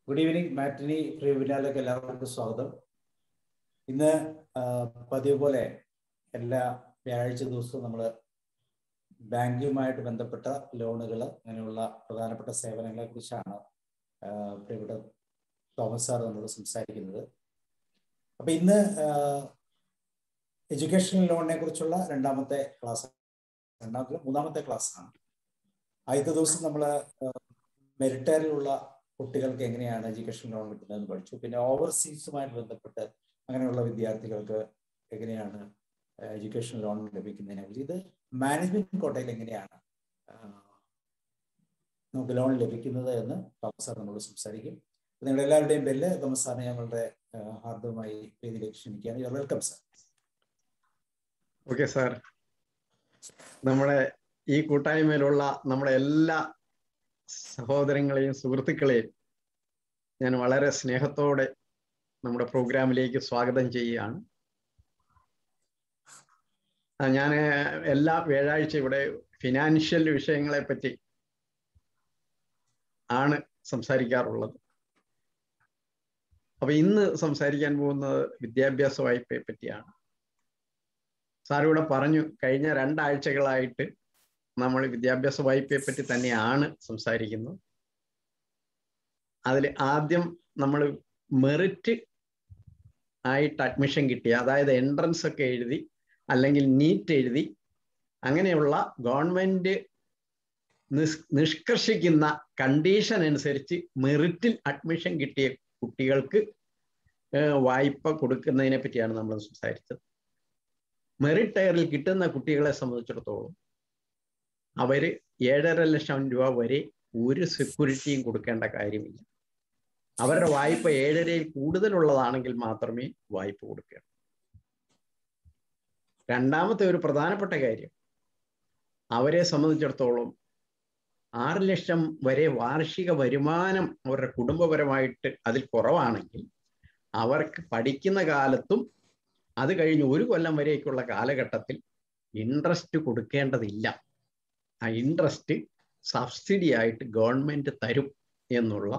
Good evening മാറ്റിനി ട്രിബ്യൂണലിലേക്ക് എല്ലാവർക്കും സ്വാഗതം ഇന്ന് പതിവ് പോലെ എല്ലാ വ്യാഴാഴ്ച ദിവസവും നമ്മൾ ബാങ്കുമായിട്ട് ബന്ധപ്പെട്ട ലോണുകൾ അങ്ങനെയുള്ള പ്രധാനപ്പെട്ട സേവനങ്ങളെ കുറിച്ചാണ് പ്രിയപ്പെട്ട തോമസ് സാർ നമ്മളോട് സംസാരിക്കുന്നത് അപ്പൊ ഇന്ന് എഡ്യൂക്കേഷൻ ലോണിനെ കുറിച്ചുള്ള രണ്ടാമത്തെ ക്ലാസ് രണ്ടാമത്തെ മൂന്നാമത്തെ ക്ലാസ് ആണ് ആദ്യത്തെ ദിവസം നമ്മൾ മെരിറ്ററിലുള്ള കുട്ടികൾക്ക് എങ്ങനെയാണ് എഡ്യൂക്കേഷൻ ലോൺ കിട്ടുന്നതെന്ന് പഠിച്ചു പിന്നെ ഓവർസീസുമായിട്ട് ബന്ധപ്പെട്ട് അങ്ങനെയുള്ള വിദ്യാർത്ഥികൾക്ക് എങ്ങനെയാണ് എഡ്യൂക്കേഷൻ ലോൺ ലഭിക്കുന്നതിനെ കുറിച്ച് ഇത് മാനേജ്മെന്റ് കോട്ടയിൽ എങ്ങനെയാണ് നമുക്ക് ലോൺ ലഭിക്കുന്നത് എന്ന് തോമസ് സാർ നമ്മളോട് സംസാരിക്കും നിങ്ങളുടെ എല്ലാവരുടെയും പേരിൽ തോമസ് സാറിനെ ഞങ്ങളുടെ ഹാർദവുമായി വേദിയിലേക്ക് ക്ഷണിക്കുകയാണ് you welcome sir okay sir നമ്മുടെ ഈ കൂട്ടായ്മയിലുള്ള നമ്മുടെ എല്ലാ സഹോദരങ്ങളെയും സുഹൃത്തുക്കളെയും ഞാൻ വളരെ സ്നേഹത്തോടെ നമ്മുടെ പ്രോഗ്രാമിലേക്ക് സ്വാഗതം ചെയ്യുകയാണ് ഞാൻ എല്ലാ വ്യാഴാഴ്ച ഇവിടെ ഫിനാൻഷ്യൽ വിഷയങ്ങളെ പറ്റി ആണ് സംസാരിക്കാറുള്ളത് അപ്പൊ ഇന്ന് സംസാരിക്കാൻ പോകുന്നത് വിദ്യാഭ്യാസ വായ്പയെ പറ്റിയാണ് സാർ ഇവിടെ പറഞ്ഞു കഴിഞ്ഞ രണ്ടാഴ്ചകളായിട്ട് നമ്മൾ വിദ്യാഭ്യാസ വായ്പയെ പറ്റി തന്നെയാണ് സംസാരിക്കുന്നത് അതിൽ ആദ്യം നമ്മൾ മെറിറ്റ് ആയിട്ട് അഡ്മിഷൻ കിട്ടിയ അതായത് എൻട്രൻസ് ഒക്കെ എഴുതി അല്ലെങ്കിൽ നീറ്റ് എഴുതി അങ്ങനെയുള്ള ഗവൺമെന്റ് നിഷ്കർഷിക്കുന്ന കണ്ടീഷൻ അനുസരിച്ച് മെറിറ്റിൽ അഡ്മിഷൻ കിട്ടിയ കുട്ടികൾക്ക് വായ്പ കൊടുക്കുന്നതിനെ പറ്റിയാണ് നമ്മൾ സംസാരിച്ചത് മെറിറ്റ് ടയറിൽ കിട്ടുന്ന കുട്ടികളെ സംബന്ധിച്ചിടത്തോളം അവര് ഏഴര ലക്ഷം രൂപ വരെ ഒരു സെക്യൂരിറ്റിയും കൊടുക്കേണ്ട കാര്യമില്ല അവരുടെ വായ്പ ഏഴരയിൽ കൂടുതലുള്ളതാണെങ്കിൽ മാത്രമേ വായ്പ കൊടുക്കുകയുള്ളൂ രണ്ടാമത്തെ ഒരു പ്രധാനപ്പെട്ട കാര്യം അവരെ സംബന്ധിച്ചിടത്തോളം ആറ് ലക്ഷം വരെ വാർഷിക വരുമാനം അവരുടെ കുടുംബപരമായിട്ട് അതിൽ കുറവാണെങ്കിൽ അവർക്ക് പഠിക്കുന്ന കാലത്തും അത് കഴിഞ്ഞ് ഒരു കൊല്ലം വരേക്കുള്ള കാലഘട്ടത്തിൽ ഇൻട്രസ്റ്റ് കൊടുക്കേണ്ടതില്ല ആ ഇൻട്രസ്റ്റ് സബ്സിഡി ആയിട്ട് ഗവൺമെന്റ് തരും എന്നുള്ള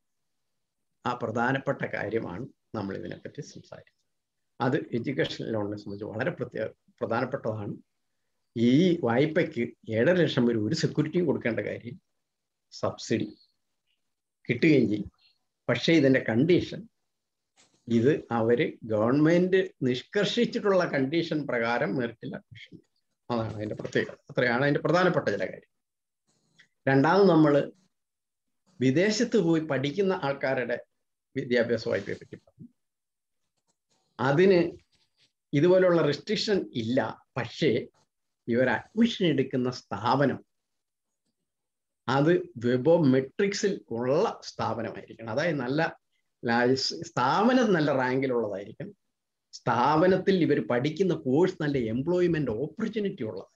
ആ പ്രധാനപ്പെട്ട കാര്യമാണ് നമ്മൾ ഇതിനെപ്പറ്റി സംസാരിക്കുന്നത് അത് എഡ്യൂക്കേഷൻ ലോണിനെ സംബന്ധിച്ച് വളരെ പ്രത്യേക പ്രധാനപ്പെട്ടതാണ് ഈ വായ്പയ്ക്ക് ഏഴര ലക്ഷം വരെ ഒരു സെക്യൂരിറ്റിയും കൊടുക്കേണ്ട കാര്യം സബ്സിഡി കിട്ടുകയും ചെയ്യും പക്ഷേ ഇതിന്റെ കണ്ടീഷൻ ഇത് അവര് ഗവൺമെന്റ് നിഷ്കർഷിച്ചിട്ടുള്ള കണ്ടീഷൻ പ്രകാരം മെറിറ്റിൽ അഡ്മിഷൻ അതാണ് അതിന്റെ പ്രത്യേകത അത്രയാണ് അതിന്റെ പ്രധാനപ്പെട്ട ചില കാര്യം രണ്ടാമത് നമ്മൾ വിദേശത്ത് പോയി പഠിക്കുന്ന ആൾക്കാരുടെ വിദ്യാഭ്യാസ വായ്പയെ പറ്റി പറഞ്ഞു അതിന് ഇതുപോലുള്ള റെസ്ട്രിക്ഷൻ ഇല്ല പക്ഷേ ഇവർ അഡ്മിഷൻ എടുക്കുന്ന സ്ഥാപനം അത് വെബോ മെട്രിക്സിൽ ഉള്ള സ്ഥാപനമായിരിക്കണം അതായത് നല്ല സ്ഥാപനം നല്ല റാങ്കിലുള്ളതായിരിക്കണം സ്ഥാപനത്തിൽ ഇവർ പഠിക്കുന്ന കോഴ്സ് നല്ല എംപ്ലോയ്മെന്റ് ഓപ്പർച്യൂണിറ്റി ഉള്ളത്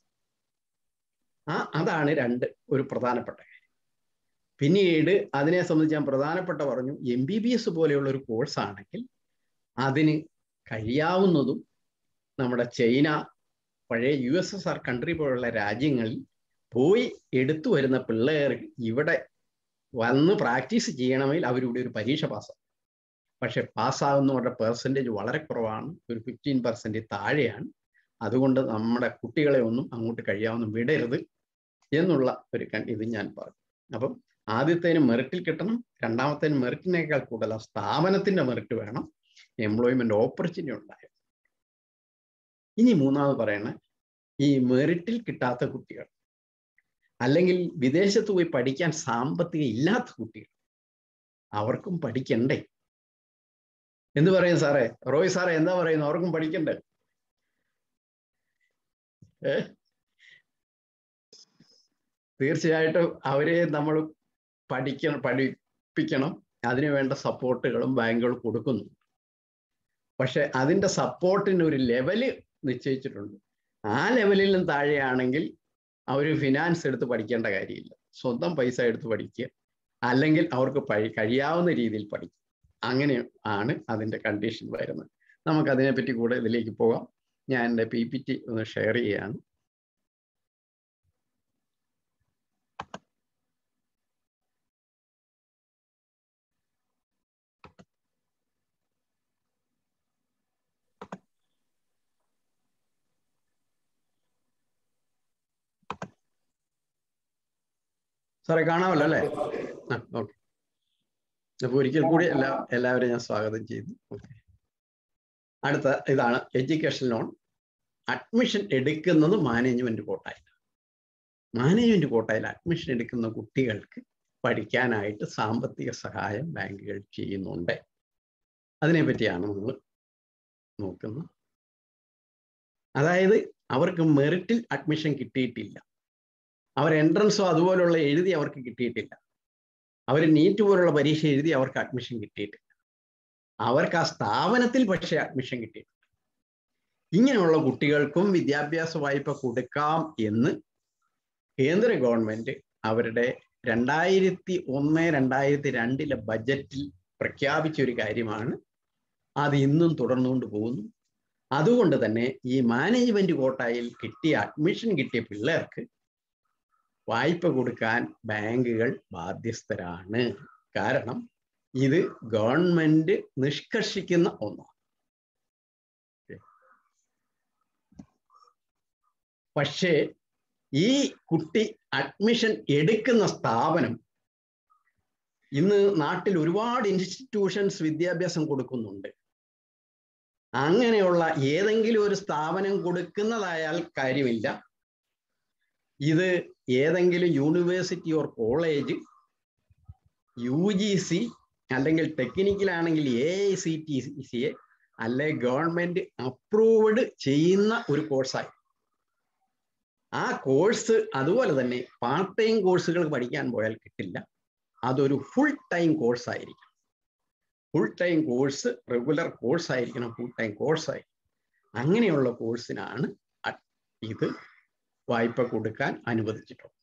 ആ അതാണ് രണ്ട് ഒരു പ്രധാനപ്പെട്ട കാര്യം പിന്നീട് അതിനെ സംബന്ധിച്ച് ഞാൻ പ്രധാനപ്പെട്ട പറഞ്ഞു എം ബി ബി എസ് പോലെയുള്ള ഒരു കോഴ്സ് ആണെങ്കിൽ അതിന് കഴിയാവുന്നതും നമ്മുടെ ചൈന പഴയ U S S R country പോലുള്ള രാജ്യങ്ങളിൽ പോയി എടുത്തു വരുന്ന പിള്ളേർ ഇവിടെ വന്ന് പ്രാക്ടീസ് ചെയ്യണമെങ്കിൽ അവരിവിടെ ഒരു പരീക്ഷ പാസ്സാവും പക്ഷെ പാസ്സാകുന്നവരുടെ പെർസെൻറ്റേജ് വളരെ കുറവാണ് ഒരു ഫിഫ്റ്റീൻ പെർസെൻറ്റ് താഴെയാണ് അതുകൊണ്ട് നമ്മുടെ കുട്ടികളെ ഒന്നും അങ്ങോട്ട് കഴിയാവുന്ന വിടരുത് എന്നുള്ള ഒരു ഇത് ഞാൻ പറഞ്ഞു അപ്പം ആദ്യത്തേന് മെറിറ്റിൽ കിട്ടണം രണ്ടാമത്തേന് മെറിറ്റിനേക്കാൾ കൂടുതൽ ആ സ്ഥാപനത്തിന്റെ മെറിറ്റ് വേണം എംപ്ലോയ്മെന്റ് ഓപ്പർച്യൂണിറ്റി ഉണ്ടായത് ഇനി മൂന്നാമത് പറയണ ഈ മെറിറ്റിൽ കിട്ടാത്ത കുട്ടികൾ അല്ലെങ്കിൽ വിദേശത്ത് പോയി പഠിക്കാൻ സാമ്പത്തികം ഇല്ലാത്ത കുട്ടികൾ അവർക്കും പഠിക്കണ്ടേ എന്ത് പറയും സാറേ റോയ് സാറേ എന്താ പറയുന്നു അവർക്കും പഠിക്കണ്ടേ ഏ തീർച്ചയായിട്ടും അവരെ നമ്മൾ പഠിക്കണം പഠിപ്പിക്കണം അതിനു വേണ്ട സപ്പോർട്ടുകളും ബാങ്കുകൾ കൊടുക്കുന്നു പക്ഷെ അതിന്റെ സപ്പോർട്ടിന് ഒരു ലെവല് നിശ്ചയിച്ചിട്ടുണ്ട് ആ ലെവലിലും താഴെയാണെങ്കിൽ അവർ ഫിനാൻസ് എടുത്ത് പഠിക്കേണ്ട കാര്യമില്ല സ്വന്തം പൈസ എടുത്ത് പഠിക്കുക അല്ലെങ്കിൽ അവർക്ക് കഴിയാവുന്ന രീതിയിൽ പഠിക്കുക അങ്ങനെ ആണ് അതിൻ്റെ കണ്ടീഷൻ വരുന്നത് നമുക്ക് അതിനെപ്പറ്റി കൂടെ ഇതിലേക്ക് പോകാം ഞാൻ എൻ്റെ പി പി ടി ഒന്ന് ഷെയർ ചെയ്യുകയാണ് സാറേ കാണാമല്ലോ അല്ലേ ആ ഓക്കെ അപ്പൊ ഒരിക്കൽ കൂടി എല്ലാ എല്ലാവരെയും ഞാൻ സ്വാഗതം ചെയ്തു ഓക്കെ അടുത്ത ഇതാണ് എഡ്യൂക്കേഷൻ ലോൺ അഡ്മിഷൻ എടുക്കുന്നത് മാനേജ്മെന്റ് കോട്ടായിൽ മാനേജ്മെന്റ് കോട്ടായിൽ അഡ്മിഷൻ എടുക്കുന്ന കുട്ടികൾക്ക് പഠിക്കാനായിട്ട് സാമ്പത്തിക സഹായം ബാങ്കുകൾ ചെയ്യുന്നുണ്ട് അതിനെപ്പറ്റിയാണ് നമ്മൾ നോക്കുന്നത് അതായത് അവർക്ക് മെറിറ്റിൽ അഡ്മിഷൻ കിട്ടിയിട്ടില്ല അവർ എൻട്രൻസോ അതുപോലുള്ള എഴുതി അവർക്ക് കിട്ടിയിട്ടില്ല അവർ നീറ്റ് പോലുള്ള പരീക്ഷ എഴുതി അവർക്ക് അഡ്മിഷൻ കിട്ടിയിട്ടില്ല അവർക്ക് ആ സ്ഥാപനത്തിൽ പക്ഷേ അഡ്മിഷൻ കിട്ടിയിട്ടുണ്ട് ഇങ്ങനെയുള്ള കുട്ടികൾക്കും വിദ്യാഭ്യാസ വായ്പ കൊടുക്കാം എന്ന് കേന്ദ്ര ഗവൺമെന്റ് അവരുടെ രണ്ടായിരത്തി ഒന്ന് രണ്ടായിരത്തി രണ്ടിലെ ബജറ്റിൽ പ്രഖ്യാപിച്ച ഒരു കാര്യമാണ് അത് ഇന്നും തുടർന്നുകൊണ്ട് പോകുന്നു അതുകൊണ്ട് തന്നെ ഈ മാനേജ്മെന്റ് കോട്ടായിൽ കിട്ടിയ അഡ്മിഷൻ കിട്ടിയ പിള്ളേർക്ക് വായ്പ കൊടുക്കാൻ ബാങ്കുകൾ ബാധ്യസ്ഥരാണ് കാരണം ഇത് ഗവൺമെന്റ് നിഷ്കർഷിക്കുന്ന ഒന്നാണ് പക്ഷേ ഈ കുട്ടി അഡ്മിഷൻ എടുക്കുന്ന സ്ഥാപനം ഇന്ന് നാട്ടിൽ ഒരുപാട് ഇൻസ്റ്റിറ്റ്യൂഷൻസ് വിദ്യാഭ്യാസം കൊടുക്കുന്നുണ്ട് അങ്ങനെയുള്ള ഏതെങ്കിലും ഒരു സ്ഥാപനം കൊടുക്കുന്നതായാൽ കാര്യമില്ല ഇത് ഏതെങ്കിലും university or college U G C അല്ലെങ്കിൽ ടെക്നിക്കലാണെങ്കിൽ A I C T C A അല്ലെ ഗവൺമെന്റ് അപ്രൂവ്ഡ് ചെയ്യുന്ന ഒരു കോഴ്സായി ആ കോഴ്സ് അതുപോലെ തന്നെ പാർട്ട് ടൈം കോഴ്സുകൾ പഠിക്കാൻ പോയാൽ കിട്ടില്ല അതൊരു ഫുൾ ടൈം കോഴ്സ് ആയിരിക്കും full time course regular course ആയിരിക്കണം ഫുൾ ടൈം കോഴ്സ് ആയി അങ്ങനെയുള്ള കോഴ്സിനാണ് ഇത് വായ്പ കൊടുക്കാൻ അനുവദിച്ചിട്ടുള്ളത്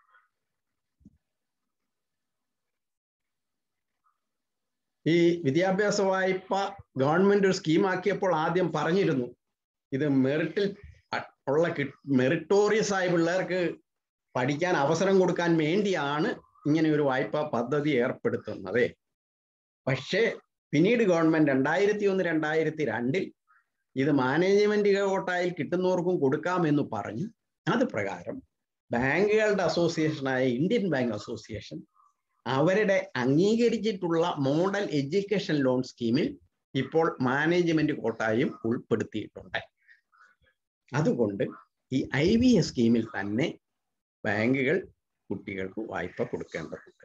ഈ വിദ്യാഭ്യാസ വായ്പ ഗവൺമെന്റ് ഒരു സ്കീമാക്കിയപ്പോൾ ആദ്യം പറഞ്ഞിരുന്നു ഇത് മെറിറ്റിൽ ഉള്ള മെറിറ്റോറിയസ് ആയ പിള്ളേർക്ക് പഠിക്കാൻ അവസരം കൊടുക്കാൻ വേണ്ടിയാണ് ഇങ്ങനെ ഒരു വായ്പ പദ്ധതി ഏർപ്പെടുത്തുന്നത് പക്ഷേ പിന്നീട് ഗവൺമെന്റ് രണ്ടായിരത്തി ഒന്ന് രണ്ടായിരത്തി രണ്ടിൽ ഇത് മാനേജ്മെന്റ് കോട്ടായിൽ കിട്ടുന്നവർക്കും കൊടുക്കാമെന്ന് പറഞ്ഞു അത് പ്രകാരം ബാങ്കുകളുടെ അസോസിയേഷനായ ഇന്ത്യൻ ബാങ്ക് അസോസിയേഷൻ അവരുടെ അംഗീകരിച്ചിട്ടുള്ള മോഡൽ എഡ്യൂക്കേഷൻ ലോൺ സ്കീമിൽ ഇപ്പോൾ മാനേജ്മെന്റ് കോട്ടായും ഉൾപ്പെടുത്തിയിട്ടുണ്ട് അതുകൊണ്ട് ഈ ഐ ബി എസ് സ്കീമിൽ തന്നെ ബാങ്കുകൾ കുട്ടികൾക്ക് വായ്പ കൊടുക്കേണ്ടതുണ്ട്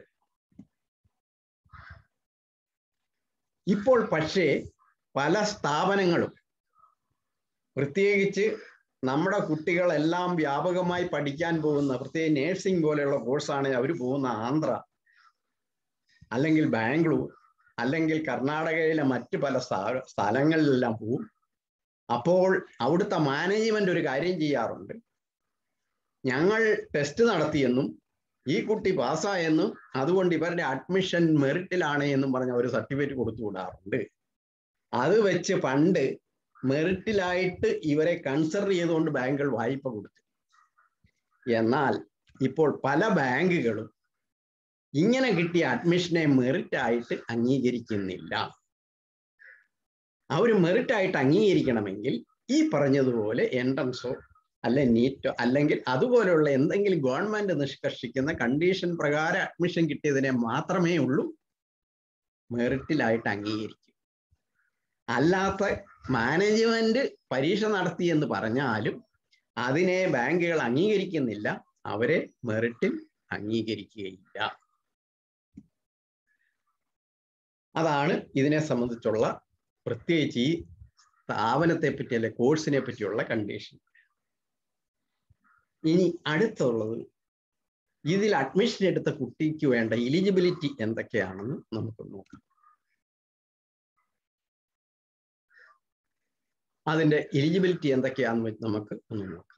ഇപ്പോൾ പക്ഷേ പല സ്ഥാപനങ്ങളും പ്രത്യേകിച്ച് നമ്മുടെ കുട്ടികളെല്ലാം വ്യാപകമായി പഠിക്കാൻ പോകുന്ന പ്രത്യേകിച്ച് നേഴ്സിംഗ് പോലെയുള്ള കോഴ്സാണ് അവർ പോകുന്ന ആന്ധ്ര അല്ലെങ്കിൽ ബാംഗ്ലൂർ അല്ലെങ്കിൽ കർണാടകയിലെ മറ്റ് പല സ്ഥലങ്ങളിലെല്ലാം പോവും അപ്പോൾ അവിടുത്തെ മാനേജ്മെന്റ് ഒരു കാര്യം ചെയ്യാറുണ്ട് ഞങ്ങൾ ടെസ്റ്റ് നടത്തിയെന്നും ഈ കുട്ടി പാസ്സായെന്നും അതുകൊണ്ട് ഇവരുടെ അഡ്മിഷൻ മെറിറ്റിലാണ് എന്നും പറഞ്ഞ് അവർ സർട്ടിഫിക്കറ്റ് കൊടുത്തു വിടാറുണ്ട് അത് വെച്ച് പണ്ട് മെറിറ്റിലായിട്ട് ഇവരെ കൺസിഡർ ചെയ്തുകൊണ്ട് ബാങ്കുകൾ വായ്പ കൊടുത്തു എന്നാൽ ഇപ്പോൾ പല ബാങ്കുകളും ഇങ്ങനെ കിട്ടിയ അഡ്മിഷനെ മെറിറ്റ് ആയിട്ട് അംഗീകരിക്കുന്നില്ല അവർ മെറിറ്റ് ആയിട്ട് അംഗീകരിക്കണമെങ്കിൽ ഈ പറഞ്ഞതുപോലെ എൻട്രൻസോ അല്ലെ നീറ്റോ അല്ലെങ്കിൽ അതുപോലെയുള്ള എന്തെങ്കിലും ഗവൺമെന്റ് നിഷ്കർഷിക്കുന്ന കണ്ടീഷൻ പ്രകാരം അഡ്മിഷൻ കിട്ടിയതിനെ മാത്രമേ ഉള്ളൂ മെറിറ്റിലായിട്ട് അംഗീകരിക്കും അല്ലാത്ത മാനേജ്മെന്റ് പരീക്ഷ നടത്തി എന്ന് പറഞ്ഞാലും അതിനെ ബാങ്കുകൾ അംഗീകരിക്കുന്നില്ല അവരെ മെറിറ്റിൽ അംഗീകരിക്കുകയില്ല അതാണ് ഇതിനെ സംബന്ധിച്ചുള്ള പ്രത്യേകിച്ച് ഈ സ്ഥാപനത്തെ പറ്റി അല്ലെ കോഴ്സിനെ പറ്റിയുള്ള കണ്ടീഷൻ ഇനി അടുത്തുള്ളത് ഇതിൽ അഡ്മിഷൻ എടുത്ത കുട്ടിക്ക് വേണ്ട എലിജിബിലിറ്റി എന്തൊക്കെയാണെന്ന് നമുക്ക് നോക്കാം അതിന്റെ എലിജിബിലിറ്റി എന്തൊക്കെയാണെന്ന് നമുക്ക് ഒന്ന് നോക്കാം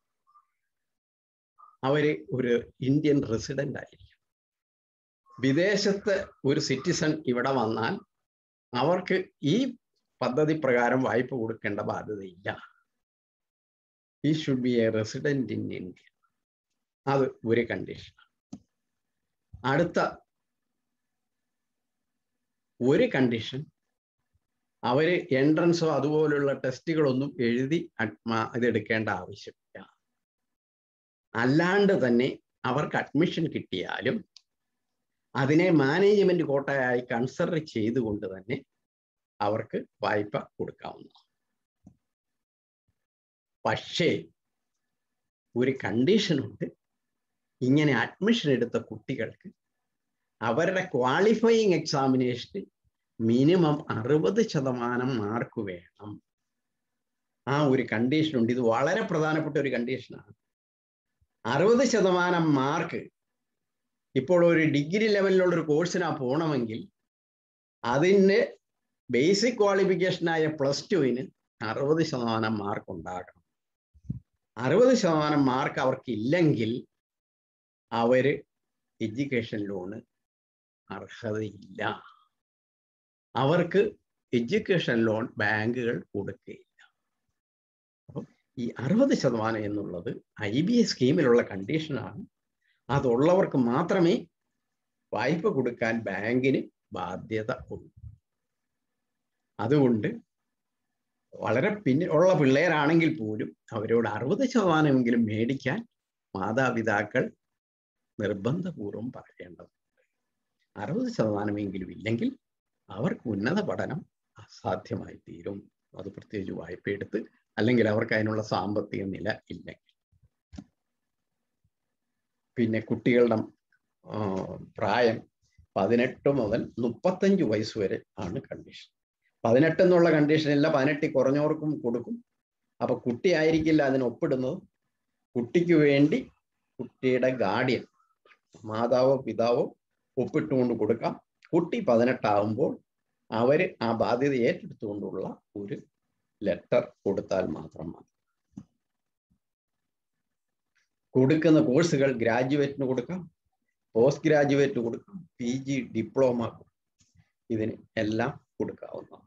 അവര് ഒരു ഇന്ത്യൻ റെസിഡന്റ് ആയിരിക്കും വിദേശത്ത് ഒരു സിറ്റിസൺ ഇവിടെ വന്നാൽ അവർക്ക് ഈ പദ്ധതി പ്രകാരം വായ്പ കൊടുക്കേണ്ട ബാധ്യതയില്ല ഈ should be a resident in India അത് ഒരു കണ്ടീഷൻ അടുത്ത ഒരു കണ്ടീഷൻ അവര് എൻട്രൻസോ അതുപോലുള്ള ടെസ്റ്റുകളൊന്നും എഴുതി ഇതെടുക്കേണ്ട ആവശ്യമില്ല അല്ലാണ്ട് തന്നെ അവർക്ക് അഡ്മിഷൻ കിട്ടിയാലും അതിനെ മാനേജ്മെന്റ് കോട്ടയായി കൺസിഡർ ചെയ്തുകൊണ്ട് തന്നെ അവർക്ക് വായ്പ കൊടുക്കാവുന്നതാണ് പക്ഷേ ഒരു കണ്ടീഷനുണ്ട് ഇങ്ങനെ അഡ്മിഷൻ എടുത്ത കുട്ടികൾക്ക് അവരുടെ ക്വാളിഫയിങ് എക്സാമിനേഷന് മിനിമം അറുപത് ശതമാനം മാർക്ക് വേണം ആ ഒരു കണ്ടീഷൻ ഉണ്ട് ഇത് വളരെ പ്രധാനപ്പെട്ട ഒരു കണ്ടീഷനാണ് അറുപത് ശതമാനം മാർക്ക് ഇപ്പോൾ ഒരു ഡിഗ്രി ലെവലിലുള്ള ഒരു കോഴ്സിനാ പോകണമെങ്കിൽ അതിൻ്റെ ബേസിക് ക്വാളിഫിക്കേഷനായ പ്ലസ് ടുവിന് അറുപത് ശതമാനം മാർക്ക് ഉണ്ടാകണം അറുപത് ശതമാനം മാർക്ക് അവർക്ക് ഇല്ലെങ്കിൽ അവര് എഡ്യൂക്കേഷൻ ലോണ് അർഹതയില്ല അവർക്ക് എഡ്യൂക്കേഷൻ ലോൺ ബാങ്കുകൾ കൊടുക്കുകയില്ല അപ്പം ഈ അറുപത് ശതമാനം എന്നുള്ളത് ഐ ബി എസ് സ്കീമിലുള്ള കണ്ടീഷനാണ് അതുള്ളവർക്ക് മാത്രമേ വായ്പ കൊടുക്കാൻ ബാങ്കിന് ബാധ്യത ഉള്ളൂ അതുകൊണ്ട് വളരെ പിന്നെ ഉള്ള പിള്ളേരാണെങ്കിൽ പോലും അവരോട് അറുപത് ശതമാനമെങ്കിലും മേടിക്കാൻ മാതാപിതാക്കൾ നിർബന്ധപൂർവം പറയേണ്ടതുണ്ട് അറുപത് ശതമാനമെങ്കിലും ഇല്ലെങ്കിൽ അവർക്ക് ഉന്നത പഠനം അസാധ്യമായി തീരും അത് പ്രത്യേകിച്ച് വായ്പ എടുത്ത് അല്ലെങ്കിൽ അവർക്ക് അതിനുള്ള സാമ്പത്തിക നില ഇല്ലെങ്കിൽ പിന്നെ കുട്ടികളുടെ പ്രായം പതിനെട്ട് മുതൽ മുപ്പത്തഞ്ച് വയസ്സ് വരെ ആണ് കണ്ടീഷൻ പതിനെട്ട് എന്നുള്ള കണ്ടീഷനില്ല പതിനെട്ടിൽ കുറഞ്ഞവർക്കും കൊടുക്കും അപ്പൊ കുട്ടി ആയിരിക്കില്ല അതിന് ഒപ്പിടുന്നത് കുട്ടിക്ക് വേണ്ടി കുട്ടിയുടെ ഗാർഡിയൻ മാതാവോ പിതാവോ ഒപ്പിട്ടുകൊണ്ട് കൊടുക്കാം കുട്ടി പതിനെട്ടാവുമ്പോൾ അവര് ആ ബാധ്യത ഏറ്റെടുത്തുകൊണ്ടുള്ള ഒരു ലെറ്റർ കൊടുത്താൽ മാത്രം മതി കൊടുക്കുന്ന കോഴ്സുകൾ ഗ്രാജുവേറ്റിന് കൊടുക്കാം പോസ്റ്റ് ഗ്രാജുവേറ്റ് കൊടുക്കാം പി ജി ഡിപ്ലോമ ഇതിന് എല്ലാം കൊടുക്കാവുന്നതാണ്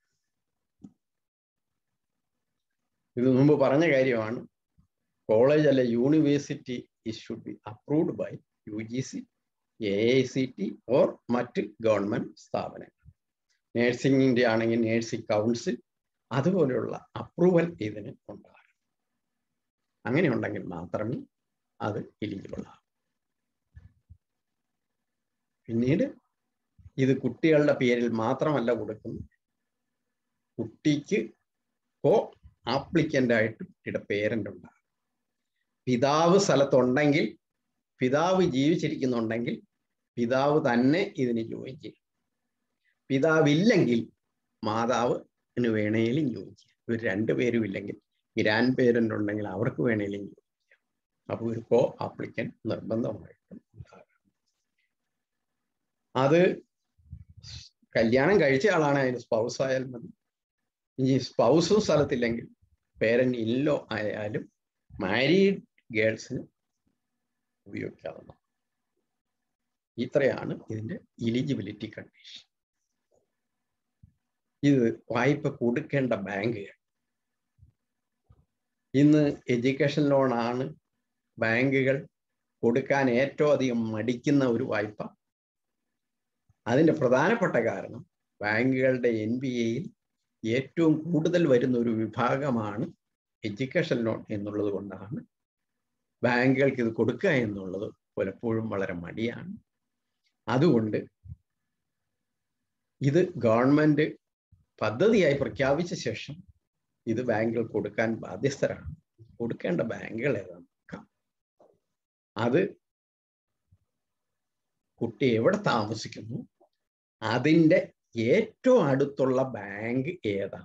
ഇത് മുമ്പ് പറഞ്ഞ കാര്യമാണ് കോളേജ് അല്ലെ university it should be approved by U G C A I C T or മറ്റ് ഗവൺമെന്റ് സ്ഥാപനങ്ങൾ നേഴ്സിംഗിന്റെ ആണെങ്കിൽ നേഴ്സിംഗ് കൗൺസിൽ അതുപോലെയുള്ള അപ്രൂവൽ ഇതിന് ഉണ്ടാകും അങ്ങനെ ഉണ്ടെങ്കിൽ മാത്രമേ അത് എലിജിബിൾ ആകൂ പിന്നീട് ഇത് കുട്ടികളുടെ പേരിൽ മാത്രമല്ല കൊടുക്കുന്നത് കുട്ടിക്ക് കോ ആപ്ലിക്കൻ്റ് ആയിട്ട് കുട്ടിയുടെ പേരൻ്റ് ഉണ്ടാകും പിതാവ് സ്ഥലത്തുണ്ടെങ്കിൽ പിതാവ് ജീവിച്ചിരിക്കുന്നുണ്ടെങ്കിൽ പിതാവ് തന്നെ ഇതിന് ജോയിൻ ചെയ്യും പിതാവില്ലെങ്കിൽ മാതാവിന് വേണേലും ജോയിൻ ചെയ്യാം ഇവർ രണ്ടുപേരും ഇല്ലെങ്കിൽ ഗ്രാൻഡ് പേരൻ്റ് ഉണ്ടെങ്കിൽ അവർക്ക് വേണേലും ജോയിൻ ചെയ്യാം അപ്പോൾ ഒരു കോ ആപ്ലിക്കൻ നിർബന്ധമായിട്ടും ഉണ്ടാകും അത് കല്യാണം കഴിച്ച ആളാണ് അതിന് സ്പൗസ് ആയാൽ മതി ഇനി സ്പൗസും സ്ഥലത്തില്ലെങ്കിൽ പേരൻ്റ് ഇല്ലോ ആയാലും മാരീഡ് ഗേൾസിന് ഉപയോഗിക്കാവുന്ന ഇത്രയാണ് ഇതിൻ്റെ എലിജിബിലിറ്റി കണ്ടീഷൻ ഇത് വായ്പ കൊടുക്കേണ്ട ബാങ്കുകൾ ഇന്ന് എഡ്യൂക്കേഷൻ ലോണാണ് ബാങ്കുകൾ കൊടുക്കാൻ ഏറ്റവും അധികം മടിക്കുന്ന ഒരു വായ്പ അതിൻ്റെ പ്രധാനപ്പെട്ട കാരണം ബാങ്കുകളുടെ എൻ ബി എയിൽ ഏറ്റവും കൂടുതൽ വരുന്ന ഒരു വിഭാഗമാണ് എഡ്യൂക്കേഷൻ ലോൺ എന്നുള്ളത് കൊണ്ടാണ് ബാങ്കുകൾക്ക് ഇത് കൊടുക്കുക എന്നുള്ളത് പലപ്പോഴും വളരെ മടിയാണ് അതുകൊണ്ട് ഇത് ഗവൺമെന്റ് പദ്ധതിയായി പ്രഖ്യാപിച്ച ശേഷം ഇത് ബാങ്കുകൾ കൊടുക്കാൻ ബാധ്യസ്ഥരാണ് കൊടുക്കേണ്ട ബാങ്കുകൾ ഏതാണ് നോക്കാം അത് കുട്ടി എവിടെ താമസിക്കുന്നു അതിൻ്റെ ഏറ്റവും അടുത്തുള്ള ബാങ്ക് ഏതാണ്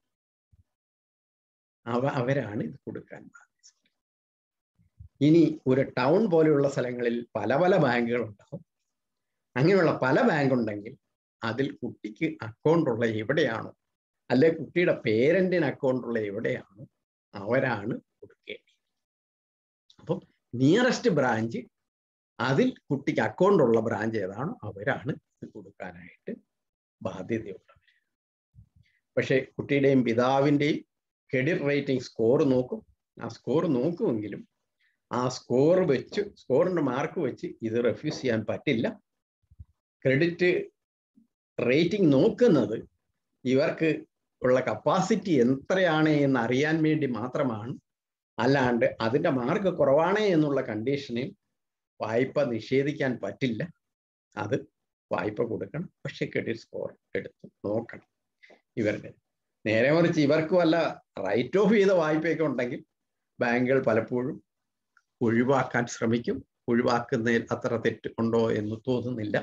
അവ അവരാണ് ഇത് കൊടുക്കാൻ ബാധ്യസ്ഥ ഇനി ഒരു ടൗൺ പോലെയുള്ള സ്ഥലങ്ങളിൽ പല പല ബാങ്കുകൾ ഉണ്ടാവും അങ്ങനെയുള്ള പല ബാങ്ക് ഉണ്ടെങ്കിൽ അതിൽ കുട്ടിക്ക് അക്കൗണ്ട് ഉള്ള എവിടെയാണോ അല്ലെ കുട്ടിയുടെ പേരന്റിന് അക്കൗണ്ട് ഉള്ള എവിടെയാണോ അവരാണ് കൊടുക്കേണ്ടത് അപ്പം നിയറസ്റ്റ് ബ്രാഞ്ച് അതിൽ കുട്ടിക്ക് അക്കൗണ്ട് ഉള്ള ബ്രാഞ്ച് ഏതാണോ അവരാണ് ഇത് കൊടുക്കാനായിട്ട് ബാധ്യതയുള്ളവർ പക്ഷേ കുട്ടിയുടെയും പിതാവിൻ്റെയും ക്രെഡിറ്റ് റേറ്റിംഗ് സ്കോർ നോക്കും ആ സ്കോർ നോക്കുമെങ്കിലും ആ സ്കോർ വെച്ച് സ്കോറിന്റെ മാർക്ക് വെച്ച് ഇത് റെഫ്യൂസ് ചെയ്യാൻ പറ്റില്ല ക്രെഡിറ്റ് റേറ്റിംഗ് നോക്കുന്നത് ഇവർക്ക് ഉള്ള കപ്പാസിറ്റി എത്രയാണ് എന്ന് അറിയാൻ വേണ്ടി മാത്രമാണ് അല്ലാണ്ട് അതിൻ്റെ മാർക്ക് കുറവാണ് എന്നുള്ള കണ്ടീഷനിൽ വായ്പ നിഷേധിക്കാൻ പറ്റില്ല അത് വായ്പ കൊടുക്കണം പക്ഷെ ക്രെഡിറ്റ് സ്കോർ എടുത്ത് നോക്കണം ഇവരുടെ നേരെ മറിച്ച് ഇവർക്ക് വല്ല റൈറ്റ് ഓഫ് ചെയ്ത വായ്പയൊക്കെ ഉണ്ടെങ്കിൽ ബാങ്കുകൾ പലപ്പോഴും ഒഴിവാക്കാൻ ശ്രമിക്കും ഒഴിവാക്കുന്നതിൽ അത്ര തെറ്റ് ഉണ്ടോ എന്ന് തോന്നുന്നില്ല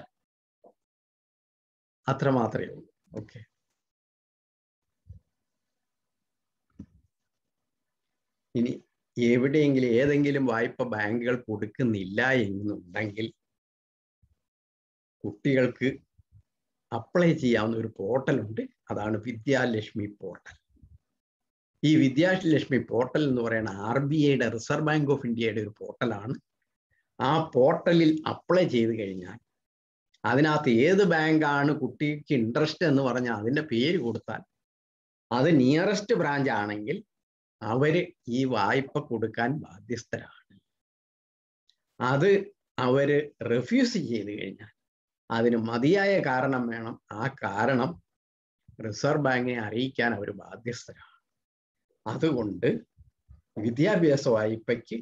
അത്ര മാത്രമേ ഉള്ളൂ ഓക്കെ ഇനി എവിടെയെങ്കിലും ഏതെങ്കിലും വായ്പ ബാങ്കുകൾ കൊടുക്കുന്നില്ല എന്നുണ്ടെങ്കിൽ കുട്ടികൾക്ക് അപ്ലൈ ചെയ്യാവുന്ന ഒരു പോർട്ടലുണ്ട് അതാണ് വിദ്യാലക്ഷ്മി പോർട്ടൽ ഈ വിദ്യാലക്ഷ്മി പോർട്ടൽ എന്ന് പറയുന്ന ആർ ബി ഐയുടെ റിസർവ് ബാങ്ക് ഓഫ് ഇന്ത്യയുടെ ഒരു പോർട്ടലാണ് ആ പോർട്ടലിൽ അപ്ലൈ ചെയ്ത് കഴിഞ്ഞാൽ അതിനകത്ത് ഏത് ബാങ്കാണ് കുട്ടിക്ക് ഇൻട്രസ്റ്റ് എന്ന് പറഞ്ഞാൽ അതിൻ്റെ പേര് കൊടുത്താൽ അത് നിയറസ്റ്റ് ബ്രാഞ്ച് ആണെങ്കിൽ അവര് ഈ വായ്പ കൊടുക്കാൻ ബാധ്യസ്ഥരാണ് അത് അവര് റിഫ്യൂസ് ചെയ്ത് കഴിഞ്ഞാൽ അതിന് മതിയായ കാരണം വേണം ആ കാരണം റിസർവ് ബാങ്കിനെ അറിയിക്കാൻ അവർ ബാധ്യസ്ഥരാണ് അതുകൊണ്ട് വിദ്യാഭ്യാസ വായ്പയ്ക്ക്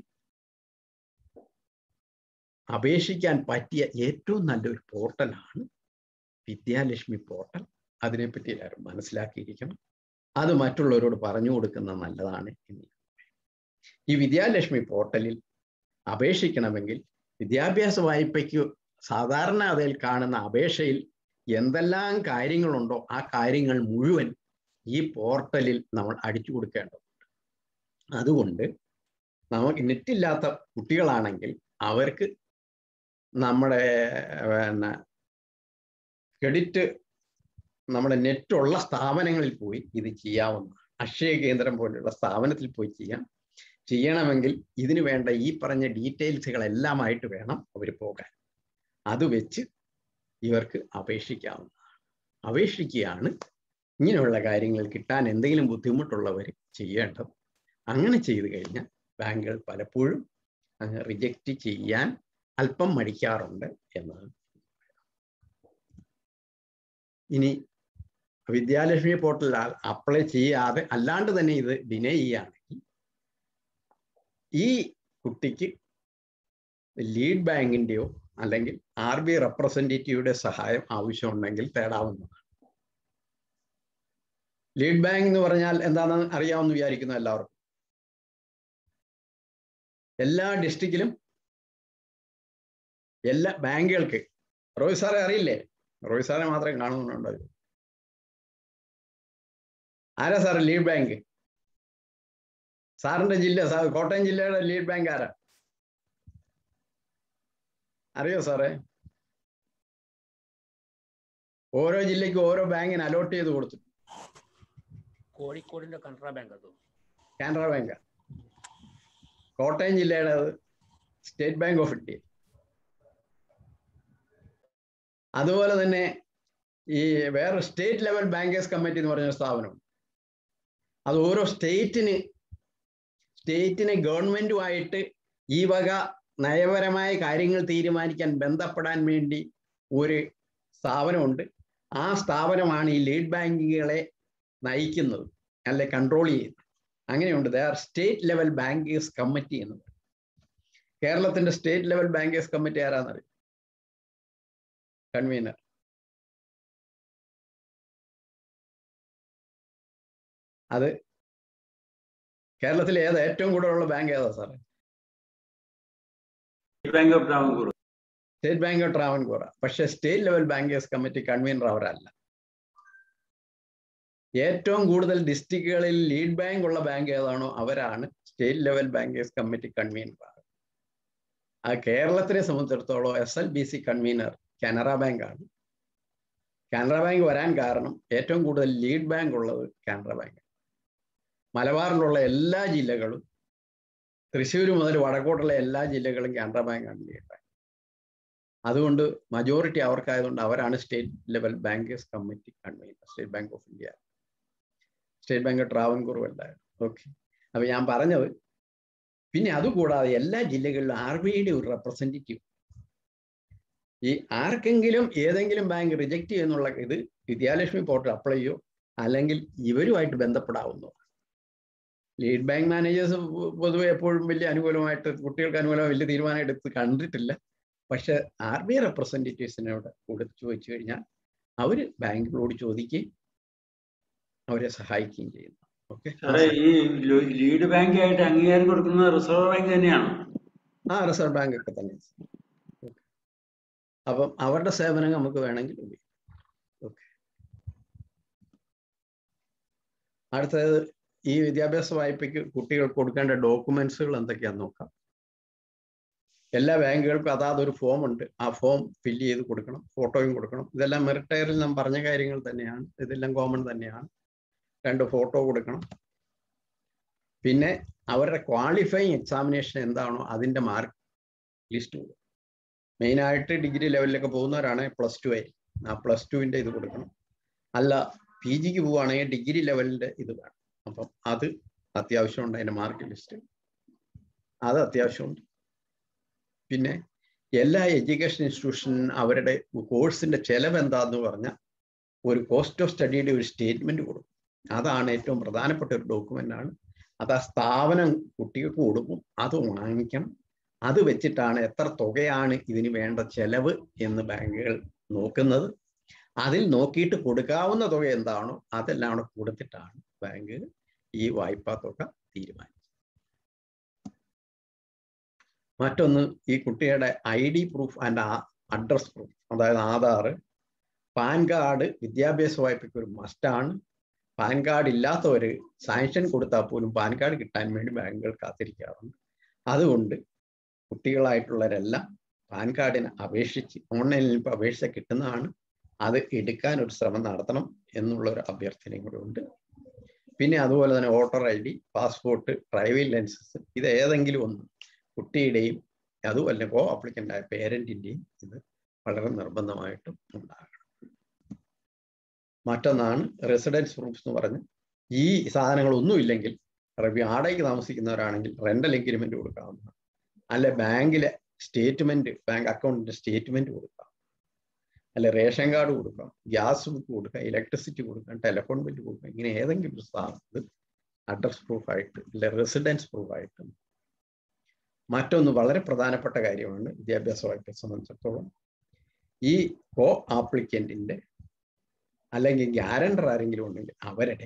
അപേക്ഷിക്കാൻ പറ്റിയ ഏറ്റവും നല്ലൊരു പോർട്ടലാണ് വിദ്യാലക്ഷ്മി പോർട്ടൽ അതിനെപ്പറ്റി എല്ലാവരും മനസ്സിലാക്കിയിരിക്കണം അത് മറ്റുള്ളവരോട് പറഞ്ഞു കൊടുക്കുന്നത് നല്ലതാണ് എന്ന് ഈ വിദ്യാലക്ഷ്മി പോർട്ടലിൽ അപേക്ഷിക്കണമെങ്കിൽ വിദ്യാഭ്യാസ വായ്പയ്ക്ക് സാധാരണ അതിൽ കാണുന്ന അപേക്ഷയിൽ എന്തെല്ലാം കാര്യങ്ങളുണ്ടോ ആ കാര്യങ്ങൾ മുഴുവൻ ഈ പോർട്ടലിൽ നമ്മൾ അടിച്ചു കൊടുക്കേണ്ടതുണ്ട് അതുകൊണ്ട് നമുക്ക് നെറ്റില്ലാത്ത കുട്ടികളാണെങ്കിൽ അവർക്ക് നമ്മുടെ പിന്നെ ക്രെഡിറ്റ് നമ്മുടെ നെറ്റുള്ള സ്ഥാപനങ്ങളിൽ പോയി ഇത് ചെയ്യാവുന്നതാണ് അക്ഷയ കേന്ദ്രം പോലുള്ള സ്ഥാപനത്തിൽ പോയി ചെയ്യാം ചെയ്യണമെങ്കിൽ ഇതിനു വേണ്ട ഈ പറഞ്ഞ ഡീറ്റെയിൽസുകളെല്ലാമായിട്ട് വേണം അവർ പോകാൻ അത് വെച്ച് ഇവർക്ക് അപേക്ഷിക്കാവുന്നതാണ് അപേക്ഷിക്കുകയാണ് ഇങ്ങനെയുള്ള കാര്യങ്ങൾ കിട്ടാൻ എന്തെങ്കിലും ബുദ്ധിമുട്ടുള്ളവർ ചെയ്യേണ്ടത് അങ്ങനെ ചെയ്തു കഴിഞ്ഞാൽ ബാങ്കുകൾ പലപ്പോഴും അങ്ങ് റിജക്റ്റ് ചെയ്യാൻ അല്പം മടിക്കാറുണ്ട് എന്നാണ് ഇനി വിദ്യാലക്ഷ്മി പോർട്ടലിൽ അപ്ലൈ ചെയ്യാതെ അല്ലാണ്ട് തന്നെ ഇത് ഡിനേ ചെയ്യുകയാണെങ്കിൽ ഈ കുട്ടിക്ക് ലീഡ് ബാങ്കിൻ്റെയോ അല്ലെങ്കിൽ ആർ ബി റെപ്രസെൻറ്റേറ്റീവുടെ സഹായം ആവശ്യമുണ്ടെങ്കിൽ തേടാവുന്നതാണ് ലീഡ് ബാങ്ക് എന്ന് പറഞ്ഞാൽ എന്താണെന്ന് അറിയാമെന്ന് വിചാരിക്കുന്നു എല്ലാവർക്കും എല്ലാ ഡിസ്ട്രിക്റ്റിലും എല്ലാ ബാങ്കുകൾക്ക് റോയ് സാറെ അറിയില്ലേ റോയ് സാറെ മാത്രമേ കാണുന്നുണ്ടോ ആരാ സാറ് ലീഡ് ബാങ്ക് സാറിന്റെ ജില്ല സാർ കോട്ടയം ജില്ലയുടെ ലീഡ് ബാങ്ക് ആരാ അറിയോ സാറേ ഓരോ ജില്ലയ്ക്കും ഓരോ ബാങ്കിന് അലോട്ട് ചെയ്ത് കൊടുത്തു കോഴിക്കോടിന്റെ കനറ ബാങ്ക് അത് കാനറ ബാങ്ക് കോട്ടയം ജില്ലയുടെ സ്റ്റേറ്റ് ബാങ്ക് ഓഫ് ഇന്ത്യ അതുപോലെ തന്നെ ഈ വേറെ സ്റ്റേറ്റ് ലെവൽ ബാങ്കേഴ്സ് കമ്മിറ്റി എന്ന് പറഞ്ഞ സ്ഥാപനമുണ്ട് അത് ഓരോ സ്റ്റേറ്റിന് സ്റ്റേറ്റിന് ഗവൺമെന്റുമായിട്ട് ഈ വക നയപരമായ കാര്യങ്ങൾ തീരുമാനിക്കാൻ ബന്ധപ്പെടാൻ വേണ്ടി ഒരു സ്ഥാപനമുണ്ട് ആ സ്ഥാപനമാണ് ഈ ലീഡ് ബാങ്കുകളെ നയിക്കുന്നത് അല്ലെ കൺട്രോൾ ചെയ്യുന്നത് അങ്ങനെയുണ്ട് there state level bankers committee എന്ന് പറയും കേരളത്തിന്റെ സ്റ്റേറ്റ് ലെവൽ ബാങ്കേഴ്സ് കമ്മിറ്റി ആരാന്നറിയും കൺവീനർ അത് കേരളത്തിൽ ഏതാ ഏറ്റവും കൂടുതലുള്ള ബാങ്ക് ഏതാ സാറേ Bank of Travancore State Bank of Travancore പക്ഷെ state level bankers committee convener അവരല്ല ഏറ്റവും കൂടുതൽ ഡിസ്ട്രിക്റ്റുകളിൽ ലീഡ് ബാങ്ക് ഉള്ള ബാങ്ക് ഏതാണോ അവരാണ് state level bankers committee convener ആ കേരളത്തിനെ സംബന്ധിച്ചിടത്തോളം S L B C convener Canara bank ആണ് കാനറ ബാങ്ക് വരാൻ കാരണം ഏറ്റവും കൂടുതൽ ലീഡ് ബാങ്ക് ഉള്ളത് കാനറ ബാങ്ക് മലബാറിലുള്ള എല്ലാ ജില്ലകളും തൃശ്ശൂർ മുതൽ വടക്കോട്ടുള്ള എല്ലാ ജില്ലകളും കാനറ ബാങ്കാണ് ലീഡ് ബാങ്ക് അതുകൊണ്ട് മജോറിറ്റി അവർക്കായതുകൊണ്ട് അവരാണ് state level bankers committee convener State Bank of India State Bank ട്രാവൻകൂറും എല്ലാവരും ഓക്കെ അപ്പൊ ഞാൻ പറഞ്ഞത് പിന്നെ അതുകൂടാതെ എല്ലാ ജില്ലകളിലും ആർ ബി ഐയുടെ ഒരു റെപ്രസെൻറ്റേറ്റീവ് ഈ ആർക്കെങ്കിലും ഏതെങ്കിലും ബാങ്ക് റിജക്റ്റ് ചെയ്യുന്നുള്ള ഇത് വിദ്യാലക്ഷ്മി പോർട്ടൽ അപ്ലൈ ചെയ്യോ അല്ലെങ്കിൽ ഇവരുമായിട്ട് ബന്ധപ്പെടാവുന്നതാണ് ലീഡ് ബാങ്ക് മാനേജേഴ്സ് പൊതുവെ എപ്പോഴും വലിയ അനുകൂലമായിട്ട് കുട്ടികൾക്ക് അനുകൂലമായി വലിയ തീരുമാനം എടുത്ത് കണ്ടിട്ടില്ല പക്ഷെ ആർ ബി ഐ റെപ്രസെൻറ്റേറ്റീവ്സിനോട് കൊടുത്ത് ചോദിച്ചു കഴിഞ്ഞാൽ അവർ ബാങ്കുകളോട് ചോദിക്കുകയും അവരെ സഹായിക്കുകയും ചെയ്യുന്നു ഓക്കെ സാറേ ഈ ലോ- ലീഡ് ബാങ്ക് ആയിട്ട് അംഗീകാരം കൊടുക്കുന്നത് റിസർവ് ബാങ്ക് തന്നെയാണോ ആ റിസർവ് ബാങ്ക് ഒക്കെ തന്നെ ഓക്കെ അപ്പം അവരുടെ സേവനം നമുക്ക് വേണമെങ്കിൽ ഉപയോഗിക്കാം ഓക്കെ അടുത്തത് ഈ വിദ്യാഭ്യാസ വായ്പയ്ക്ക് കുട്ടികൾക്ക് കൊടുക്കേണ്ട ഡോക്യുമെന്റ്സുകൾ എന്തൊക്കെയാന്ന് നോക്കാം എല്ലാ ബാങ്കുകൾക്കും അതാത് ഒരു ഫോം ഉണ്ട് ആ ഫോം ഫില്ല് ചെയ്ത് കൊടുക്കണം ഫോട്ടോയും കൊടുക്കണം ഇതെല്ലാം മെറിറ്റയറിൽ നാം പറഞ്ഞ കാര്യങ്ങൾ തന്നെയാണ് ഇതെല്ലാം കോമൺ തന്നെയാണ് രണ്ട് ഫോട്ടോ കൊടുക്കണം പിന്നെ അവരുടെ ക്വാളിഫയിങ് എക്സാമിനേഷൻ എന്താണോ അതിൻ്റെ മാർക്ക് ലിസ്റ്റ് കൊടുക്കും മെയിനായിട്ട് ഡിഗ്രി ലെവലിലൊക്കെ പോകുന്നവരാണ് പ്ലസ് ടു ആയി ആ പ്ലസ് ടുവിൻ്റെ ഇത് കൊടുക്കണം അല്ല പി ജിക്ക് പോവുകയാണെങ്കിൽ ഡിഗ്രി ലെവലിൻ്റെ ഇത് വേണം അപ്പം അത് അത്യാവശ്യമുണ്ട് അതിൻ്റെ മാർക്ക് ലിസ്റ്റ് അത് അത്യാവശ്യമുണ്ട് പിന്നെ എല്ലാ എഡ്യൂക്കേഷൻ ഇൻസ്റ്റിറ്റ്യൂഷൻ അവരുടെ കോഴ്സിന്റെ ചെലവ് എന്താന്ന് പറഞ്ഞാൽ ഒരു കോസ്റ്റ് ഓഫ് സ്റ്റഡിയുടെ ഒരു സ്റ്റേറ്റ്മെന്റ് കൊടുക്കും അതാണ് ഏറ്റവും പ്രധാനപ്പെട്ട ഒരു ഡോക്യുമെന്റ് ആണ് അത് ആ സ്ഥാപനം കുട്ടികൾക്ക് കൊടുക്കും അത് വാങ്ങിക്കണം അത് വെച്ചിട്ടാണ് എത്ര തുകയാണ് ഇതിന് വേണ്ട ചെലവ് എന്ന് ബാങ്കുകൾ നോക്കുന്നത് അതിൽ നോക്കിയിട്ട് കൊടുക്കാവുന്ന തുക എന്താണോ അതെല്ലാം അവിടെ കൊടുത്തിട്ടാണ് ബാങ്ക് ഈ വായ്പാ തുക തീരുമാനിക്കുന്നത് മറ്റൊന്ന് ഈ കുട്ടിയുടെ I D proof and address proof അതായത് ആധാർ പാൻ കാർഡ് വിദ്യാഭ്യാസ വായ്പയ്ക്ക് ഒരു മസ്റ്റാണ് പാൻ കാർഡ് ഇല്ലാത്തവർ സാങ്ഷൻ കൊടുത്താൽ പോലും പാൻ കാർഡ് കിട്ടാൻ വേണ്ടി ബാങ്കുകൾ കാത്തിരിക്കാറുണ്ട് അതുകൊണ്ട് കുട്ടികളായിട്ടുള്ളവരെല്ലാം പാൻ കാർഡിന് അപേക്ഷിച്ച് ഓൺലൈനിൽ ഇപ്പോൾ അപേക്ഷ കിട്ടുന്നതാണ് അത് എടുക്കാൻ ഒരു ശ്രമം നടത്തണം എന്നുള്ള ഒരു അഭ്യർത്ഥനയും കൂടെ ഉണ്ട് പിന്നെ അതുപോലെ തന്നെ voter I D passport driving licence ഇത് ഏതെങ്കിലും ഒന്ന് കുട്ടിയുടെയും അതുമല്ല കോ ആപ്ലിക്കൻ്റായ പേരൻറ്റിൻ്റെയും ഇത് വളരെ നിർബന്ധമായിട്ടും ഉണ്ടാകണം മറ്റൊന്നാണ് റെസിഡൻസ് പ്രൂഫ്സ് എന്ന് പറഞ്ഞ് ഈ സാധനങ്ങളൊന്നും ഇല്ലെങ്കിൽ വാടകയ്ക്ക് താമസിക്കുന്നവരാണെങ്കിൽ റെന്റൽ എഗ്രിമെന്റ് കൊടുക്കാവുന്നതാണ് അല്ലെ ബാങ്കിലെ സ്റ്റേറ്റ്മെന്റ് ബാങ്ക് അക്കൗണ്ടിന്റെ സ്റ്റേറ്റ്മെന്റ് കൊടുക്കാം അല്ലെ റേഷൻ കാർഡ് കൊടുക്കാം ഗ്യാസ് ബുക്ക് കൊടുക്കാം ഇലക്ട്രിസിറ്റി കൊടുക്കാം ടെലിഫോൺ ബില്ല് കൊടുക്കാം ഇങ്ങനെ ഏതെങ്കിലും ഒരു സ്ഥാപനത്തിൽ അഡ്രസ് പ്രൂഫായിട്ട് അല്ലെ റെസിഡൻസ് പ്രൂഫായിട്ട് മറ്റൊന്ന് വളരെ പ്രധാനപ്പെട്ട കാര്യമാണ് വിദ്യാഭ്യാസ വായ്പയെ സംബന്ധിച്ചിടത്തോളം ഈ കോ ആപ്ലിക്കൻറ്റിൻ്റെ അല്ലെങ്കിൽ ഗ്യാരണ്ടർ ആരെങ്കിലും ഉണ്ടെങ്കിൽ അവരുടെ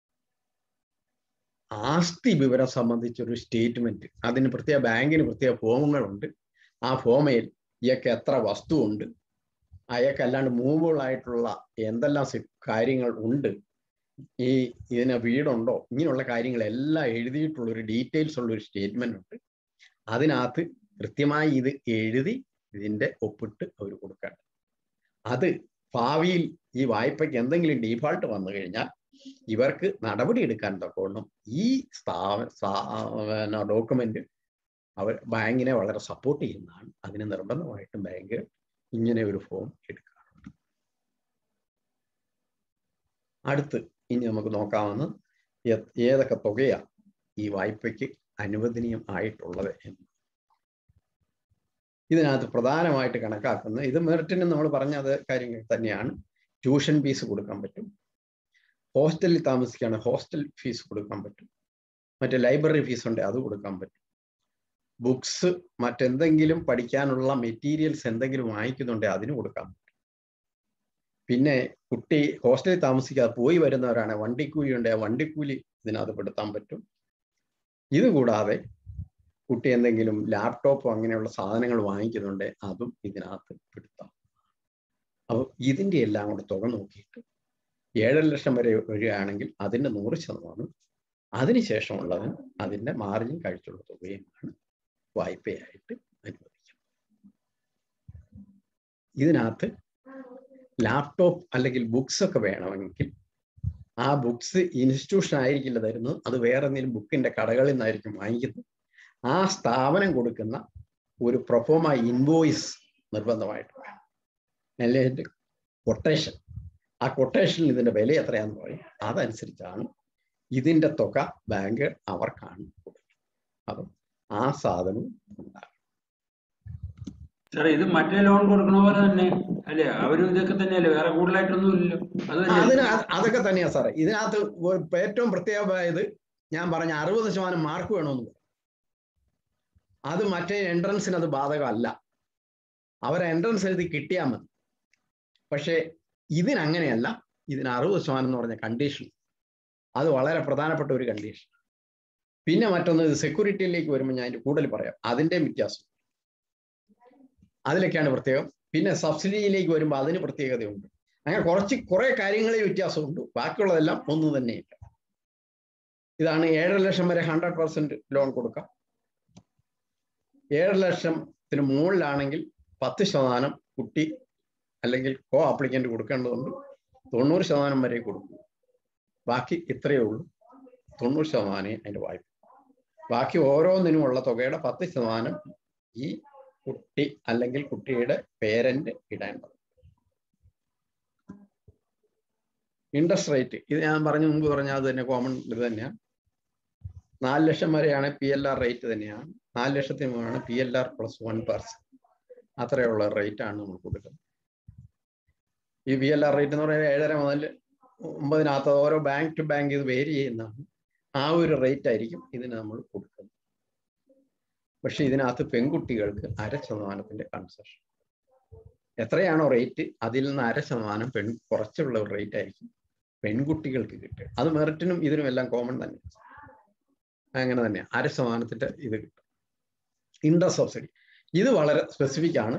ആസ്തി വിവരം സംബന്ധിച്ചൊരു സ്റ്റേറ്റ്മെന്റ് അതിന് പ്രത്യേക ബാങ്കിന് പ്രത്യേക ഫോമുകളുണ്ട് ആ ഫോമയിൽ ഇയാൾക്ക് എത്ര വസ്തു ഉണ്ട് അയാൾക്ക് അല്ലാണ്ട് മൂവബിൾ ആയിട്ടുള്ള എന്തെല്ലാം കാര്യങ്ങൾ ഉണ്ട് ഈ ഇതിന് വീടുണ്ടോ ഇങ്ങനെയുള്ള കാര്യങ്ങളെല്ലാം എഴുതിയിട്ടുള്ള ഒരു ഡീറ്റെയിൽസ് ഉള്ള ഒരു സ്റ്റേറ്റ്മെന്റ് ഉണ്ട് അതിനകത്ത് കൃത്യമായി ഇത് എഴുതി ഇതിന്റെ ഒപ്പിട്ട് അവർ കൊടുക്കണം അത് ഭാവിയിൽ ഈ വായ്പയ്ക്ക് എന്തെങ്കിലും ഡീഫാൾട്ട് വന്നു കഴിഞ്ഞാൽ ഇവർക്ക് നടപടി എടുക്കാൻ തക്കവണ്ണം ഈ സ്ഥാപന ഡോക്യുമെന്റ് അവർ ബാങ്കിനെ വളരെ സപ്പോർട്ട് ചെയ്യുന്നതാണ് അതിന് നിർബന്ധമായിട്ടും ബാങ്ക് ഇങ്ങനെ ഒരു ഫോം എടുക്കാറുണ്ട് അടുത്ത് ഇനി നമുക്ക് നോക്കാവുന്ന ഏതൊക്കെ തുകയാണ് ഈ വായ്പയ്ക്ക് അനുവദനീയം ആയിട്ടുള്ളത് എന്ന് ഇതിനകത്ത് പ്രധാനമായിട്ട് കണക്കാക്കുന്ന ഇത് മെറിറ്റിന് നമ്മൾ പറഞ്ഞ അത് കാര്യങ്ങൾ തന്നെയാണ് ട്യൂഷൻ ഫീസ് കൊടുക്കാൻ പറ്റും ഹോസ്റ്റലിൽ താമസിക്കുകയാണ് ഹോസ്റ്റൽ ഫീസ് കൊടുക്കാൻ പറ്റും മറ്റേ ലൈബ്രറി ഫീസ് ഉണ്ട് അത് കൊടുക്കാൻ പറ്റും ബുക്സ് മറ്റെന്തെങ്കിലും പഠിക്കാനുള്ള മെറ്റീരിയൽസ് എന്തെങ്കിലും വാങ്ങിക്കുന്നുണ്ടെങ്കിൽ അതിന് കൊടുക്കാൻ പറ്റും പിന്നെ കുട്ടി ഹോസ്റ്റലിൽ താമസിക്കാതെ പോയി വരുന്നവരാണ് വണ്ടിക്കൂലി ഉണ്ടെങ്കിൽ വണ്ടിക്കൂലി ഇതിനകത്ത് പെടുത്താൻ പറ്റും ഇത് കൂടാതെ കുട്ടി എന്തെങ്കിലും ലാപ്ടോപ്പോ അങ്ങനെയുള്ള സാധനങ്ങൾ വാങ്ങിക്കുന്നുണ്ട് അതും ഇതിനകത്ത് പെടുത്താം അപ്പോൾ ഇതിൻ്റെ എല്ലാം കൂടെ തുക നോക്കിയിട്ട് ഏഴര ലക്ഷം വരെ വരികയാണെങ്കിൽ അതിൻ്റെ നൂറ് ശതമാനം അതിനുശേഷമുള്ളതിന് അതിൻ്റെ മാർജിൻ കഴിച്ചുള്ള തുകയുമാണ് വായ്പയായിട്ട് അനുവദിക്കുന്നത് ഇതിനകത്ത് ലാപ്ടോപ്പ് അല്ലെങ്കിൽ ബുക്സ് ഒക്കെ വേണമെങ്കിൽ ആ ബുക്സ് ഇൻസ്റ്റിറ്റ്യൂഷൻ ആയിരിക്കില്ല തരുന്നത് അത് വേറെ എന്തെങ്കിലും ബുക്കിന്റെ കടകളിൽ നിന്നായിരിക്കും വാങ്ങിക്കുന്നത് ആ സ്ഥാപനം കൊടുക്കുന്ന ഒരു പ്രൊഫോമ ഇൻവോയിസ് നിർബന്ധമായിട്ട് വേണം അല്ലെങ്കിൽ കൊട്ടേഷൻ ആ കൊട്ടേഷനിൽ ഇതിന്റെ വില എത്രയാന്ന് പറയും അതനുസരിച്ചാണ് ഇതിന്റെ തുക ബാങ്ക് അവർക്കാണ് കൊടുക്കുന്നത് അപ്പം ആ സാധനം ഉണ്ടാകും സാറേ ഇത് മറ്റേ ലോൺ കൊടുക്കണ പോലെ തന്നെ അല്ലേ അവരും ഇതൊക്കെ തന്നെയല്ലേ വേറെ കൂടുതലായിട്ടൊന്നും ഇല്ലല്ലോ അത് അതിന് അതൊക്കെ തന്നെയാ സാറേ ഇതിനകത്ത് ഏറ്റവും പ്രത്യേകമായത് ഞാൻ പറഞ്ഞ അറുപത് ശതമാനം മാർക്ക് വേണമെന്ന് പറയും അത് മറ്റേ എൻട്രൻസിന് അത് ബാധകമല്ല അവർ എൻട്രൻസ് എഴുതി കിട്ടിയാൽ മതി പക്ഷേ ഇതിനങ്ങനെയല്ല ഇതിന് അറുപത് ശതമാനം എന്ന് പറഞ്ഞ കണ്ടീഷൻ അത് വളരെ പ്രധാനപ്പെട്ട ഒരു കണ്ടീഷൻ പിന്നെ മറ്റൊന്ന് ഇത് സെക്യൂരിറ്റിയിലേക്ക് വരുമ്പോൾ ഞാൻ അതിന്റെ കൂടുതൽ പറയാം അതിന്റെ വ്യത്യാസം അതിലൊക്കെയാണ് പ്രത്യേകം പിന്നെ സബ്സിഡിയിലേക്ക് വരുമ്പോൾ അതിന് പ്രത്യേകതയുണ്ട് അങ്ങനെ കുറച്ച് കുറെ കാര്യങ്ങളിൽ വ്യത്യാസമുണ്ട് ബാക്കിയുള്ളതെല്ലാം ഒന്ന് തന്നെയില്ല ഇതാണ് ഏഴര ലക്ഷം വരെ ഹൺഡ്രഡ് പെർസെന്റ് ലോൺ കൊടുക്കാം ഏഴര ലക്ഷത്തിന് മുകളിലാണെങ്കിൽ പത്ത് ശതമാനം കുട്ടി അല്ലെങ്കിൽ കോ ആപ്ലിക്കന്റ് കൊടുക്കേണ്ടതുണ്ട് തൊണ്ണൂറ് ശതമാനം വരെ കൊടുക്കും ബാക്കി ഇത്രയേ ഉള്ളൂ തൊണ്ണൂറ് ശതമാനമേ അതിന്റെ വായ്പ ബാക്കി ഓരോന്നിനുമുള്ള തുകയുടെ പത്ത് ശതമാനം ഈ കുട്ടി അല്ലെങ്കിൽ കുട്ടിയുടെ പേരന്റ് ഇടേണ്ടത് ഇൻട്രസ്റ്റ് റേറ്റ് ഇത് ഞാൻ പറഞ്ഞു മുമ്പ് പറഞ്ഞ അത് തന്നെ കോമൺ ഇത് തന്നെയാണ് നാല് ലക്ഷം വരെയാണ് പി എൽ ആർ റേറ്റ് തന്നെയാണ് നാല് ലക്ഷത്തിന് മുകളിലാണ് P L R plus one percent അത്രയുള്ള റേറ്റ് ആണ് നമ്മൾ കൊടുക്കുന്നത് ഈ പി എൽ ആർ റേറ്റ് എന്ന് പറയുന്നത് ഏഴര മുതൽ ഒമ്പതിനകത്ത് ഓരോ ബാങ്ക് ടു ബാങ്ക് ഇത് വേരി ചെയ്യുന്നതാണ് ആ ഒരു റേറ്റ് ആയിരിക്കും ഇതിന് നമ്മൾ കൊടുക്കുന്നത് പക്ഷെ ഇതിനകത്ത് പെൺകുട്ടികൾക്ക് അര ശതമാനത്തിന്റെ കൺസെഷൻ എത്രയാണോ റേറ്റ് അതിൽ നിന്ന് അര ശതമാനം പെൺ കുറച്ചുള്ള ഒരു റേറ്റ് ആയിരിക്കും പെൺകുട്ടികൾക്ക് കിട്ടുക അത് മെറിറ്റിനും ഇതിനും എല്ലാം കോമൺ തന്നെ അങ്ങനെ തന്നെ അര ശതമാനത്തിന്റെ ഇത് കിട്ടും ഇൻട്രസ്റ്റ് സബ്സിഡി ഇത് വളരെ സ്പെസിഫിക് ആണ്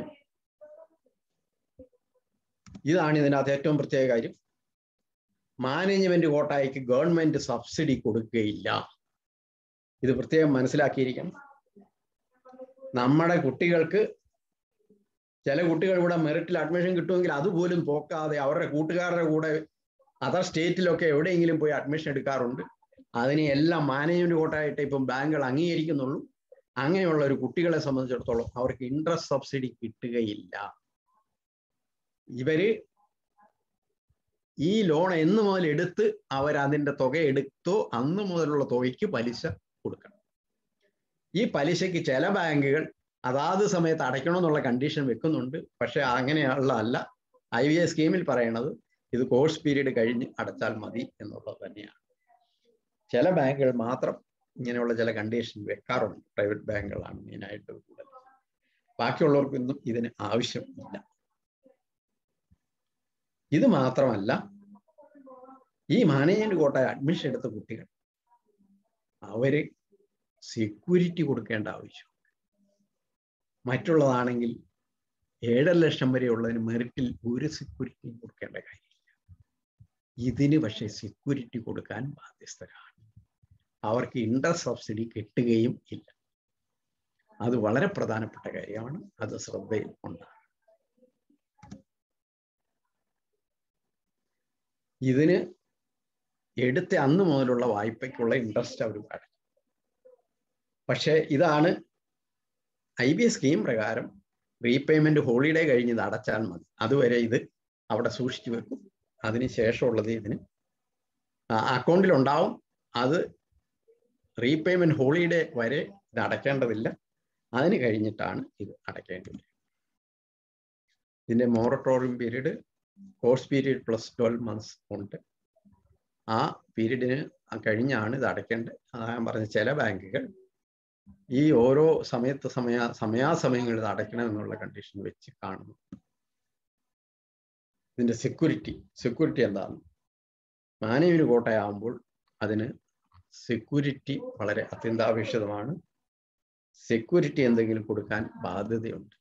ഇതാണ് ഇതിനകത്ത് ഏറ്റവും പ്രത്യേക കാര്യം മാനേജ്മെന്റ് കോട്ടായ്ക്ക് ഗവൺമെന്റ് സബ്സിഡി കൊടുക്കുകയില്ല ഇത് പ്രത്യേകം മനസ്സിലാക്കിയിരിക്കണം നമ്മുടെ കുട്ടികൾക്ക് ചില കുട്ടികൾ ഇവിടെ മെറിറ്റിൽ അഡ്മിഷൻ കിട്ടുമെങ്കിൽ അതുപോലും പോക്കാതെ അവരുടെ കൂട്ടുകാരുടെ കൂടെ അതർ സ്റ്റേറ്റിലൊക്കെ എവിടെയെങ്കിലും പോയി അഡ്മിഷൻ എടുക്കാറുണ്ട് അതിനെ എല്ലാം മാനേജ്മെന്റ് കോട്ടായിട്ട് ഇപ്പം ബാങ്കുകൾ അംഗീകരിക്കുന്നുള്ളൂ അങ്ങനെയുള്ള ഒരു കുട്ടികളെ സംബന്ധിച്ചിടത്തോളം അവർക്ക് ഇൻട്രസ്റ്റ് സബ്സിഡി കിട്ടുകയില്ല ഇവര് ഈ ലോൺ എന്ന് മുതൽ എടുത്ത് അവർ അതിന്റെ തുക എടുത്തോ അന്ന് മുതലുള്ള തുകയ്ക്ക് പലിശ കൊടുക്കണം ഈ പലിശയ്ക്ക് ചില ബാങ്കുകൾ അതാത് സമയത്ത് അടയ്ക്കണമെന്നുള്ള കണ്ടീഷൻ വെക്കുന്നുണ്ട് പക്ഷെ അങ്ങനെയുള്ള അല്ല ഐ വി എ സ്കീമിൽ പറയണത് ഇത് കോഴ്സ് പീരീഡ് കഴിഞ്ഞ് അടച്ചാൽ മതി എന്നുള്ളത് തന്നെയാണ് ചില ബാങ്കുകൾ മാത്രം ഇങ്ങനെയുള്ള ചില കണ്ടീഷൻ വെക്കാറുണ്ട് പ്രൈവറ്റ് ബാങ്കുകളാണ് മെയിനായിട്ട് കൂടുതൽ ബാക്കിയുള്ളവർക്കൊന്നും ഇതിന് ആവശ്യമില്ല ഇത് മാത്രമല്ല ഈ മാനേജ്മെന്റ് കോട്ട അഡ്മിഷൻ എടുത്ത കുട്ടികൾ അവര് സെക്യൂരിറ്റി കൊടുക്കേണ്ട ആവശ്യം മറ്റുള്ളതാണെങ്കിൽ ഏഴര ലക്ഷം വരെയുള്ളതിന് മെറിറ്റിൽ ഒരു സെക്യൂരിറ്റിയും കൊടുക്കേണ്ട കാര്യമില്ല ഇതിന് പക്ഷേ സെക്യൂരിറ്റി കൊടുക്കാൻ ബാധ്യസ്ഥരാണ് അവർക്ക് ഇൻട്രസ്റ്റ് സബ്സിഡി കിട്ടുകയും ഇല്ല അത് വളരെ പ്രധാനപ്പെട്ട കാര്യമാണ് അത് ശ്രദ്ധയിൽ ഉണ്ടാകും ഇതിന് എടുത്ത അന്ന് മുതലുള്ള വായ്പയ്ക്കുള്ള ഇൻട്രസ്റ്റ് അവർ അടയ്ക്കും പക്ഷേ ഇതാണ് ഐ ബി എസ് സ്കീം പ്രകാരം റീപേയ്മെന്റ് ഹോളിഡേ കഴിഞ്ഞ് ഇത് അടച്ചാൽ മതി അതുവരെ ഇത് അവിടെ സൂക്ഷിച്ചു വെക്കും അതിന് ശേഷമുള്ളത് ഇതിന് അക്കൗണ്ടിൽ ഉണ്ടാവും അത് റീപേയ്മെന്റ് ഹോളിഡേ വരെ ഇത് അടയ്ക്കേണ്ടതില്ല അതിന് കഴിഞ്ഞിട്ടാണ് ഇത് അടയ്ക്കേണ്ടത് ഇതിന്റെ moratorium period course period plus twelve months ഉണ്ട് ആ പീരീഡിന് കഴിഞ്ഞാണ് ഇത് അടയ്ക്കേണ്ടത് അതാ ഞാൻ പറഞ്ഞ ചില ബാങ്കുകൾ ഈ ഓരോ സമയത്ത് സമയ സമയാസമയങ്ങളിൽ ഇത് അടയ്ക്കണം എന്നുള്ള കണ്ടീഷൻ വെച്ച് കാണുന്നു ഇതിന്റെ സെക്യൂരിറ്റി സെക്യൂരിറ്റി എന്താണ് മാനേജ്മെന്റ് കോട്ടയാകുമ്പോൾ അതിന് സെക്യൂരിറ്റി വളരെ അത്യന്താപേക്ഷിതമാണ് സെക്യൂരിറ്റി എന്തെങ്കിലും കൊടുക്കാൻ ബാധ്യതയുണ്ട്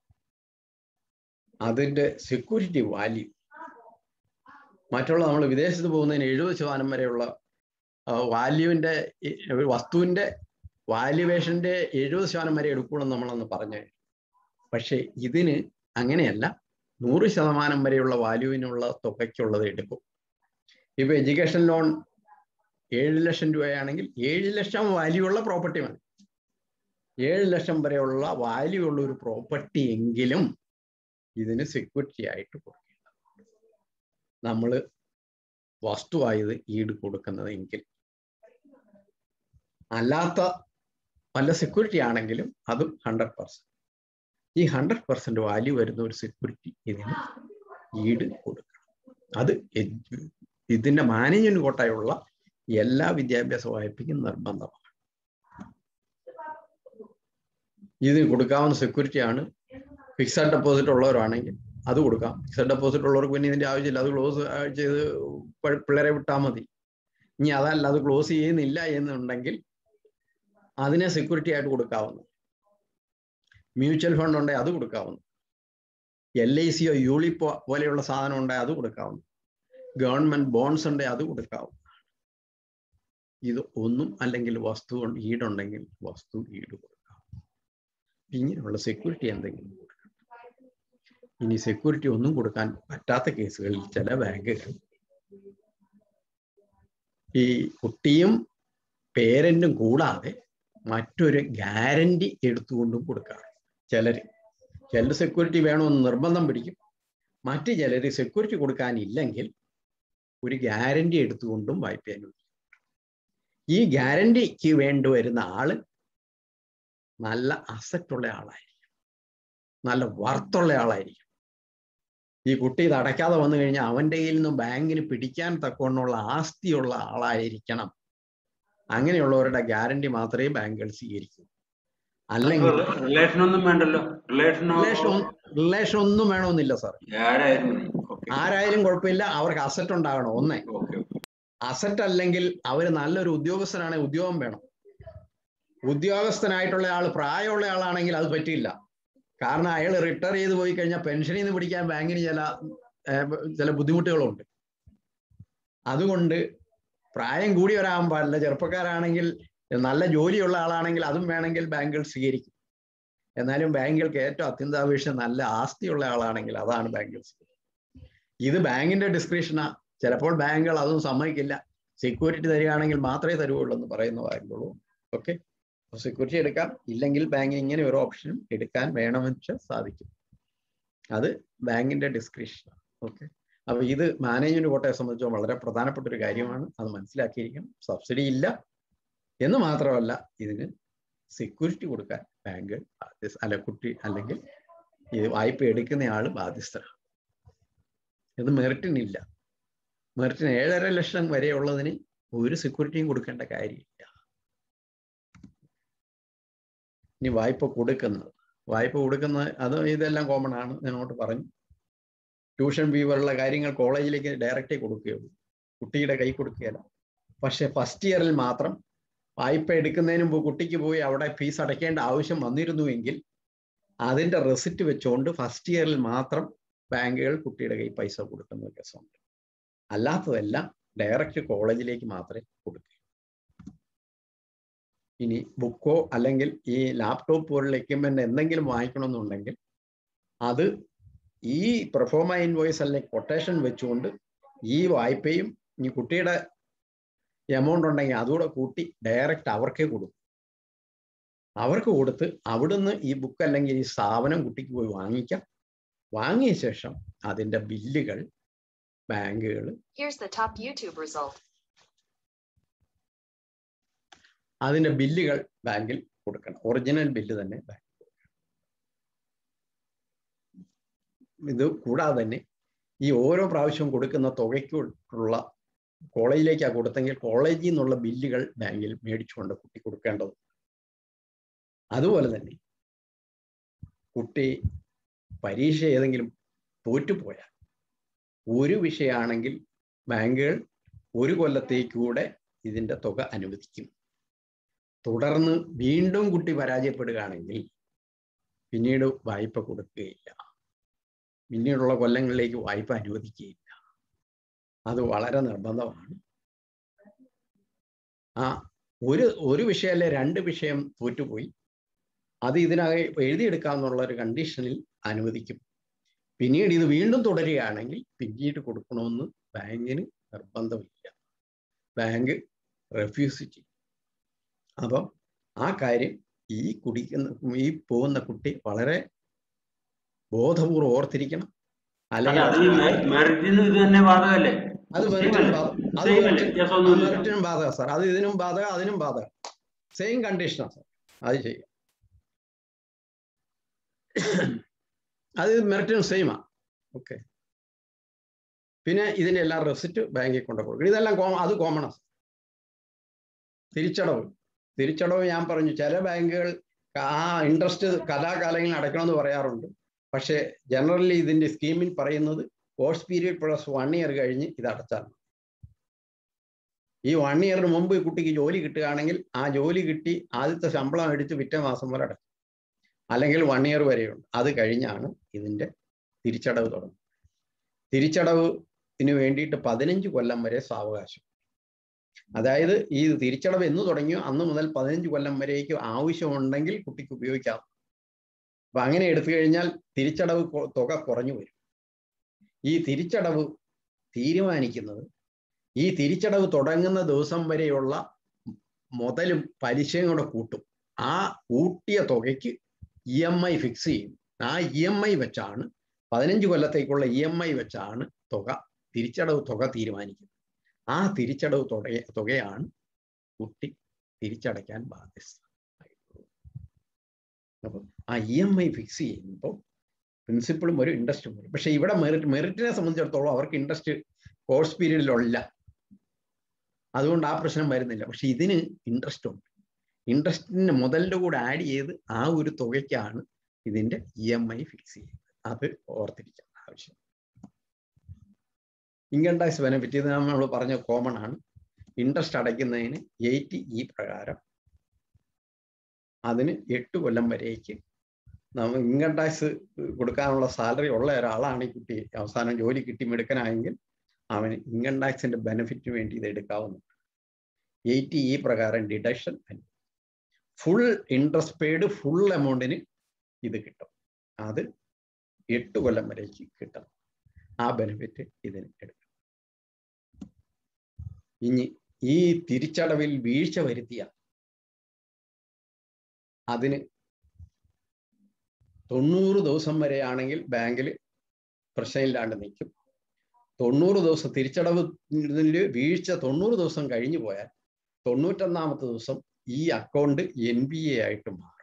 അതിന്റെ സെക്യൂരിറ്റി വാല്യൂ മറ്റുള്ള നമ്മൾ വിദേശത്ത് പോകുന്നതിന് എഴുപത് ശതമാനം വരെയുള്ള വാല്യൂവിന്റെ വസ്തുവിന്റെ വാല്യുവേഷന്റെ എഴുപത് ശതമാനം വരെ എടുക്കുള്ളൂ നമ്മളന്ന് പറഞ്ഞു പക്ഷെ ഇതിന് അങ്ങനെയല്ല നൂറ് ശതമാനം വരെയുള്ള വാല്യൂവിനുള്ള തുകയ്ക്കുള്ളത് എടുക്കും ഇപ്പൊ എഡ്യൂക്കേഷൻ ലോൺ ഏഴ് ലക്ഷം രൂപയാണെങ്കിൽ ഏഴ് ലക്ഷം വാല്യൂ ഉള്ള പ്രോപ്പർട്ടി മതി ഏഴ് ലക്ഷം വരെയുള്ള വാല്യൂ ഉള്ള ഒരു പ്രോപ്പർട്ടി എങ്കിലും ഇതിന് സെക്യൂരിറ്റി ആയിട്ട് കൊടുക്കേണ്ടതുണ്ട് നമ്മൾ വസ്തുവായത് ഈട് കൊടുക്കുന്നതെങ്കിൽ അല്ലാത്ത വല്ല സെക്യൂരിറ്റി ആണെങ്കിലും അതും ഹൺഡ്രഡ് പെർസെന്റ് ഈ ഹൺഡ്രഡ് പെർസെന്റ് വാല്യൂ വരുന്ന ഒരു സെക്യൂരിറ്റി ഇതിന് ഈട് കൊടുക്കണം അത് ഇതിന്റെ മാനേജ്മെന്റ് കോട്ടായുള്ള എല്ലാ വിദ്യാഭ്യാസ വായ്പയ്ക്കും നിർബന്ധമാണ് ഇതിന് കൊടുക്കാവുന്ന സെക്യൂരിറ്റിയാണ് ഫിക്സഡ് ഡെപ്പോസിറ്റ് ഉള്ളവരാണെങ്കിൽ അത് കൊടുക്കാം ഫിക്സഡ് ഡെപ്പോസിറ്റ് ഉള്ളവർക്ക് പിന്നെ ഇതിന്റെ ആവശ്യമില്ല അത് ക്ലോസ് ചെയ്ത് പ- പിള്ളേരെ വിട്ടാൽ മതി ഇനി അതല്ല അത് ക്ലോസ് ചെയ്യുന്നില്ല എന്നുണ്ടെങ്കിൽ അതിനെ സെക്യൂരിറ്റി ആയിട്ട് കൊടുക്കാവുന്നു മ്യൂച്വൽ ഫണ്ട് ഉണ്ടെങ്കിൽ അത് കൊടുക്കാവുന്നു എൽ ഐ സിയോ യൂളിപ്പോ പോലെയുള്ള സാധനം ഉണ്ടെങ്കിൽ അത് കൊടുക്കാവുന്നു ഗവൺമെന്റ് ബോൺസ് ഉണ്ടെങ്കിൽ അത് കൊടുക്കാവും ഇത് ഒന്നും അല്ലെങ്കിൽ വസ്തു ഈടുണ്ടെങ്കിൽ വസ്തു ഈട് കൊടുക്കാം ഇങ്ങനെയുള്ള സെക്യൂരിറ്റി എന്തെങ്കിലും കൊടുക്കാം ഇനി സെക്യൂരിറ്റി ഒന്നും കൊടുക്കാൻ പറ്റാത്ത കേസുകളിൽ ചില ബാങ്കുകൾ ഈ കുട്ടിയും പേരന്റും കൂടാതെ മറ്റൊരു ഗ്യാരണ്ടി എടുത്തുകൊണ്ടും കൊടുക്കാറ് ചിലര് ചിലർ സെക്യൂരിറ്റി വേണമെന്ന് നിർബന്ധം പിടിക്കും മറ്റു ചിലർ സെക്യൂരിറ്റി കൊടുക്കാനില്ലെങ്കിൽ ഒരു ഗ്യാരണ്ടി എടുത്തുകൊണ്ടും വായ്പ അനുവദിക്കും ഈ ഗ്യാരണ്ടിക്ക് വേണ്ടി വരുന്ന ആള് നല്ല അസറ്റ് ഉള്ള ആളായിരിക്കും നല്ല വർത്തുള്ള ആളായിരിക്കും ഈ കുട്ടി ഇത് അടയ്ക്കാതെ വന്നു കഴിഞ്ഞാൽ അവന്റെ കയ്യിൽ നിന്ന് ബാങ്കിന് പിടിക്കാൻ തക്കവണ്ണമുള്ള ആസ്തിയുള്ള ആളായിരിക്കണം അങ്ങനെയുള്ളവരുടെ ഗ്യാരണ്ടി മാത്രമേ ബാങ്കുകൾ സ്വീകരിക്കൂ അല്ലെങ്കിൽ റിലേഷൻ ഒന്നും വേണ്ടല്ലോ റിലേഷനോ റിലേഷൻ റിലേഷൻ ഒന്നും വേണമെന്നില്ല സാർ ആരായാലും മതി ഓക്കെ ആരായാലും കുഴപ്പമില്ല അവർക്ക് അസറ്റ് ഉണ്ടാകണം ഒന്നേ ഓക്കെ അസറ്റ് അല്ലെങ്കിൽ അവർ നല്ലൊരു ഉദ്യോഗസ്ഥനാണെങ്കിൽ ഉദ്യോഗം വേണം ഉദ്യോഗസ്ഥനായിട്ടുള്ള ആൾ പ്രായമുള്ള ആളാണെങ്കിൽ അത് പറ്റില്ല കാരണം അയാൾ റിട്ടയർ ചെയ്ത് പോയി കഴിഞ്ഞാൽ പെൻഷനിൽ നിന്ന് പിടിക്കാൻ ബാങ്കിന് ചില ഏർ, ചില ബുദ്ധിമുട്ടുകളുണ്ട് അതുകൊണ്ട് പ്രായം കൂടി വരാൻ പാടില്ല ചെറുപ്പക്കാരാണെങ്കിൽ നല്ല ജോലിയുള്ള ആളാണെങ്കിൽ അതും വേണമെങ്കിൽ ബാങ്കുകൾ സ്വീകരിക്കും എന്നാലും ബാങ്കുകൾക്ക് ഏറ്റവും അത്യന്താപേക്ഷിത നല്ല ആസ്തിയുള്ള ആളാണെങ്കിൽ അതാണ് ബാങ്കുകൾ സ്വീകരിക്കുക ഇത് ബാങ്കിന്റെ ഡിസ്ക്രിപ്ഷനാ ചിലപ്പോൾ ബാങ്കുകൾ അതൊന്നും സമ്മതിക്കില്ല സെക്യൂരിറ്റി തരികയാണെങ്കിൽ മാത്രമേ തരുവുള്ളൂ എന്ന് പറയുന്ന ബാങ്കുള്ളൂ ഓക്കെ സെക്യൂരിറ്റി എടുക്കാം ഇല്ലെങ്കിൽ ബാങ്കിന് ഇങ്ങനെ ഒരു ഓപ്ഷനും എടുക്കാൻ വേണമെന്ന് വെച്ചാൽ സാധിക്കും അത് ബാങ്കിന്റെ ഡിസ്ക്രിപ്ഷൻ ഓക്കെ അപ്പൊ ഇത് മാനേജ്മെന്റ് കോട്ടയെ സംബന്ധിച്ചോ വളരെ പ്രധാനപ്പെട്ട ഒരു കാര്യമാണ് അത് മനസ്സിലാക്കിയിരിക്കണം സബ്സിഡി ഇല്ല എന്ന് മാത്രമല്ല ഇതിന് സെക്യൂരിറ്റി കൊടുക്കാൻ ബാങ്കുകൾ ബാധ്യസ്ഥ അല്ല കുട്ടി അല്ലെങ്കിൽ ഇത് വായ്പ എടുക്കുന്നയാൾ ബാധ്യസ്ഥരാണ് ഇത് മെറിറ്റിനില്ല മെറിറ്റിന് ഏഴര ലക്ഷം വരെയുള്ളതിന് ഒരു സെക്യൂരിറ്റിയും കൊടുക്കേണ്ട കാര്യമില്ല ഇനി വായ്പ കൊടുക്കുന്നത് വായ്പ കൊടുക്കുന്നത് അത് ഇതെല്ലാം കോമൺ ആണ് ഞാനോട്ട് പറഞ്ഞു ട്യൂഷൻ ഫീ പോലുള്ള കാര്യങ്ങൾ കോളേജിലേക്ക് ഡയറക്റ്റേ കൊടുക്കുകയുള്ളൂ കുട്ടിയുടെ കൈ കൊടുക്കുകയില്ല പക്ഷെ ഫസ്റ്റ് ഇയറിൽ മാത്രം വായ്പ എടുക്കുന്നതിന് മുമ്പ് കുട്ടിക്ക് പോയി അവിടെ ഫീസ് അടയ്ക്കേണ്ട ആവശ്യം വന്നിരുന്നുവെങ്കിൽ അതിന്റെ റെസിറ്റ് വെച്ചുകൊണ്ട് ഫസ്റ്റ് ഇയറിൽ മാത്രം ബാങ്കുകൾ കുട്ടിയുടെ കൈ പൈസ കൊടുക്കുന്ന ഒരു രസമുണ്ട് അല്ലാത്തതെല്ലാം ഡയറക്റ്റ് കോളേജിലേക്ക് മാത്രമേ കൊടുക്കൂ ഇനി ബുക്കോ അല്ലെങ്കിൽ ഈ ലാപ്ടോപ്പ് പോലുള്ള എക്യുപ്മെന്റ് എന്തെങ്കിലും വാങ്ങിക്കണമെന്നുണ്ടെങ്കിൽ അത് ഈ പെർഫോമ ഇൻവോയ്സ് അല്ലെങ്കിൽ കൊട്ടേഷൻ വെച്ചുകൊണ്ട് ഈ വായ്പയും ഈ കുട്ടിയുടെ എമൗണ്ട് ഉണ്ടെങ്കിൽ അതുകൂടെ കൂട്ടി ഡയറക്റ്റ് അവർക്കേ കൊടുക്കും അവർക്ക് കൊടുത്ത് അവിടുന്ന് ഈ ബുക്ക് അല്ലെങ്കിൽ ഈ സ്ഥാപനം കുട്ടിക്ക് പോയി വാങ്ങിക്കാം വാങ്ങിയ ശേഷം അതിന്റെ ബില്ലുകൾ ബാങ്കുകൾ Here's the top YouTube result. അതിന്റെ ബില്ലുകൾ ബാങ്കിൽ കൊടുക്കണം ഒറിജിനൽ ബില്ല് തന്നെ ബാങ്ക് ഇത് കൂടാതെ തന്നെ ഈ ഓരോ പ്രാവശ്യവും കൊടുക്കുന്ന തുകയ്ക്കുള്ള കോളേജിലേക്കാണ് കൊടുത്തെങ്കിൽ കോളേജിൽ നിന്നുള്ള ബില്ലുകൾ ബാങ്കിൽ മേടിച്ചുകൊണ്ട് കുട്ടി കൊടുക്കേണ്ടത് അതുപോലെ തന്നെ കുട്ടി പരീക്ഷ ഏതെങ്കിലും തോറ്റുപോയാൽ ഒരു വിഷയമാണെങ്കിൽ ബാങ്കുകൾ ഒരു കൊല്ലത്തേക്കൂടെ ഇതിന്റെ തുക അനുവദിക്കും തുടർന്ന് വീണ്ടും കുട്ടി പരാജയപ്പെടുകയാണെങ്കിൽ പിന്നീട് വായ്പ കൊടുക്കുകയില്ല പിന്നീടുള്ള കൊല്ലങ്ങളിലേക്ക് വായ്പ അനുവദിക്കുകയില്ല അത് വളരെ നിർബന്ധമാണ് ആ ഒരു ഒരു വിഷയമല്ലേ രണ്ട് വിഷയം തോറ്റുപോയി അത് ഇതിനകം എഴുതിയെടുക്കാമെന്നുള്ള ഒരു കണ്ടീഷനിൽ അനുവദിക്കും പിന്നീട് ഇത് വീണ്ടും തുടരുകയാണെങ്കിൽ പിന്നീട് കൊടുക്കണമെന്ന് ബാങ്കിന് നിർബന്ധമില്ല ബാങ്ക് റെഫ്യൂസ് ചെയ്യും അപ്പം ആ കാര്യം ഈ കുടിക്കുന്ന ഈ പോകുന്ന കുട്ടി വളരെ ബോധപൂർവ്വം ഓർത്തിരിക്കണം അല്ല അത് അല്ലെങ്കിൽ മെറിറ്റിന് ഇത് തന്നെ ബാധകല്ലേ അത് മെറിറ്റിനും ബാധ- അത് സെയിം അല്ലേ മെറിറ്റിനും വ്യത്യാസമൊന്നുമില്ല മെറിറ്റിനും ബാധക സാർ അത് ഇതിനും ബാധക അതിനും ബാധക സെയിം കണ്ടീഷനാണ് സാർ അത് ചെയ്യാം അത് മെറിറ്റിനും സെയിമാ ഓക്കെ പിന്നെ ഇതിന്റെ എല്ലാം റെസിറ്റ് ബാങ്കിൽ കൊണ്ട് കൊടുക്കണം ഇതെല്ലാം കോ- അത് കോമണാ തിരിച്ചടവ് തിരിച്ചടവ് ഞാൻ പറഞ്ഞു ചില ബാങ്കുകൾ ആ ഇൻട്രസ്റ്റ് കലാകാലങ്ങളിൽ അടയ്ക്കണമെന്ന് പറയാറുണ്ട് പക്ഷേ ജനറലി ഇതിന്റെ സ്കീമിൽ പറയുന്നത് course period plus one year കഴിഞ്ഞ് ഇത് അടച്ചാൽ മതി ഈ വൺ ഇയറിന് മുമ്പ് ഈ കുട്ടിക്ക് ജോലി കിട്ടുകയാണെങ്കിൽ ആ ജോലി കിട്ടി ആദ്യത്തെ ശമ്പളം എടുത്ത് പിറ്റേ മാസം പോലെ അടയ്ക്കും അല്ലെങ്കിൽ വൺ ഇയർ വരെയുണ്ട് അത് കഴിഞ്ഞാണ് ഇതിന്റെ തിരിച്ചടവ് തുടങ്ങുന്നത് തിരിച്ചടവിന് വേണ്ടിയിട്ട് പതിനഞ്ച് കൊല്ലം വരെ സാവകാശം അതായത് ഈ തിരിച്ചടവ് എന്ന് തുടങ്ങിയോ അന്ന് മുതൽ പതിനഞ്ച് കൊല്ലം വരേക്ക് ആവശ്യമുണ്ടെങ്കിൽ കുട്ടിക്ക് ഉപയോഗിക്കാം അപ്പൊ അങ്ങനെ എടുത്തു കഴിഞ്ഞാൽ തിരിച്ചടവ് കൊ- തുക കുറഞ്ഞു വരും ഈ തിരിച്ചടവ് തീരുമാനിക്കുന്നത് ഈ തിരിച്ചടവ് തുടങ്ങുന്ന ദിവസം വരെയുള്ള മുതലും പലിശയും കൂടെ കൂട്ടും ആ കൂട്ടിയ തുകയ്ക്ക് ഇ എം ഐ ഫിക്സ് ചെയ്യും ആ ഇ എം ഐ വെച്ചാണ് പതിനഞ്ച് കൊല്ലത്തേക്കുള്ള ഇ എം ഐ വെച്ചാണ് തുക തിരിച്ചടവ് തുക തീരുമാനിക്കുന്നത് ആ തിരിച്ചടവ് തുക തുകയാണ് കുട്ടി തിരിച്ചടയ്ക്കാൻ ബാധ്യസ്ഥ അപ്പം ആ ഇ എം ഐ ഫിക്സ് ചെയ്യുമ്പോൾ പ്രിൻസിപ്പളും വരും ഇൻട്രസ്റ്റും വരും പക്ഷെ ഇവിടെ മെറിറ്റ് മെറിറ്റിനെ സംബന്ധിച്ചിടത്തോളം അവർക്ക് ഇൻട്രസ്റ്റ് കോഴ്സ് പീരീഡിലുള്ള അതുകൊണ്ട് ആ പ്രശ്നം വരുന്നില്ല പക്ഷെ ഇതിന് ഇൻട്രസ്റ്റ് ഉണ്ട് ഇൻട്രസ്റ്റിന് മുതലിന്റെ കൂടെ ആഡ് ചെയ്ത് ആ ഒരു തുകയ്ക്കാണ് ഇതിന്റെ ഇ എം ഐ ഫിക്സ് ചെയ്യുന്നത് അത് ഓർത്തിരിക്കാൻ ആവശ്യം ഇൻകം ടാക്സ് ബെനിഫിറ്റ് ഇത് നമ്മൾ പറഞ്ഞ കോമൺ ആണ് ഇൻട്രസ്റ്റ് അടയ്ക്കുന്നതിന് എയ്റ്റി ഇ പ്രകാരം അതിന് എട്ട് കൊല്ലം വരേക്ക് നമ്മൾ ഇൻകം ടാക്സ് കൊടുക്കാനുള്ള സാലറി ഉള്ള ഒരാളാണ് ഈ കുട്ടി അവസാനം ജോലി കിട്ടി മിടുക്കനായെങ്കിൽ അവന് ഇൻകം ടാക്സിന്റെ ബെനിഫിറ്റിന് വേണ്ടി ഇത് എടുക്കാവുന്നതാണ് എയ്റ്റി ഇ പ്രകാരം deduction full interest paid full എമൗണ്ടിന് ഇത് കിട്ടും അത് എട്ട് കൊല്ലം വരേക്ക് കിട്ടും ആ ബെനിഫിറ്റ് ഇതിന് എടുക്കും ഇനി ഈ തിരിച്ചടവിൽ വീഴ്ച വരുത്തിയ അതിന് തൊണ്ണൂറ് ദിവസം വരെയാണെങ്കിൽ ബാങ്കിൽ പ്രശ്നമില്ലാണ്ട് നിൽക്കും തൊണ്ണൂറ് ദിവസം തിരിച്ചടവ് വീഴ്ച തൊണ്ണൂറ് ദിവസം കഴിഞ്ഞു പോയാൽ തൊണ്ണൂറ്റൊന്നാമത്തെ ദിവസം ഈ അക്കൗണ്ട് എൻ ബി എ ആയിട്ട് മാറും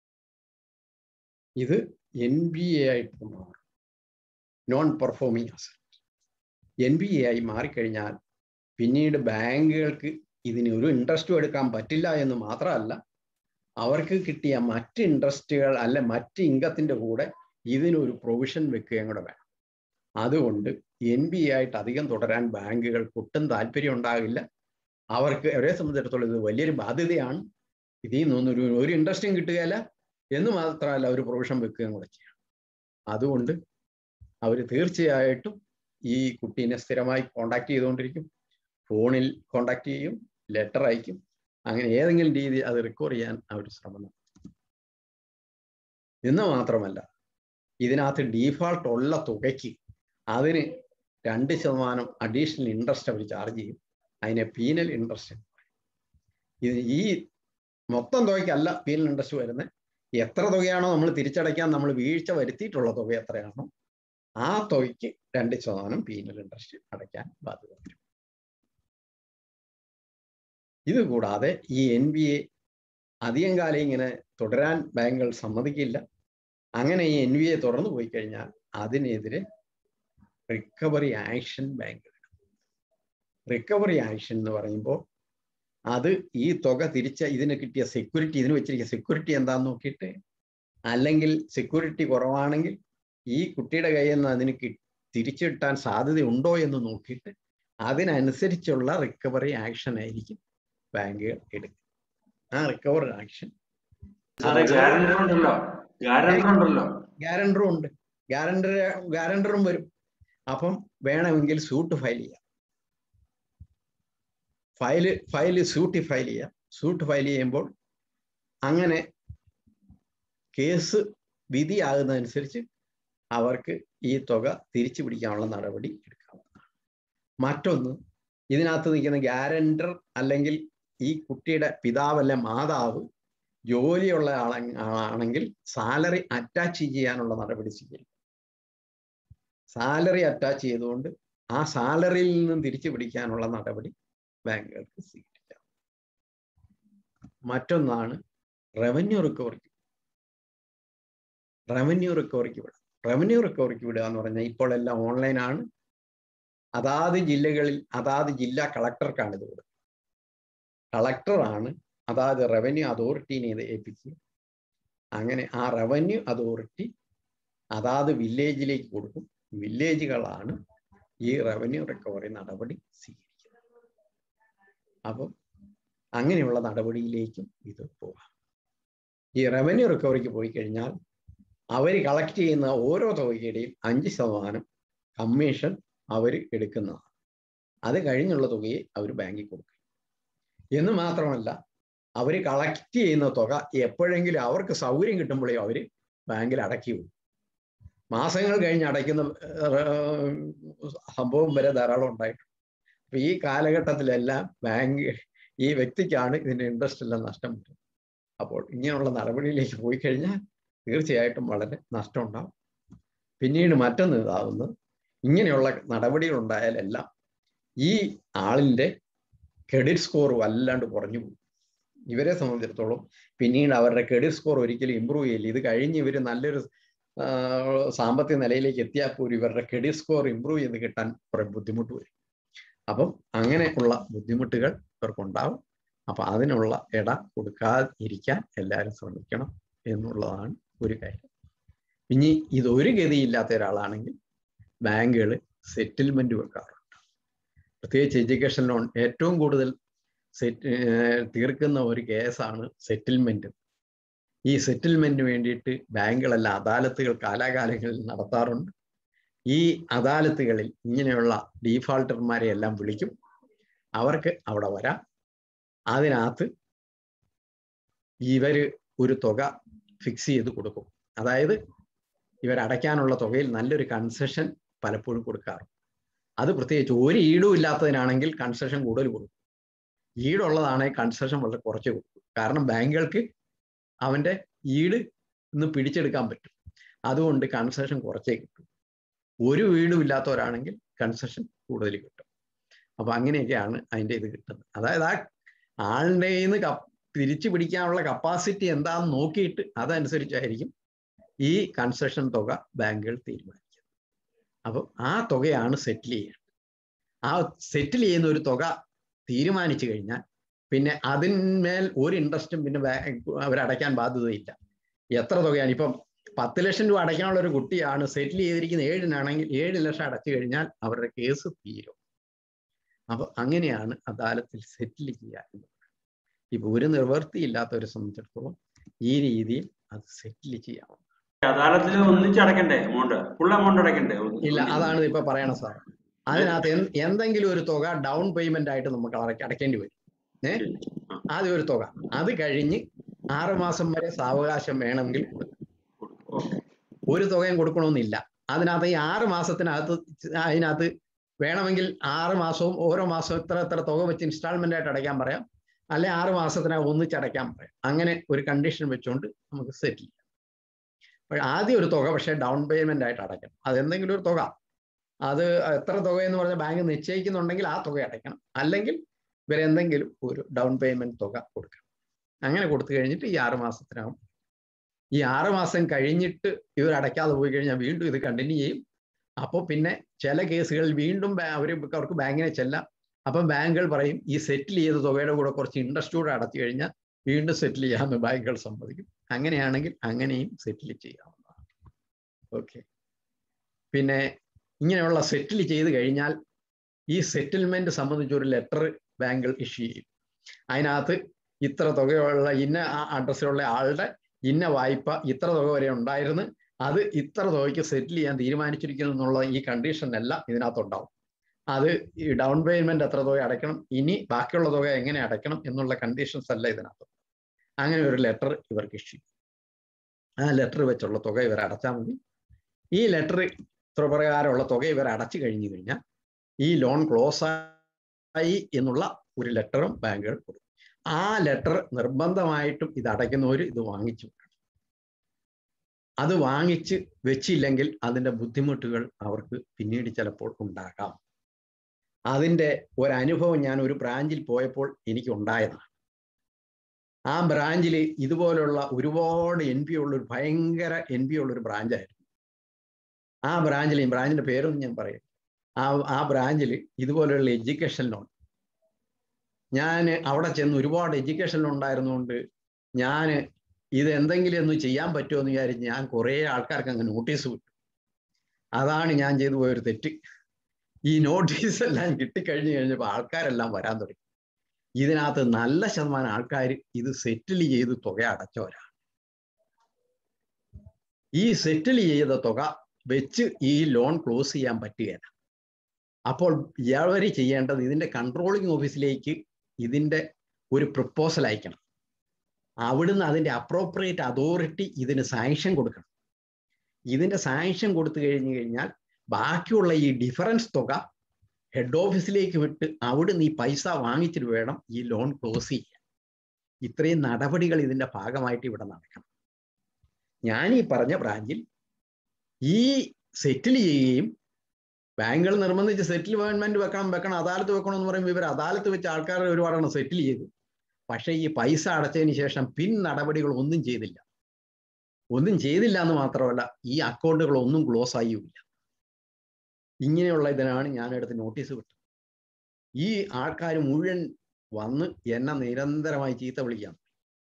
ഇത് എൻ ബി എ ആയിട്ട് മാറും non performing asset N P A ആയി മാറിക്കഴിഞ്ഞാൽ പിന്നീട് ബാങ്കുകൾക്ക് ഇതിന് ഒരു ഇൻട്രസ്റ്റും എടുക്കാൻ പറ്റില്ല എന്ന് മാത്രമല്ല അവർക്ക് കിട്ടിയ മറ്റ് ഇൻട്രസ്റ്റുകൾ അല്ല മറ്റ് ഇൻകത്തിന്റെ കൂടെ ഇതിനൊരു പ്രൊവിഷൻ വെക്കുകയും കൂടെ വേണം അതുകൊണ്ട് എൻ ബി ആയിട്ട് അധികം തുടരാൻ ബാങ്കുകൾക്ക് ഒട്ടും താല്പര്യം ഉണ്ടാകില്ല അവർക്ക് അവരെ സംബന്ധിച്ചിടത്തോളം ഇത് വലിയൊരു ബാധ്യതയാണ് ഇതിൽ നിന്നൊന്നും ഒരു ഒരു ഇൻട്രസ്റ്റും കിട്ടുകയില്ല എന്ന് മാത്രമല്ല അവർ പ്രൊവിഷൻ വെക്കുകയും കൂടെ ചെയ്യണം അതുകൊണ്ട് അവർ തീർച്ചയായിട്ടും ഈ കുട്ടീനെ സ്ഥിരമായി കോണ്ടാക്ട് ചെയ്തുകൊണ്ടിരിക്കും ഫോണിൽ കോണ്ടാക്ട് ചെയ്യും ലെറ്റർ അയക്കും അങ്ങനെ ഏതെങ്കിലും രീതി അത് റിക്കവർ ചെയ്യാൻ അവർ ശ്രമം നടത്തും എന്ന് മാത്രമല്ല ഇതിനകത്ത് ഡീഫാൾട്ട് ഉള്ള തുകയ്ക്ക് അതിന് രണ്ട് ശതമാനം അഡീഷണൽ ഇൻട്രസ്റ്റ് അവർ ചാർജ് ചെയ്യും അതിനെ പീനൽ ഇൻട്രസ്റ്റ് ഇത് ഈ മൊത്തം തുകയ്ക്കല്ല പീനൽ ഇൻട്രസ്റ്റ് വരുന്നത് എത്ര തുകയാണോ നമ്മൾ തിരിച്ചടയ്ക്കാൻ നമ്മൾ വീഴ്ച വരുത്തിയിട്ടുള്ള തുക എത്രയാണോ ആ തുകയ്ക്ക് രണ്ട് ശതമാനം പീനൽ ഇൻട്രസ്റ്റ് അടയ്ക്കാൻ ബാധ്യത വരും ഇത് കൂടാതെ ഈ എൻ ബി എ അധികം കാലം ഇങ്ങനെ തുടരാൻ ബാങ്കുകൾ സമ്മതിക്കില്ല അങ്ങനെ ഈ എൻ ബി എ തുറന്നു പോയി കഴിഞ്ഞാൽ അതിനെതിരെ recovery action bank recovery action എന്ന് പറയുമ്പോൾ അത് ഈ തുക തിരിച്ച ഇതിന് കിട്ടിയ സെക്യൂരിറ്റി ഇതിന് വെച്ചിരിക്കുന്ന സെക്യൂരിറ്റി എന്താന്ന് നോക്കിയിട്ട് അല്ലെങ്കിൽ സെക്യൂരിറ്റി കുറവാണെങ്കിൽ ഈ കുട്ടിയുടെ കയ്യിൽ നിന്ന് അതിന് കി തിരിച്ചു കിട്ടാൻ സാധ്യതയുണ്ടോ എന്ന് നോക്കിയിട്ട് അതിനനുസരിച്ചുള്ള റിക്കവറി ആക്ഷൻ ആയിരിക്കും ബാങ്കുകൾ എടുക്കുക ആ റിക്കവറി ആക്ഷൻ സാറേ ഗ്യാരണ്ടർ ഉണ്ടല്ലോ ഗ്യാരണ്ടർ ഉണ്ടല്ലോ ഗ്യാരണ്ടറും ഉണ്ട് ഗ്യാരണ്ടർ ഗ്യാരണ്ടറും വരും അപ്പം വേണമെങ്കിൽ സൂട്ട് ഫയൽ ചെയ്യാം ഫയല് ഫയല് സൂട്ടി ഫയൽ ചെയ്യാം സൂട്ട് ഫയൽ ചെയ്യുമ്പോൾ അങ്ങനെ കേസ് വിധിയാകുന്നതനുസരിച്ച് അവർക്ക് ഈ തുക തിരിച്ചു പിടിക്കാനുള്ള നടപടി എടുക്കാവുന്നതാണ് മറ്റൊന്ന് ഇതിനകത്ത് നിൽക്കുന്ന ഗ്യാരണ്ടർ അല്ലെങ്കിൽ ഈ കുട്ടിയുടെ പിതാവല്ല മാതാവ് ജോലിയുള്ള ആള ആണെങ്കിൽ സാലറി അറ്റാച്ച് ചെയ്യാനുള്ള നടപടി സ്വീകരിക്കും സാലറി അറ്റാച്ച് ചെയ്തുകൊണ്ട് ആ സാലറിയിൽ നിന്നും തിരിച്ചു പിടിക്കാനുള്ള നടപടി ബാങ്കുകൾക്ക് സ്വീകരിക്കാം മറ്റൊന്നാണ് റവന്യൂ റിക്കവറിക്ക് റവന്യൂ റിക്കവറിക്ക് വിടുക റവന്യൂ റിക്കവറിക്ക് വിടുക എന്ന് പറഞ്ഞാൽ ഇപ്പോൾ എല്ലാം ഓൺലൈനാണ് അതാത് ജില്ലകളിൽ അതാത് ജില്ലാ കളക്ടർക്കാണ് ഇത് കൊടുക്കുക കളക്ടറാണ് അതാത് റവന്യൂ അതോറിറ്റീനെ ഇത് ഏൽപ്പിക്കുക അങ്ങനെ ആ റവന്യൂ അതോറിറ്റി അതാത് വില്ലേജിലേക്ക് കൊടുക്കും വില്ലേജുകളാണ് ഈ റവന്യൂ റിക്കവറി നടപടി സ്വീകരിക്കുന്നത് അപ്പം അങ്ങനെയുള്ള നടപടിയിലേക്കും ഇത് പോകാം ഈ റവന്യൂ റിക്കവറിക്ക് പോയി കഴിഞ്ഞാൽ അവർ കളക്ട് ചെയ്യുന്ന ഓരോ തുകയുടെയും അഞ്ച് ശതമാനം കമ്മീഷൻ അവർ എടുക്കുന്നതാണ് അത് കഴിഞ്ഞുള്ള തുകയെ അവർ ബാങ്കിൽ കൊടുക്കും എന്ന് മാത്രമല്ല അവർ കളക്ട് ചെയ്യുന്ന തുക എപ്പോഴെങ്കിലും അവർക്ക് സൗകര്യം കിട്ടുമ്പോഴേ അവർ ബാങ്കിൽ അടക്കി വിടും മാസങ്ങൾ കഴിഞ്ഞ് അടയ്ക്കുന്ന ഏർ, സംഭവം വരെ ധാരാളം ഉണ്ടായിട്ടുണ്ട് അപ്പൊ ഈ കാലഘട്ടത്തിലെല്ലാം ബാങ്ക് ഈ വ്യക്തിക്കാണ് ഇതിന്റെ ഇൻട്രസ്റ്റ് എല്ലാം നഷ്ടം വരും അപ്പോൾ ഇങ്ങനെയുള്ള നടപടിയിലേക്ക് പോയി കഴിഞ്ഞാൽ തീർച്ചയായിട്ടും വളരെ നഷ്ടം ഉണ്ടാവും പിന്നീട് മറ്റൊന്ന് ഇതാവുന്നത് ഇങ്ങനെയുള്ള നടപടികൾ ഉണ്ടായാലെല്ലാം ഈ ആളിൻ്റെ ക്രെഡിറ്റ് സ്കോർ വല്ലാണ്ട് കുറഞ്ഞു പോകും ഇവരെ സംബന്ധിച്ചിടത്തോളം പിന്നീട് അവരുടെ ക്രെഡിറ്റ് സ്കോർ ഒരിക്കലും ഇമ്പ്രൂവ് ചെയ്യില്ല ഇത് കഴിഞ്ഞ് ഇവർ നല്ലൊരു ആ, സാമ്പത്തിക നിലയിലേക്ക് എത്തിയാൽ പോലും ഇവരുടെ ക്രെഡിറ്റ് സ്കോർ ഇമ്പ്രൂവ് ചെയ്ത് കിട്ടാൻ കുറെ ബുദ്ധിമുട്ട് വരും അപ്പം അങ്ങനെയുള്ള ബുദ്ധിമുട്ടുകൾ ഇവർക്കുണ്ടാവും അപ്പൊ അതിനുള്ള ഇട കൊടുക്കാതിരിക്കാൻ എല്ലാവരും ശ്രമിക്കണം എന്നുള്ളതാണ് ഒരു കാര്യം ഇനി ഇതൊരു ഗതിയില്ലാത്ത ഒരാളാണെങ്കിൽ ബാങ്കുകൾ സെറ്റിൽമെന്റ് വെക്കാറുണ്ട് പ്രത്യേകിച്ച് എഡ്യൂക്കേഷൻ ലോൺ ഏറ്റവും കൂടുതൽ സെറ്റ് തീർക്കുന്ന ഒരു കേസാണ് സെറ്റിൽമെന്റ് ഈ സെറ്റിൽമെന്റിന് വേണ്ടിയിട്ട് ബാങ്കുകളെല്ലാം അദാലത്തുകൾ കാലാകാലങ്ങളിൽ നടത്താറുണ്ട് ഈ അദാലത്തുകളിൽ ഇങ്ങനെയുള്ള ഡീഫാൾട്ടർമാരെ എല്ലാം വിളിക്കും അവർക്ക് അവിടെ വരാം അതിനകത്ത് ഇവര് ഒരു തുക ഫിക്സ് ചെയ്ത് കൊടുക്കും അതായത് ഇവർ അടയ്ക്കാനുള്ള തുകയിൽ നല്ലൊരു കൺസെഷൻ പലപ്പോഴും കൊടുക്കാറുണ്ട് അത് പ്രത്യേകിച്ച് ഒരു ഈടും ഇല്ലാത്തതിനാണെങ്കിൽ കൺസെഷൻ കൂടുതൽ കൊടുക്കും ഈടുള്ളതാണെങ്കിൽ കൺസെഷൻ വളരെ കുറച്ച് കൊടുക്കും കാരണം ബാങ്കുകൾക്ക് അവന്റെ ഈട് ഇന്ന് പിടിച്ചെടുക്കാൻ പറ്റും അതുകൊണ്ട് കൺസെഷൻ കുറച്ചേ കിട്ടും ഒരു വീടും ഇല്ലാത്തവരാണെങ്കിൽ കൺസെഷൻ കൂടുതൽ കിട്ടും അപ്പൊ അങ്ങനെയൊക്കെയാണ് അതിന്റെ ഇത് കിട്ടുന്നത് അതായത് ആ ആളുടെ നിന്ന് തിരിച്ചു പിടിക്കാനുള്ള കപ്പാസിറ്റി എന്താന്ന് നോക്കിയിട്ട് അതനുസരിച്ചായിരിക്കും ഈ കൺസെഷൻ തുക ബാങ്കുകൾ തീരുമാനിക്കുന്നത് അപ്പം ആ തുകയാണ് സെറ്റിൽ ചെയ്യേണ്ടത് ആ സെറ്റിൽ ചെയ്യുന്ന ഒരു തുക തീരുമാനിച്ചു കഴിഞ്ഞാൽ പിന്നെ അതിന്മേൽ ഒരു ഇൻട്രസ്റ്റും പിന്നെ അവരടയ്ക്കാൻ ബാധ്യതയില്ല എത്ര തുകയാണ് ഇപ്പം പത്ത് ലക്ഷം രൂപ അടയ്ക്കാനുള്ള ഒരു കുട്ടിയാണ് സെറ്റിൽ ചെയ്തിരിക്കുന്ന ഏഴിനാണെങ്കിൽ ഏഴ് ലക്ഷം അടച്ചു കഴിഞ്ഞാൽ അവരുടെ കേസ് തീരും അപ്പൊ അങ്ങനെയാണ് അദാലത്തിൽ സെറ്റിൽ ചെയ്യുക എന്ന് ഇപ്പൊ ഒരു നിവൃത്തിയില്ലാത്തവരെ സംബന്ധിച്ചിടത്തോളം ഈ രീതിയിൽ അത് സെറ്റിൽ ചെയ്യാം അദാലത്തിൽ ഒന്നിച്ച് അടക്കണ്ടേ എമൗണ്ട് ഫുൾ എമൗണ്ട് അടക്കണ്ടേ ഇല്ല അതാണ് ഇപ്പൊ പറയണ സാർ അതിനകത്ത് എന്തെങ്കിലും ഒരു തുക ഡൗൺ പേയ്മെന്റ് ആയിട്ട് നമുക്ക് അടയ്ക്കേണ്ടി വരും ഏ ആദ്യം ഒരു തുക അത് കഴിഞ്ഞ് ആറ് മാസം വരെ സാവകാശം വേണമെങ്കിൽ ഒരു തുകയും കൊടുക്കണമെന്നില്ല അതിനകത്ത് ഈ ആറ് മാസത്തിനകത്ത് അതിനകത്ത് വേണമെങ്കിൽ ആറ് മാസവും ഓരോ മാസവും ഇത്ര ഇത്ര തുക വെച്ച് ഇൻസ്റ്റാൾമെന്റ് ആയിട്ട് അടയ്ക്കാൻ പറയാം അല്ലെ ആറ് മാസത്തിനകം ഒന്നിച്ച് അടയ്ക്കാൻ പറയാം അങ്ങനെ ഒരു കണ്ടീഷൻ വെച്ചുകൊണ്ട് നമുക്ക് സെറ്റിൽ ചെയ്യാം അപ്പോൾ ആദ്യം ഒരു തുക പക്ഷേ ഡൗൺ പേയ്മെന്റ് ആയിട്ട് അടയ്ക്കണം അത് എന്തെങ്കിലും ഒരു തുക അത് എത്ര തുക എന്ന് പറഞ്ഞാൽ ബാങ്ക് നിശ്ചയിക്കുന്നുണ്ടെങ്കിൽ ആ തുക അടയ്ക്കണം അല്ലെങ്കിൽ ഇവരെന്തെങ്കിലും ഒരു ഡൗൺ പേയ്മെന്റ് തുക കൊടുക്കണം അങ്ങനെ കൊടുത്തു കഴിഞ്ഞിട്ട് ഈ ആറ് മാസത്തിനകം ഈ ആറ് മാസം കഴിഞ്ഞിട്ട് ഇവർ അടയ്ക്കാതെ പോയി കഴിഞ്ഞാൽ വീണ്ടും ഇത് കണ്ടിന്യൂ ചെയ്യും അപ്പോൾ പിന്നെ ചില കേസുകളിൽ വീണ്ടും അവർ അവർക്ക് ബാങ്കിനെ ചെല്ലാം അപ്പം ബാങ്കുകൾ പറയും ഈ സെറ്റിൽ ചെയ്ത തുകയുടെ കൂടെ കുറച്ച് ഇൻട്രസ്റ്റ് കൂടെ അടച്ചു കഴിഞ്ഞാൽ വീണ്ടും സെറ്റിൽ ചെയ്യാമെന്ന് ബാങ്കുകൾ സമ്മതിക്കും അങ്ങനെയാണെങ്കിൽ അങ്ങനെയും സെറ്റിൽ ചെയ്യാവുന്നതാണ് ഓക്കെ പിന്നെ ഇങ്ങനെയുള്ള സെറ്റിൽ ചെയ്ത് കഴിഞ്ഞാൽ ഈ സെറ്റിൽമെന്റ് സംബന്ധിച്ച് ഒരു ലെറ്റർ ബാങ്കുകൾ ഇഷ്യൂ ചെയ്യും അതിനകത്ത് ഇത്ര തുകയുള്ള ഇന്ന അഡ്രസ്സിലുള്ള ആളുടെ ഇന്ന വായ്പ ഇത്ര തുക വരെ ഉണ്ടായിരുന്നു അത് ഇത്ര തുകയ്ക്ക് സെറ്റിൽ ചെയ്യാൻ തീരുമാനിച്ചിരിക്കുന്നു എന്നുള്ള ഈ കണ്ടീഷൻ എല്ലാം ഇതിനകത്തുണ്ടാവും അത് ഈ ഡൗൺ പേയ്മെന്റ് എത്ര തുക അടയ്ക്കണം ഇനി ബാക്കിയുള്ള തുക എങ്ങനെ അടയ്ക്കണം എന്നുള്ള കണ്ടീഷൻസ് അല്ല ഇതിനകത്ത് അങ്ങനെ ഒരു ലെറ്റർ ഇവർക്ക് ഇഷ്യൂ ആ ലെറ്റർ വെച്ചുള്ള തുക ഇവർ അടച്ചാൽ മതി ഈ ലെറ്റർ ഇത്ര പ്രകാരമുള്ള തുക ഇവർ അടച്ചു കഴിഞ്ഞു കഴിഞ്ഞാൽ ഈ ലോൺ ക്ലോസ് ആയി എന്നുള്ള ഒരു ലെറ്ററും ബാങ്കുകൾ കൊടുക്കും ആ ലെറ്റർ നിർബന്ധമായിട്ടും ഇത് അടയ്ക്കുന്നവർ ഇത് വാങ്ങിച്ചു അത് വാങ്ങിച്ച് വെച്ചില്ലെങ്കിൽ അതിൻ്റെ ബുദ്ധിമുട്ടുകൾ അവർക്ക് പിന്നീട് ചിലപ്പോൾ ഉണ്ടാകാം അതിൻ്റെ ഒരനുഭവം ഞാൻ ഒരു ബ്രാഞ്ചിൽ പോയപ്പോൾ എനിക്ക് ഉണ്ടായതാണ് ആ ബ്രാഞ്ചിൽ ഇതുപോലുള്ള ഒരുപാട് എൻ പി ഉള്ള ഒരു ഭയങ്കര എൻ പി ഉള്ള ഒരു ബ്രാഞ്ചായിരുന്നു ആ ബ്രാഞ്ചിൽ ഈ ബ്രാഞ്ചിന്റെ പേരൊന്നും ഞാൻ പറയും ആ ആ ബ്രാഞ്ചിൽ ഇതുപോലെയുള്ള എഡ്യൂക്കേഷൻ ലോൺ ഞാൻ അവിടെ ചെന്ന് ഒരുപാട് എഡ്യൂക്കേഷൻ ലോൺ ഉണ്ടായിരുന്നുകൊണ്ട് ഞാൻ ഇത് എന്തെങ്കിലും ഒന്ന് ചെയ്യാൻ പറ്റുമോ എന്ന് വിചാരിച്ച് ഞാൻ കുറേ ആൾക്കാർക്ക് അങ്ങ് നോട്ടീസ് വിട്ടു അതാണ് ഞാൻ ചെയ്തു പോയൊരു തെറ്റ് ഈ നോട്ടീസ് എല്ലാം കിട്ടിക്കഴിഞ്ഞു കഴിഞ്ഞപ്പോൾ ആൾക്കാരെല്ലാം വരാൻ തുടങ്ങി ഇതിനകത്ത് നല്ല ശതമാനം ആൾക്കാർ ഇത് സെറ്റിൽ ചെയ്ത് തുക അടച്ചവരാണ് ഈ സെറ്റിൽ ചെയ്ത തുക വെച്ച് ഈ ലോൺ ക്ലോസ് ചെയ്യാൻ പറ്റുകയില്ല അപ്പോൾ ഇയാൾ ചെയ്യേണ്ടത് ഇതിന്റെ കൺട്രോളിംഗ് ഓഫീസിലേക്ക് ഇതിന്റെ ഒരു പ്രപ്പോസൽ അയക്കണം അവിടുന്ന് അതിന്റെ അപ്രോപ്രിയേറ്റ് അതോറിറ്റി ഇതിന് സാങ്ഷൻ കൊടുക്കണം ഇതിന്റെ സാങ്ഷൻ കൊടുത്തു കഴിഞ്ഞു കഴിഞ്ഞാൽ ബാക്കിയുള്ള ഈ ഡിഫറൻസ് തുക ഹെഡ് ഓഫീസിലേക്ക് വിട്ട് അവിടുന്ന് ഈ പൈസ വാങ്ങിച്ചിട്ട് വേണം ഈ ലോൺ ക്ലോസ് ചെയ്യാൻ ഇത്രയും നടപടികൾ ഇതിന്റെ ഭാഗമായിട്ട് ഇവിടെ നടക്കണം ഞാൻ ഈ പറഞ്ഞ ബ്രാഞ്ചിൽ ഈ സെറ്റിൽ ചെയ്യുകയും ബാങ്കുകൾ നിർബന്ധിച്ച് സെറ്റിൽമെന്റ് വെക്കണം വെക്കണം അദാലത്ത് വെക്കണം എന്ന് പറയുമ്പോൾ ഇവർ അദാലത്ത് വെച്ച് ആൾക്കാർ ഒരുപാടാണ് സെറ്റിൽ ചെയ്തു പക്ഷേ ഈ പൈസ അടച്ചതിന് ശേഷം പിൻ നടപടികൾ ഒന്നും ചെയ്തില്ല ഒന്നും ചെയ്തില്ല എന്ന് മാത്രമല്ല ഈ അക്കൗണ്ടുകൾ ഒന്നും ക്ലോസ് ആയില്ല ഇങ്ങനെയുള്ള ഇതിനാണ് ഞാൻ എടുത്ത് നോട്ടീസ് വിട്ടത് ഈ ആൾക്കാർ മുഴുവൻ വന്ന് എന്നെ നിരന്തരമായി ചീത്ത വിളിക്കാം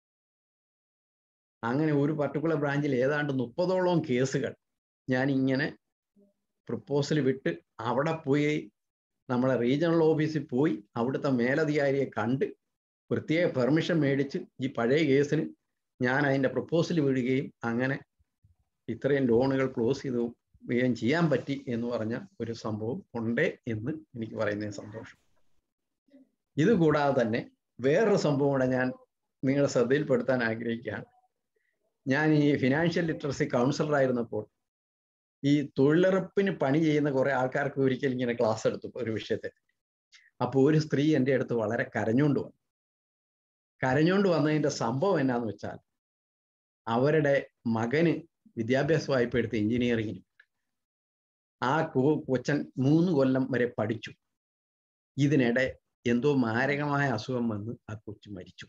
അങ്ങനെ ഒരു പർട്ടിക്കുലർ ബ്രാഞ്ചിൽ ഏതാണ്ട് മുപ്പതോളം കേസുകൾ ഞാൻ ഇങ്ങനെ പ്രപ്പോസൽ വിട്ട് അവിടെ പോയി നമ്മളെ റീജിയണൽ ഓഫീസിൽ പോയി അവിടുത്തെ മേലധികാരിയെ കണ്ട് പ്രത്യേക പെർമിഷൻ മേടിച്ച് ഈ പഴയ കേസിന് ഞാൻ അതിൻ്റെ പ്രപ്പോസൽ വിടുകയും അങ്ങനെ ഇത്രയും ലോണുകൾ ക്ലോസ് ചെയ്തു വേഗം ചെയ്യാൻ പറ്റി എന്ന് പറഞ്ഞ ഒരു സംഭവം ഉണ്ടേ എന്ന് എനിക്ക് പറയുന്ന സന്തോഷം ഇത് കൂടാതെ തന്നെ വേറൊരു സംഭവം കൂടെ ഞാൻ നിങ്ങളുടെ ശ്രദ്ധയിൽപ്പെടുത്താൻ ആഗ്രഹിക്കുകയാണ് ഞാൻ ഈ ഫിനാൻഷ്യൽ ലിറ്ററസി കൗൺസിലർ ആയിരുന്നപ്പോൾ ഈ തൊഴിലുറപ്പിന് പണി ചെയ്യുന്ന കുറെ ആൾക്കാർക്ക് ഒരിക്കൽ ഇങ്ങനെ ക്ലാസ് എടുത്തു ഒരു വിഷയത്തെ അപ്പോൾ ഒരു സ്ത്രീ എൻ്റെ അടുത്ത് വളരെ കരഞ്ഞുകൊണ്ട് വന്നു കരഞ്ഞുകൊണ്ട് വന്നതിൻ്റെ സംഭവം എന്നാന്ന് വെച്ചാൽ അവരുടെ മകന് വിദ്യാഭ്യാസ വായ്പ എടുത്ത് എഞ്ചിനീയറിങ്ങിന് ആ കൊച്ചൻ മൂന്ന് കൊല്ലം വരെ പഠിച്ചു ഇതിനിടെ എന്തോ മാരകമായ അസുഖം വന്ന് ആ കൊച്ചു മരിച്ചു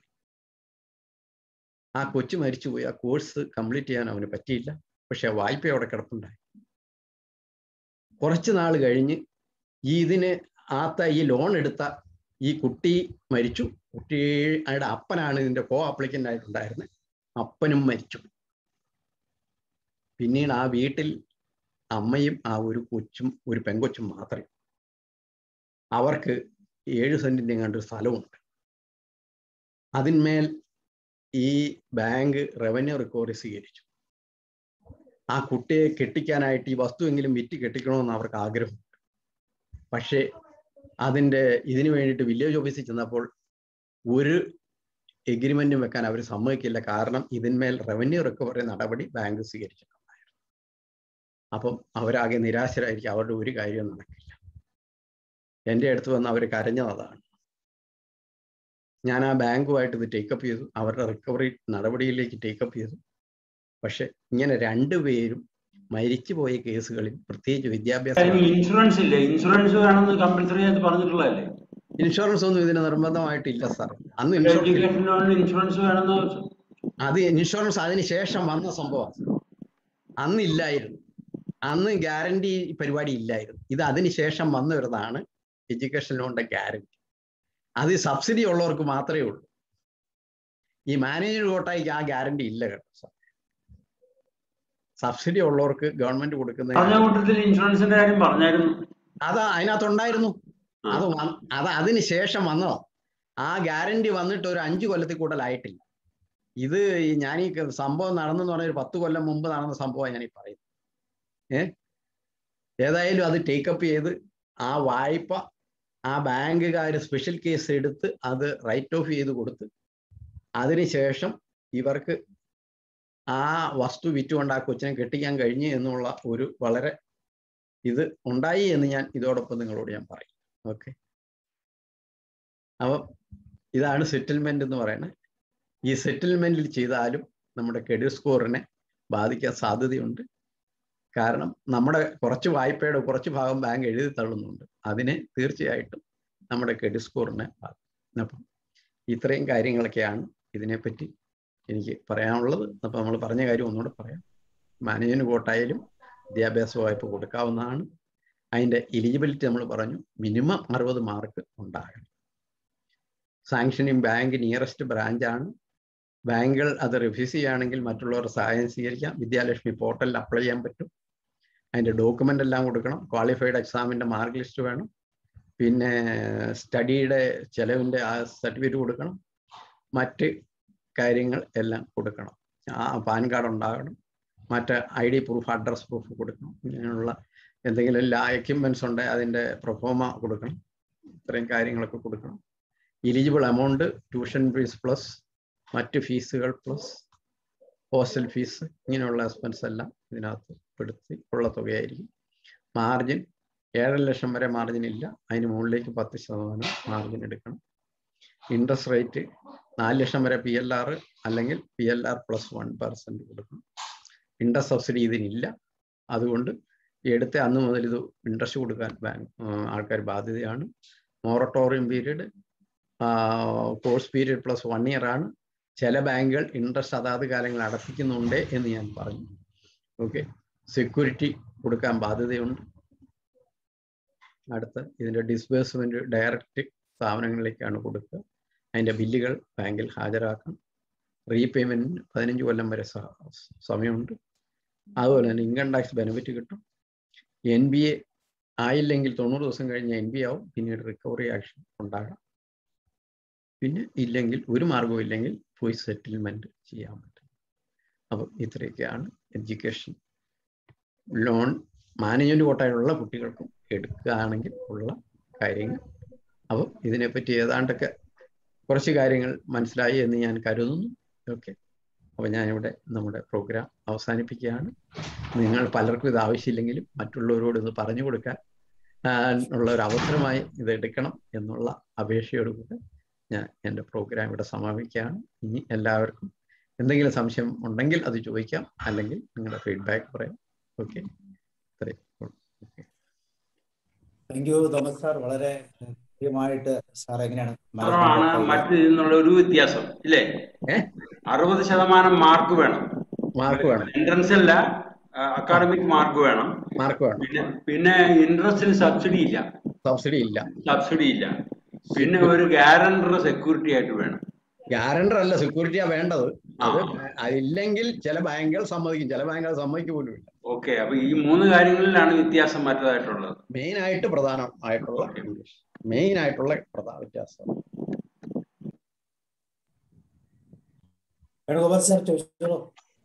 ആ കൊച്ചു മരിച്ചുപോയി ആ കോഴ്സ് കംപ്ലീറ്റ് ചെയ്യാൻ അവന് പറ്റിയില്ല പക്ഷെ വായ്പ അവിടെ കിടപ്പുണ്ടായി കുറച്ച് നാൾ കഴിഞ്ഞ് ഈ ഇതിന് ആത്ത ഈ ലോൺ എടുത്ത ഈ കുട്ടി മരിച്ചു കുട്ടിയുടെ അപ്പനാണ് ഇതിന്റെ കോ അപ്ലിക്കൻ്റ് ആയിട്ടുണ്ടായിരുന്നത് അപ്പനും മരിച്ചു പിന്നീട് ആ വീട്ടിൽ അമ്മയും ആ ഒരു കൊച്ചും ഒരു പെങ്കൊച്ചും മാത്രമേ അവർക്ക് ഏഴ് സെന്റിന്റെ കണ്ട് സ്ഥലമുണ്ട് അതിന്മേൽ ഈ ബാങ്ക് റവന്യൂ റിക്കവറി സ്വീകരിച്ചു ആ കുട്ടിയെ കെട്ടിക്കാനായിട്ട് ഈ വസ്തുവെങ്കിലും വിറ്റ് കെട്ടിക്കണമെന്ന് അവർക്ക് ആഗ്രഹമുണ്ട് പക്ഷേ അതിൻ്റെ ഇതിനു വേണ്ടിയിട്ട് വില്ലേജ് ഓഫീസിൽ ചെന്നപ്പോൾ ഒരു എഗ്രിമെന്റും വെക്കാൻ അവർ സമ്മതിക്കില്ല കാരണം ഇതിന്മേൽ റവന്യൂ റിക്കവറി നടപടി ബാങ്ക് സ്വീകരിച്ചിട്ടുണ്ടായിരുന്നു അപ്പം അവരാകെ നിരാശരായിരിക്കും അവരുടെ ഒരു കാര്യവും നടക്കില്ല എൻ്റെ അടുത്ത് വന്ന് അവർ കരഞ്ഞത് അതാണ് ഞാൻ ആ ബാങ്കുമായിട്ട് ഇത് ടേക്കപ്പ് ചെയ്തു അവരുടെ റിക്കവറി നടപടിയിലേക്ക് ടേക്കപ്പ് ചെയ്തു പക്ഷെ ഇങ്ങനെ രണ്ടുപേരും മരിച്ചുപോയ കേസുകളിൽ പ്രത്യേകിച്ച് വിദ്യാഭ്യാസ ഇൻഷുറൻസ് ഇല്ലേ ഇൻഷുറൻസ് വേണമെന്ന് കമ്പൽസറി ആയിട്ട് പറഞ്ഞിട്ടുള്ളതല്ലേ ഇൻഷുറൻസ് ഒന്നും ഇതിന് നിർബന്ധമായിട്ടില്ല സാർ അന്ന് ഇൻഷുറൻസ് എഡ്യൂക്കേഷൻ ലോണിന് ഇൻഷുറൻസ് വേണമെന്ന് അത് ഇൻഷുറൻസ് അതിന് ശേഷം വന്ന സംഭവം അന്നില്ലായിരുന്നു അന്ന് ഗ്യാരണ്ടി പരിപാടി ഇല്ലായിരുന്നു ഇത് അതിന് ശേഷം വന്നവരതാണ് എഡ്യൂക്കേഷൻ ലോണിന്റെ ഗ്യാരണ്ടി അത് സബ്സിഡി ഉള്ളവർക്ക് മാത്രമേ ഉള്ളൂ ഈ മാനേജർ കോട്ടായിക്ക് ആ ഗ്യാരണ്ടി ഇല്ല കേട്ടോ സാർ സബ്സിഡി ഉള്ളവർക്ക് ഗവൺമെന്റ് കൊടുക്കുന്ന പറഞ്ഞ കൂട്ടത്തിൽ ഇൻഷുറൻസിന്റെ കാര്യം പറഞ്ഞായിരുന്നു അത് അതിനകത്തുണ്ടായിരുന്നു അത് വ- അത് അതിന് ശേഷം വന്നതാ ആ ഗ്യാരണ്ടി വന്നിട്ട് ഒരു അഞ്ചു കൊല്ലത്തിൽ കൂടുതലായിട്ടില്ല ഇത് ഈ ഞാൻ ഈ ക- സംഭവം നടന്നെന്ന് പറഞ്ഞ ഒരു പത്ത് കൊല്ലം മുമ്പ് നടന്ന സംഭവമാണ് ഞാൻ ഈ പറയുന്നത് ഏ ഏതായാലും അത് ടേക്കപ്പ് ചെയ്ത് ആ വായ്പ ആ ബാങ്കുകാർ സ്പെഷ്യൽ കേസ് എടുത്ത് അത് റൈറ്റ് ഓഫ് ചെയ്ത് കൊടുത്ത് അതിനുശേഷം ഇവർക്ക് ആ വസ്തു വിറ്റുകൊണ്ട് ആ കൊച്ചിനെ കെട്ടിക്കാൻ കഴിഞ്ഞു എന്നുള്ള ഒരു വളരെ ഇത് ഉണ്ടായി എന്ന് ഞാൻ ഇതോടൊപ്പം നിങ്ങളോട് ഞാൻ പറയും ഓക്കെ അപ്പം ഇതാണ് സെറ്റിൽമെന്റ് എന്ന് പറയുന്നത് ഈ സെറ്റിൽമെന്റിൽ ചെയ്താലും നമ്മുടെ ക്രെഡിറ്റ് സ്കോറിനെ ബാധിക്കാൻ സാധ്യതയുണ്ട് കാരണം നമ്മുടെ കുറച്ച് വായ്പയുടെ കുറച്ച് ഭാഗം ബാങ്ക് എഴുതി തള്ളുന്നുണ്ട് അതിനെ തീർച്ചയായിട്ടും നമ്മുടെ ക്രെഡിറ്റ് സ്കോറിനെ ബാധിക്കും അപ്പം ഇത്രയും കാര്യങ്ങളൊക്കെയാണ് ഇതിനെപ്പറ്റി എനിക്ക് പറയാനുള്ളത് അപ്പം നമ്മൾ പറഞ്ഞ കാര്യം ഒന്നുകൂടെ പറയാം മാനേജിന് കോട്ടായാലും വിദ്യാഭ്യാസ വായ്പ കൊടുക്കാവുന്നതാണ് അതിൻ്റെ എലിജിബിലിറ്റി നമ്മൾ പറഞ്ഞു മിനിമം അറുപത് മാർക്ക് ഉണ്ടാകണം സാങ്ഷനിങ് ബാങ്ക് നിയറസ്റ്റ് ബ്രാഞ്ചാണ് ബാങ്കുകൾ അത് റിഫ്യൂസ് ചെയ്യുകയാണെങ്കിൽ മറ്റുള്ളവരുടെ സഹായം സ്വീകരിക്കാം വിദ്യാലക്ഷ്മി പോർട്ടലിൽ അപ്ലൈ ചെയ്യാൻ പറ്റും അതിൻ്റെ ഡോക്യുമെൻ്റ് എല്ലാം കൊടുക്കണം ക്വാളിഫൈഡ് എക്സാമിൻ്റെ മാർക്ക് ലിസ്റ്റ് വേണം പിന്നെ സ്റ്റഡിയുടെ ചെലവിൻ്റെ ആ സർട്ടിഫിക്കറ്റ് കൊടുക്കണം മറ്റ് കാര്യങ്ങൾ എല്ലാം കൊടുക്കണം ആ പാൻ കാർഡ് ഉണ്ടാകണം മറ്റ് I D proof address proof കൊടുക്കണം ഇങ്ങനെയുള്ള എന്തെങ്കിലും എല്ലാ എക്യുപ്മെൻറ്റ്സ് ഉണ്ടെങ്കിൽ അതിൻ്റെ പ്രൊഫോമ കൊടുക്കണം ഇത്രയും കാര്യങ്ങളൊക്കെ കൊടുക്കണം eligible amount tuition fees plus മറ്റ് ഫീസുകൾ പ്ലസ് ഹോസ്റ്റൽ ഫീസ് ഇങ്ങനെയുള്ള എക്സ്പെൻസ് എല്ലാം ഇതിനകത്ത് പെടുത്തി ഉള്ള തുകയായിരിക്കും മാർജിൻ ഏഴര ലക്ഷം വരെ മാർജിൻ ഇല്ല അതിന് മുകളിലേക്ക് പത്ത് ശതമാനം മാർജിൻ എടുക്കണം ഇൻട്രസ്റ്റ് റേറ്റ് നാല് ലക്ഷം വരെ പി എൽ ആർ അല്ലെങ്കിൽ P L R plus one percent കൊടുക്കണം ഇൻട്രസ്റ്റ് സബ്സിഡി ഇതിനില്ല അതുകൊണ്ട് എടുത്ത അന്ന് മുതൽ ഇത് ഇൻട്രസ്റ്റ് കൊടുക്കാൻ ബാങ്ക് ആൾക്കാർ ബാധ്യതയാണ് moratorium period course period plus one year ആണ് ചില ബാങ്കുകൾ ഇൻട്രസ്റ്റ് അതാത് കാലങ്ങൾ അടപ്പിക്കുന്നുണ്ട് എന്ന് ഞാൻ പറഞ്ഞു ഓക്കെ സെക്യൂരിറ്റി കൊടുക്കാൻ ബാധ്യതയുണ്ട് അടുത്ത ഇതിൻ്റെ ഡിസ്ബേഴ്സ്മെന്റ് ഡയറക്റ്റ് സ്ഥാപനങ്ങളിലേക്കാണ് കൊടുക്കുക അതിൻ്റെ ബില്ലുകൾ ബാങ്കിൽ ഹാജരാക്കണം റീപേയ്മെന്റിന് പതിനഞ്ച് കൊല്ലം വരെ സമയമുണ്ട് അതുപോലെ തന്നെ ഇൻകം ടാക്സ് ബെനിഫിറ്റ് കിട്ടും എൻ ബി എ ആയില്ലെങ്കിൽ തൊണ്ണൂറ് ദിവസം കഴിഞ്ഞ് എൻ ബി ആവും പിന്നീട് റിക്കവറി ആക്ഷൻ ഉണ്ടാകാം പിന്നെ ഇല്ലെങ്കിൽ ഒരു മാർഗവും ഇല്ലെങ്കിൽ പോയി സെറ്റിൽമെന്റ് ചെയ്യാൻ പറ്റും അപ്പം ഇത്രയൊക്കെയാണ് എഡ്യൂക്കേഷൻ ലോൺ മാനേജ്മെന്റ് കോട്ടയിലുള്ള കുട്ടികൾക്കും എടുക്കുകയാണെങ്കിൽ ഉള്ള കാര്യങ്ങൾ അപ്പം ഇതിനെപ്പറ്റി ഏതാണ്ടൊക്കെ കുറച്ച് കാര്യങ്ങൾ മനസ്സിലായി എന്ന് ഞാൻ കരുതുന്നു ഓക്കെ അപ്പോൾ ഞാനിവിടെ നമ്മുടെ പ്രോഗ്രാം അവസാനിപ്പിക്കുകയാണ് നിങ്ങൾ പലർക്കും ഇത് ആവശ്യമില്ലെങ്കിലും മറ്റുള്ളവരോട് ഇത് പറഞ്ഞു കൊടുക്കാൻ ഉള്ള ഒരു അവസരമായി ഇത് എടുക്കണം എന്നുള്ള അപേക്ഷയോടുകൂടെ ഞാൻ എൻ്റെ പ്രോഗ്രാം ഇവിടെ സമാപിക്കുകയാണ് ഇനി എല്ലാവർക്കും എന്തെങ്കിലും സംശയം ഉണ്ടെങ്കിൽ അത് ചോദിക്കാം അല്ലെങ്കിൽ നിങ്ങളുടെ ഫീഡ്ബാക്ക് പറയാം ഓക്കെ ഇത്രയും okay thank you Thomas sir വളരെ കൃത്യമായിട്ട് സാർ എങ്ങനെയാണ് മാത്രമാണ് മറ്റു നിന്നുള്ള ഒരു വ്യത്യാസം ഇല്ലേ അറുപത് ശതമാനം മാർക്ക് വേണം മാർക്ക് വേണം എൻട്രൻസ് അല്ല അക്കാഡമിക് മാർക്ക് വേണം മാർക്ക് വേണം പിന്നെ പിന്നെ ഇൻട്രസ്റ്റിന് സബ്സിഡി ഇല്ല സബ്സിഡി ഇല്ല സബ്സിഡി ഇല്ല പിന്നെ ഒരു ഗ്യാരണ്ടർ സെക്യൂരിറ്റി ആയിട്ട് വേണം ഗ്യാരണ്ടർ അല്ല സെക്യൂരിറ്റിയാ വേണ്ടത് അത് അതില്ലെങ്കിൽ ചില ബാങ്കുകൾ സമ്മതിക്കും ചില ബാങ്കുകൾ സമ്മതിക്കും പോലും ഇല്ല ഓക്കെ അപ്പൊ ഈ മൂന്ന് കാര്യങ്ങളിലാണ് വ്യത്യാസം മറ്റതായിട്ടുള്ളത് മെയിൻ ആയിട്ട് പ്രധാനമായിട്ടുള്ള മെയിൻ ആയിട്ടുള്ള പ്രധാന വ്യത്യാസം വേണുഗോപാൽ സാർ ചോദിച്ചോളൂ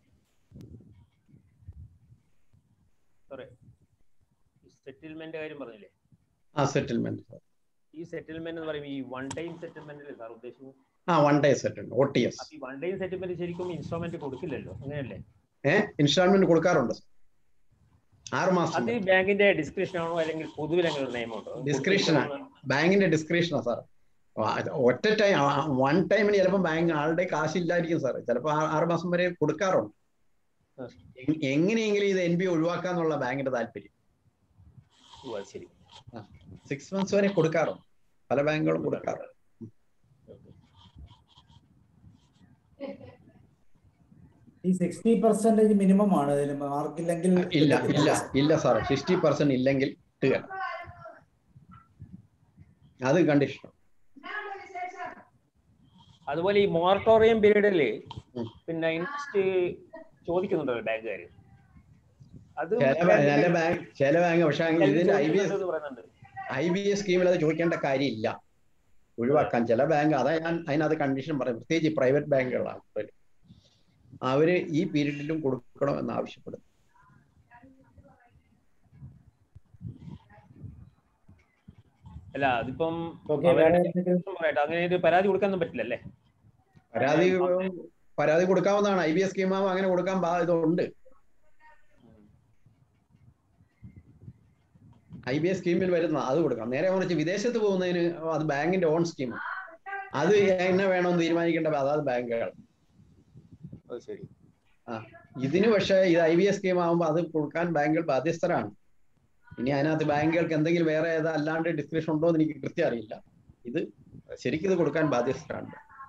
സോറി സെറ്റിൽമെന്റ് കാര്യം പറഞ്ഞില്ലേ ആ സെറ്റിൽമെന്റ് ഈ സെറ്റിൽമെന്റ് എന്ന് പറയുമ്പോൾ ഈ വൺ ടൈം സെറ്റിൽമെന്റിൽ സാർ ഉദ്ദേശിക്കുന്നത് ആ one day settlement O T S ഈ വൺ ടൈം സെറ്റിൽമെന്റ് ശരിക്കും ഇൻസ്റ്റാൾമെന്റ് കൊടുക്കില്ലല്ലോ അങ്ങനെയല്ലേ ഏഹ് ഇൻസ്റ്റാൾമെന്റ് കൊടുക്കാറുണ്ട് ആറ് അത് മാസം ഈ ബാങ്കിന്റെ ഡിസ്ക്രിപ്ഷൻ ആണോ അല്ലെങ്കിൽ പൊതുവിൽ അങ്ങനെ ഒരു നിയമമുണ്ടോ Discretion ആണ്. ബാങ്കിന്റെ ഡിസ്ക്രിപ്ഷനാ സാർ ഒറ്റ ടൈം വൺ ടൈമിന് ചിലപ്പോൾ ബാങ്ക് ആളുടെ കാശില്ലായിരിക്കും സാർ ചിലപ്പോൾ ആറ് മാസം വരെ കൊടുക്കാറുണ്ട് ആ. എ- എങ്ങനെയെങ്കിലും ഇത് എൻ ബി ഒഴിവാക്കാന്നുള്ള ബാങ്കിന്റെ താല്പര്യം ഓ, അത് ശരി സിക്സ് മന്ത്സ് വരെ കൊടുക്കാറുണ്ട് പല ബാങ്കുകളും കൊടുക്കാറുണ്ട് ഈ സിക്സ്റ്റി പെർസെന്റേജ് മിനിമം ആണ് ഇതിന് മാർക്കില്ലെങ്കിൽ ഇല്ല ഇല്ല ഇല്ല സാർ സിക്സ്റ്റി പെർസെന്റ് ഇല്ലെങ്കിൽ കിട്ടുക അത് കണ്ടീഷൻ അതുപോലെ ഈ മൊറട്ടോറിയം പീരീഡിൽ ഉം. പിന്നെ ഇൻട്രസ്റ്റ് ചോദിക്കുന്നുണ്ടല്ലോ ബാങ്കുകാർ അത് ചില ബാ- ചില ബാങ്ക് ചില ബാങ്ക് പക്ഷേ ഇതിന്റെ ഐ ബി എസ് ചോദിക്കുന്നുണ്ടെന്ന് പറയുന്നുണ്ട് ഐ ബി എസ് സ്കീമിൽ അത് ചോദിക്കേണ്ട കാര്യമില്ല ഒഴിവാക്കാൻ ചില ബാങ്ക് അതാ ഞാൻ അതിനകത്ത് കണ്ടീഷൻ പറയും പ്രത്യേകിച്ച് പ്രൈവറ്റ് ബാങ്കുകളാണ് അവര് ഈ പീരീഡിലും കൊടുക്കണം എന്ന് ആവശ്യപ്പെടും അല്ല അതിപ്പം ഓക്കെ അവരുടെ പറയട്ടെ അങ്ങനെ ഒരു പരാതി കൊടുക്കാനൊന്നും പറ്റില്ലല്ലേ പരാതി പരാതി കൊടുക്കാവുന്നതാണ് ഐ ബി എസ് സ്കീമാകുമ്പോൾ അങ്ങനെ കൊടുക്കാൻ ബാധ്യതയുണ്ട് ഐ ബി എസ് സ്കീമിൽ വരുന്ന അത് കൊടുക്കാം നേരെ മറിച്ച് വിദേശത്ത് പോകുന്നതിന് അത് ബാങ്കിന്റെ ഓൺ സ്കീമാണ് അത് എന്നെ വേണമെന്ന് തീരുമാനിക്കേണ്ട അതാത് ബാങ്കുകൾ അത് ശരി ഇതിന് പക്ഷേ ഇത് ഐ ബി എസ് സ്കീം ആകുമ്പോൾ അത് കൊടുക്കാൻ ബാങ്കുകൾ ബാധ്യസ്ഥരാണ് ഇനി അതിനകത്ത് ബാങ്കുകൾക്ക് എന്തെങ്കിലും വേറെ ഏതാ അല്ലാണ്ട് ഡിസ്ക്രിപ്ഷൻ ഉണ്ടോ എന്ന് എനിക്ക് കൃത്യം അറിയില്ല ഇത് ശരിക്കും ഇത് കൊടുക്കാൻ ബാധ്യസ്ഥരാണ്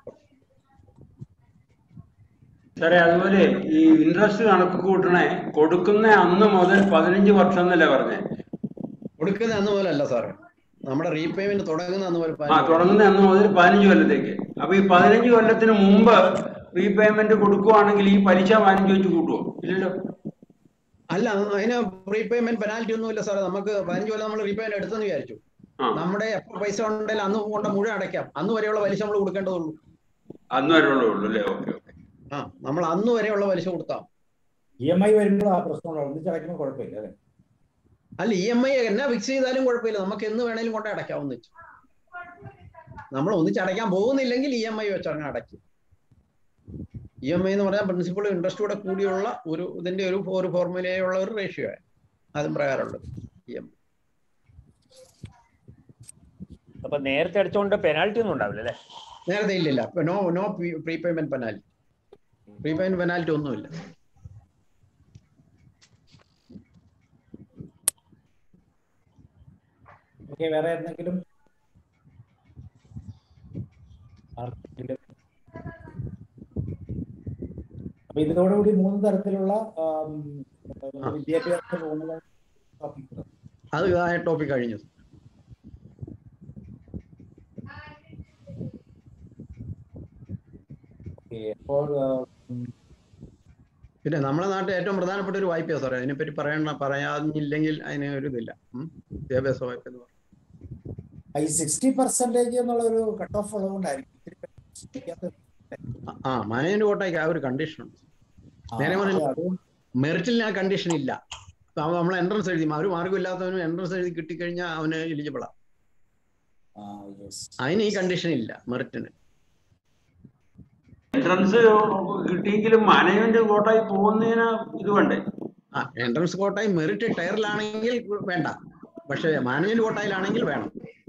സാറേ അതുപോലെ ഈ ഇൻട്രസ്റ്റ് കണക്ക് കൂട്ടണേ കൊടുക്കുന്ന അന്ന് മുതൽ പതിനഞ്ച് വർഷം എന്നല്ലേ പറഞ്ഞേ കൊടുക്കുന്ന അന്ന് മുതലല്ല സാറേ നമ്മുടെ റീപേയ്മെന്റ് തുടങ്ങുന്ന അന്ന് മുതൽ ആ തുടങ്ങുന്ന അന്ന് മുതൽ പതിനഞ്ച് കൊല്ലത്തേക്ക് അപ്പൊ ഈ പതിനഞ്ച് കൊല്ലത്തിന് മുമ്പ് റീപേയ്മെന്റ് കൊടുക്കുവാണെങ്കിൽ ഈ പലിശ പതിനഞ്ച് വെച്ച് കൂട്ടുവോ ഇല്ലല്ലോ അല്ല അതിന് പ്രീപേയ്മെന്റ് പെനാൽറ്റി ഒന്നുമില്ല സാറേ നമുക്ക് പതിനഞ്ച് കൊല്ലം നമ്മൾ റീപേയ്മെന്റ് എടുത്തെന്ന് വിചാരിച്ചു ആ നമ്മുടെ എപ്പോൾ പൈസ ഉണ്ടെങ്കിൽ അന്ന് കൊണ്ട് മുഴുവൻ അടയ്ക്കാം അന്ന് വരെയുള്ള പലിശ നമ്മൾ കൊടുക്കേണ്ടതുള്ളൂ അന്ന് വരെയുള്ളൂ ഉള്ളൂ അല്ലേ ഓക്കെ ഓക്കെ ആ നമ്മൾ അന്ന് വരെയുള്ള പലിശ കൊടുത്താൽ ഇ എം ഐ വരുമ്പോൾ ആ പ്രശ്നമുള്ള ഒന്നിച്ചടയ്ക്കുമ്പോൾ കുഴപ്പമില്ല അല്ലേ അല്ല ഇ എം ഐ എന്നാ ഫിക്സ് ചെയ്താലും കുഴപ്പമില്ല നമുക്ക് എന്ന് വേണേലും കൊണ്ട് അടയ്ക്കാം ഒന്നിച്ച് നമ്മൾ ഒന്നിച്ച് അടയ്ക്കാൻ പോകുന്നില്ലെങ്കിൽ ഇ എം ഐ വെച്ച് അങ്ങനെ അടയ്ക്കും ഇ എം ഐ എന്ന് പറഞ്ഞാൽ പ്രിൻസിപ്പൾ ഇൻട്രസ്റ്റ് കൂടെ കൂടിയുള്ള ഒരു ഇതിന്റെ ഒരു ഒരു ഫോർമുലയുള്ള ഒരു റേഷ്യോ ആണ് അതും പ്രകാരമുള്ളത് ഇ എം അപ്പൊ നേരത്തെ അടിച്ചോണ്ട് പെനാൽറ്റി ഒന്നും ഉണ്ടാവില്ല അല്ലേ നേരത്തെ ഇല്ലില്ല no no prepayment penalty prepayment penalty ഒന്നുമില്ല ഓക്കെ വേറെ എന്തെങ്കിലും ആർക്കെങ്കിലും? അപ്പൊ ഇതോടുകൂടി മൂന്ന് തരത്തിലുള്ള ആം, വിദ്യാഭ്യാസ ലോണുകൾ topic. അത് ആ ടോപ്പിക് കഴിഞ്ഞു Okay, അപ്പോൾ ആം, പിന്നെ നമ്മുടെ നാട്ടിൽ ഏറ്റവും പ്രധാനപ്പെട്ട ഒരു വായ്പയാണ് സാറേ അതിനെപ്പറ്റി പറയണ പറയാനില്ലെങ്കിൽ അതിന് ഒരു ഇതില്ല ഉം. വിദ്യാഭ്യാസ വായ്പ എന്ന് പറയുന്നത് ഈ സിക്സ്റ്റി പെർസെന്റേജ് എന്നുള്ള ഒരു കട്ട് ഓഫ് ഉള്ളതുകൊണ്ടായിരിക്കും ഇത്തിരി ശ്രദ്ധിക്കാത്തത്. ആ- ആ മാനേജ്മെന്റ് കോട്ടയ്ക്ക് ആ ഒരു കണ്ടീഷൻ ഉണ്ട് ആ, നേരെ മറിച്ച് അത് മെറിറ്റിൽ ആ കണ്ടീഷൻ ഇല്ല നമ്മൾ എൻട്രൻസ് എഴുതി ഒരു മാർഗം ഇല്ലാത്തവനും എൻട്രൻസ് എഴുതി കിട്ടിക്കഴിഞ്ഞാൽ അവന് എലിജിബിളാ ആ, yes. അതിന് ഈ കണ്ടീഷൻ ഇല്ല മെറിറ്റിന് എൻട്രൻസ് കിട്ടിയെങ്കിലും മാനേജ്മെന്റ് കോട്ടായി പോകുന്നതിന് ഇത് വേണ്ടേ ആ എൻട്രൻസ് കോട്ടായി മെറിറ്റ് ടയറിലാണെങ്കിൽ വേണ്ട പക്ഷേ മാനേജ്മെന്റ് കോട്ടായിലാണെങ്കിൽ വേണം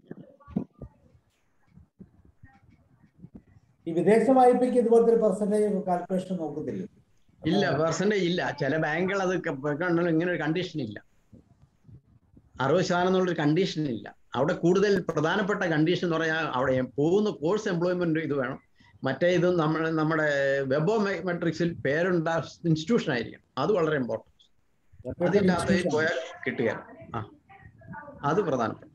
ഈ വിദേശ വായ്പയ്ക്ക് ഇതുപോലത്തെ ഒരു പെർസെന്റേജ് കാൽക്കുലേഷൻ നോക്കുന്നില്ല ഇല്ല പെർസെന്റേജ് ഇല്ല ചില ബാങ്കുകൾ അത് ക- വെക്കണമെങ്കിൽ ഇങ്ങനെ ഒരു കണ്ടീഷൻ ഇല്ല അറുപത് ശതമാനം എന്നുള്ളൊരു കണ്ടീഷൻ ഇല്ല അവിടെ കൂടുതൽ പ്രധാനപ്പെട്ട കണ്ടീഷൻ എന്ന് പറഞ്ഞാൽ അവിടെ പോകുന്ന കോഴ്സ് എംപ്ലോയ്മെന്റ് ഇത് വേണം മറ്റേ ഇത് നമ്മൾ നമ്മുടെ വെബോ മെട്രിക്സിൽ പേരുണ്ട ഇൻസ്റ്റിറ്റ്യൂഷൻ ആയിരിക്കും അത് വളരെ ഇമ്പോർട്ടൻറ്റ് അതിൻ്റെ അകത്ത് പോയാൽ കിട്ടുക ആ അത് പ്രധാനപ്പെട്ട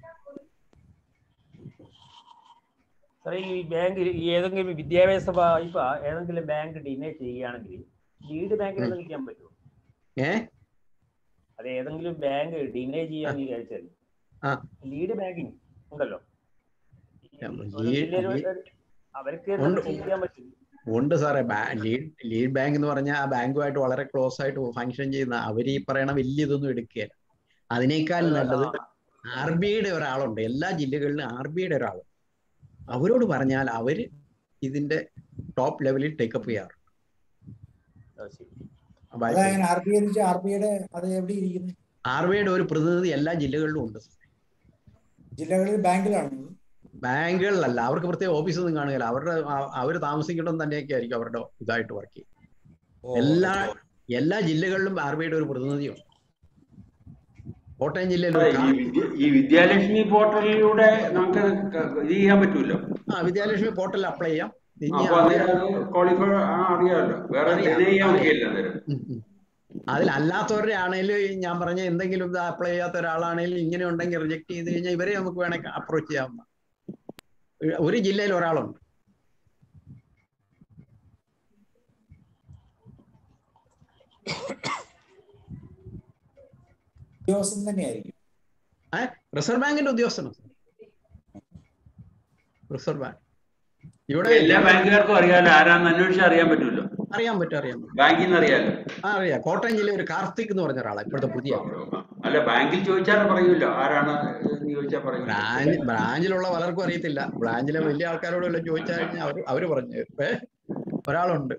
സാറേ ഈ ബാങ്ക് ഏതെങ്കിലും വിദ്യാഭ്യാസ വായ്പ ഏതെങ്കിലും ബാങ്ക് ഡിനേ ചെയ്യുകയാണെങ്കിൽ ലീഡ് ബാങ്കിൽ നിന്ന് ചെയ്യാൻ പറ്റുമോ ഏ അത് ഏതെങ്കിലും ബാങ്ക് ഡിനേ ചെയ്യാന്ന് വിചാരിച്ചാൽ ആ. ലീഡ് ബാങ്കിങ് ഉണ്ടല്ലോ ഒരു ലീഡ് ജില്ലയിൽ ഒരു- അവർക്ക് ഉണ്ട്. ചെയ്യാൻ പറ്റും ഉണ്ട് സാറേ ബാ- ലീഡ് ലീഡ് ബാങ്ക് എന്ന് പറഞ്ഞാൽ ആ ബാങ്കുമായിട്ട് വളരെ ക്ലോസ് ആയിട്ട് ഫങ്ഷൻ ചെയ്യുന്ന അവർ ഈ പറയണ വലിയ ഇതൊന്നും എടുക്കുകയില്ല അതിനേക്കാൾ നല്ലത് ആർ ബി ഐയുടെ ഒരാളുണ്ട് എല്ലാ ജില്ലകളിലും ആർ ബി ഐയുടെ ഒരാൾ അവരോട് പറഞ്ഞാൽ അവര് ഇതിന്റെ ടോപ്പ് ലെവലിൽ ടേക്കപ്പ് ചെയ്യാറ് അത് ശരി അതങ്ങനെ R B I R B ഐയുടെ അത് എവിടെ ഇരിക്കുന്നു ആർ ബി ഐയുടെ ഒരു പ്രതിനിധി എല്ലാ ജില്ലകളിലും ഉണ്ട് ജില്ലകളിൽ ബാങ്കിലാണ് ബാങ്കുകളിലല്ല അവർക്ക് പ്രത്യേക ഓഫീസൊന്നും കാണുകയില്ല അവരുടെ അവർ താമസിക്കണം തന്നെയൊക്കെ ആയിരിക്കും അവരുടെ ഇതായിട്ട് വർക്ക് ചെയ്യും എല്ലാ എല്ലാ ജില്ലകളിലും ആർ ബി ഐയുടെ ഒരു പ്രതിനിധിയുണ്ട് കോട്ടയം ജില്ലയിൽ ഒരു ഈ കാ- വിദ്യ- ഈ വിദ്യാലക്ഷ്മി പോർട്ടലിലൂടെ നമുക്ക് ക- ഇത് ചെയ്യാൻ പറ്റുമല്ലോ ആ വിദ്യാലക്ഷ്മി പോർട്ടലിൽ അപ്ലൈ ചെയ്യാം ഇനി അപ്പൊ അത് അത് ക്വാളിഫൈ ആ അറിയാമല്ലോ വേറെ അറിയാം. ഇത് ചെയ്യാൻ പറ്റില്ല അന്നേരം ഉം ഉം. അതിൽ അല്ലാത്തവരുടെ ആണെങ്കിലും ഞാൻ പറഞ്ഞ എന്തെങ്കിലും ഇത് അപ്ലൈ ചെയ്യാത്ത ഒരാളാണെങ്കിലും ഇങ്ങനെ ഉണ്ടെങ്കിൽ റിജക്ട് ചെയ്ത് കഴിഞ്ഞാൽ ഇവരെ നമുക്ക് വേണമെങ്കിൽ അപ്രോച്ച് ചെയ്യാവുന്ന ഒരു ജില്ലയിൽ ഒരാളുണ്ട് ഉദ്യോഗസ്ഥൻ തന്നെയായിരിക്കും ഏഹ് റിസർവ് ബാങ്കിന്റെ ഉദ്യോഗസ്ഥനാണ് റിസർവ് ബാങ്ക് ഇവിടെ എല്ലാ ബാങ്കുകാർക്കും അറിയാലോ ആരാന്ന് അന്വേഷിച്ച് അറിയാൻ പറ്റുമല്ലോ അറിയാൻ പറ്റും അറിയാൻ പറ്റും ബാങ്കിൽ നിന്ന് അറിയാലോ ആ അറിയാം കോട്ടയം ജില്ലയിൽ ഒരു കാർത്തിക് എന്ന് പറഞ്ഞ ഒരാളാണ് ഇപ്പോഴത്തെ പുതിയ ആൾ. അല്ല ബാങ്കിൽ ചോദിച്ചാൽ പറയൂല്ലോ ആരാണ് എന്ന് ചോദിച്ചാൽ പറയും ബ്രാഞ്ച് ബ്രാഞ്ചിലുള്ള പലർക്കും അറിയത്തില്ല ബ്രാഞ്ചിലെ വലിയ ആൾക്കാരോട് വല്ലതും ചോദിച്ചാൽ കഴിഞ്ഞാൽ അവർ അവര് പറഞ്ഞു തരും. ഏ ഒരാളുണ്ട്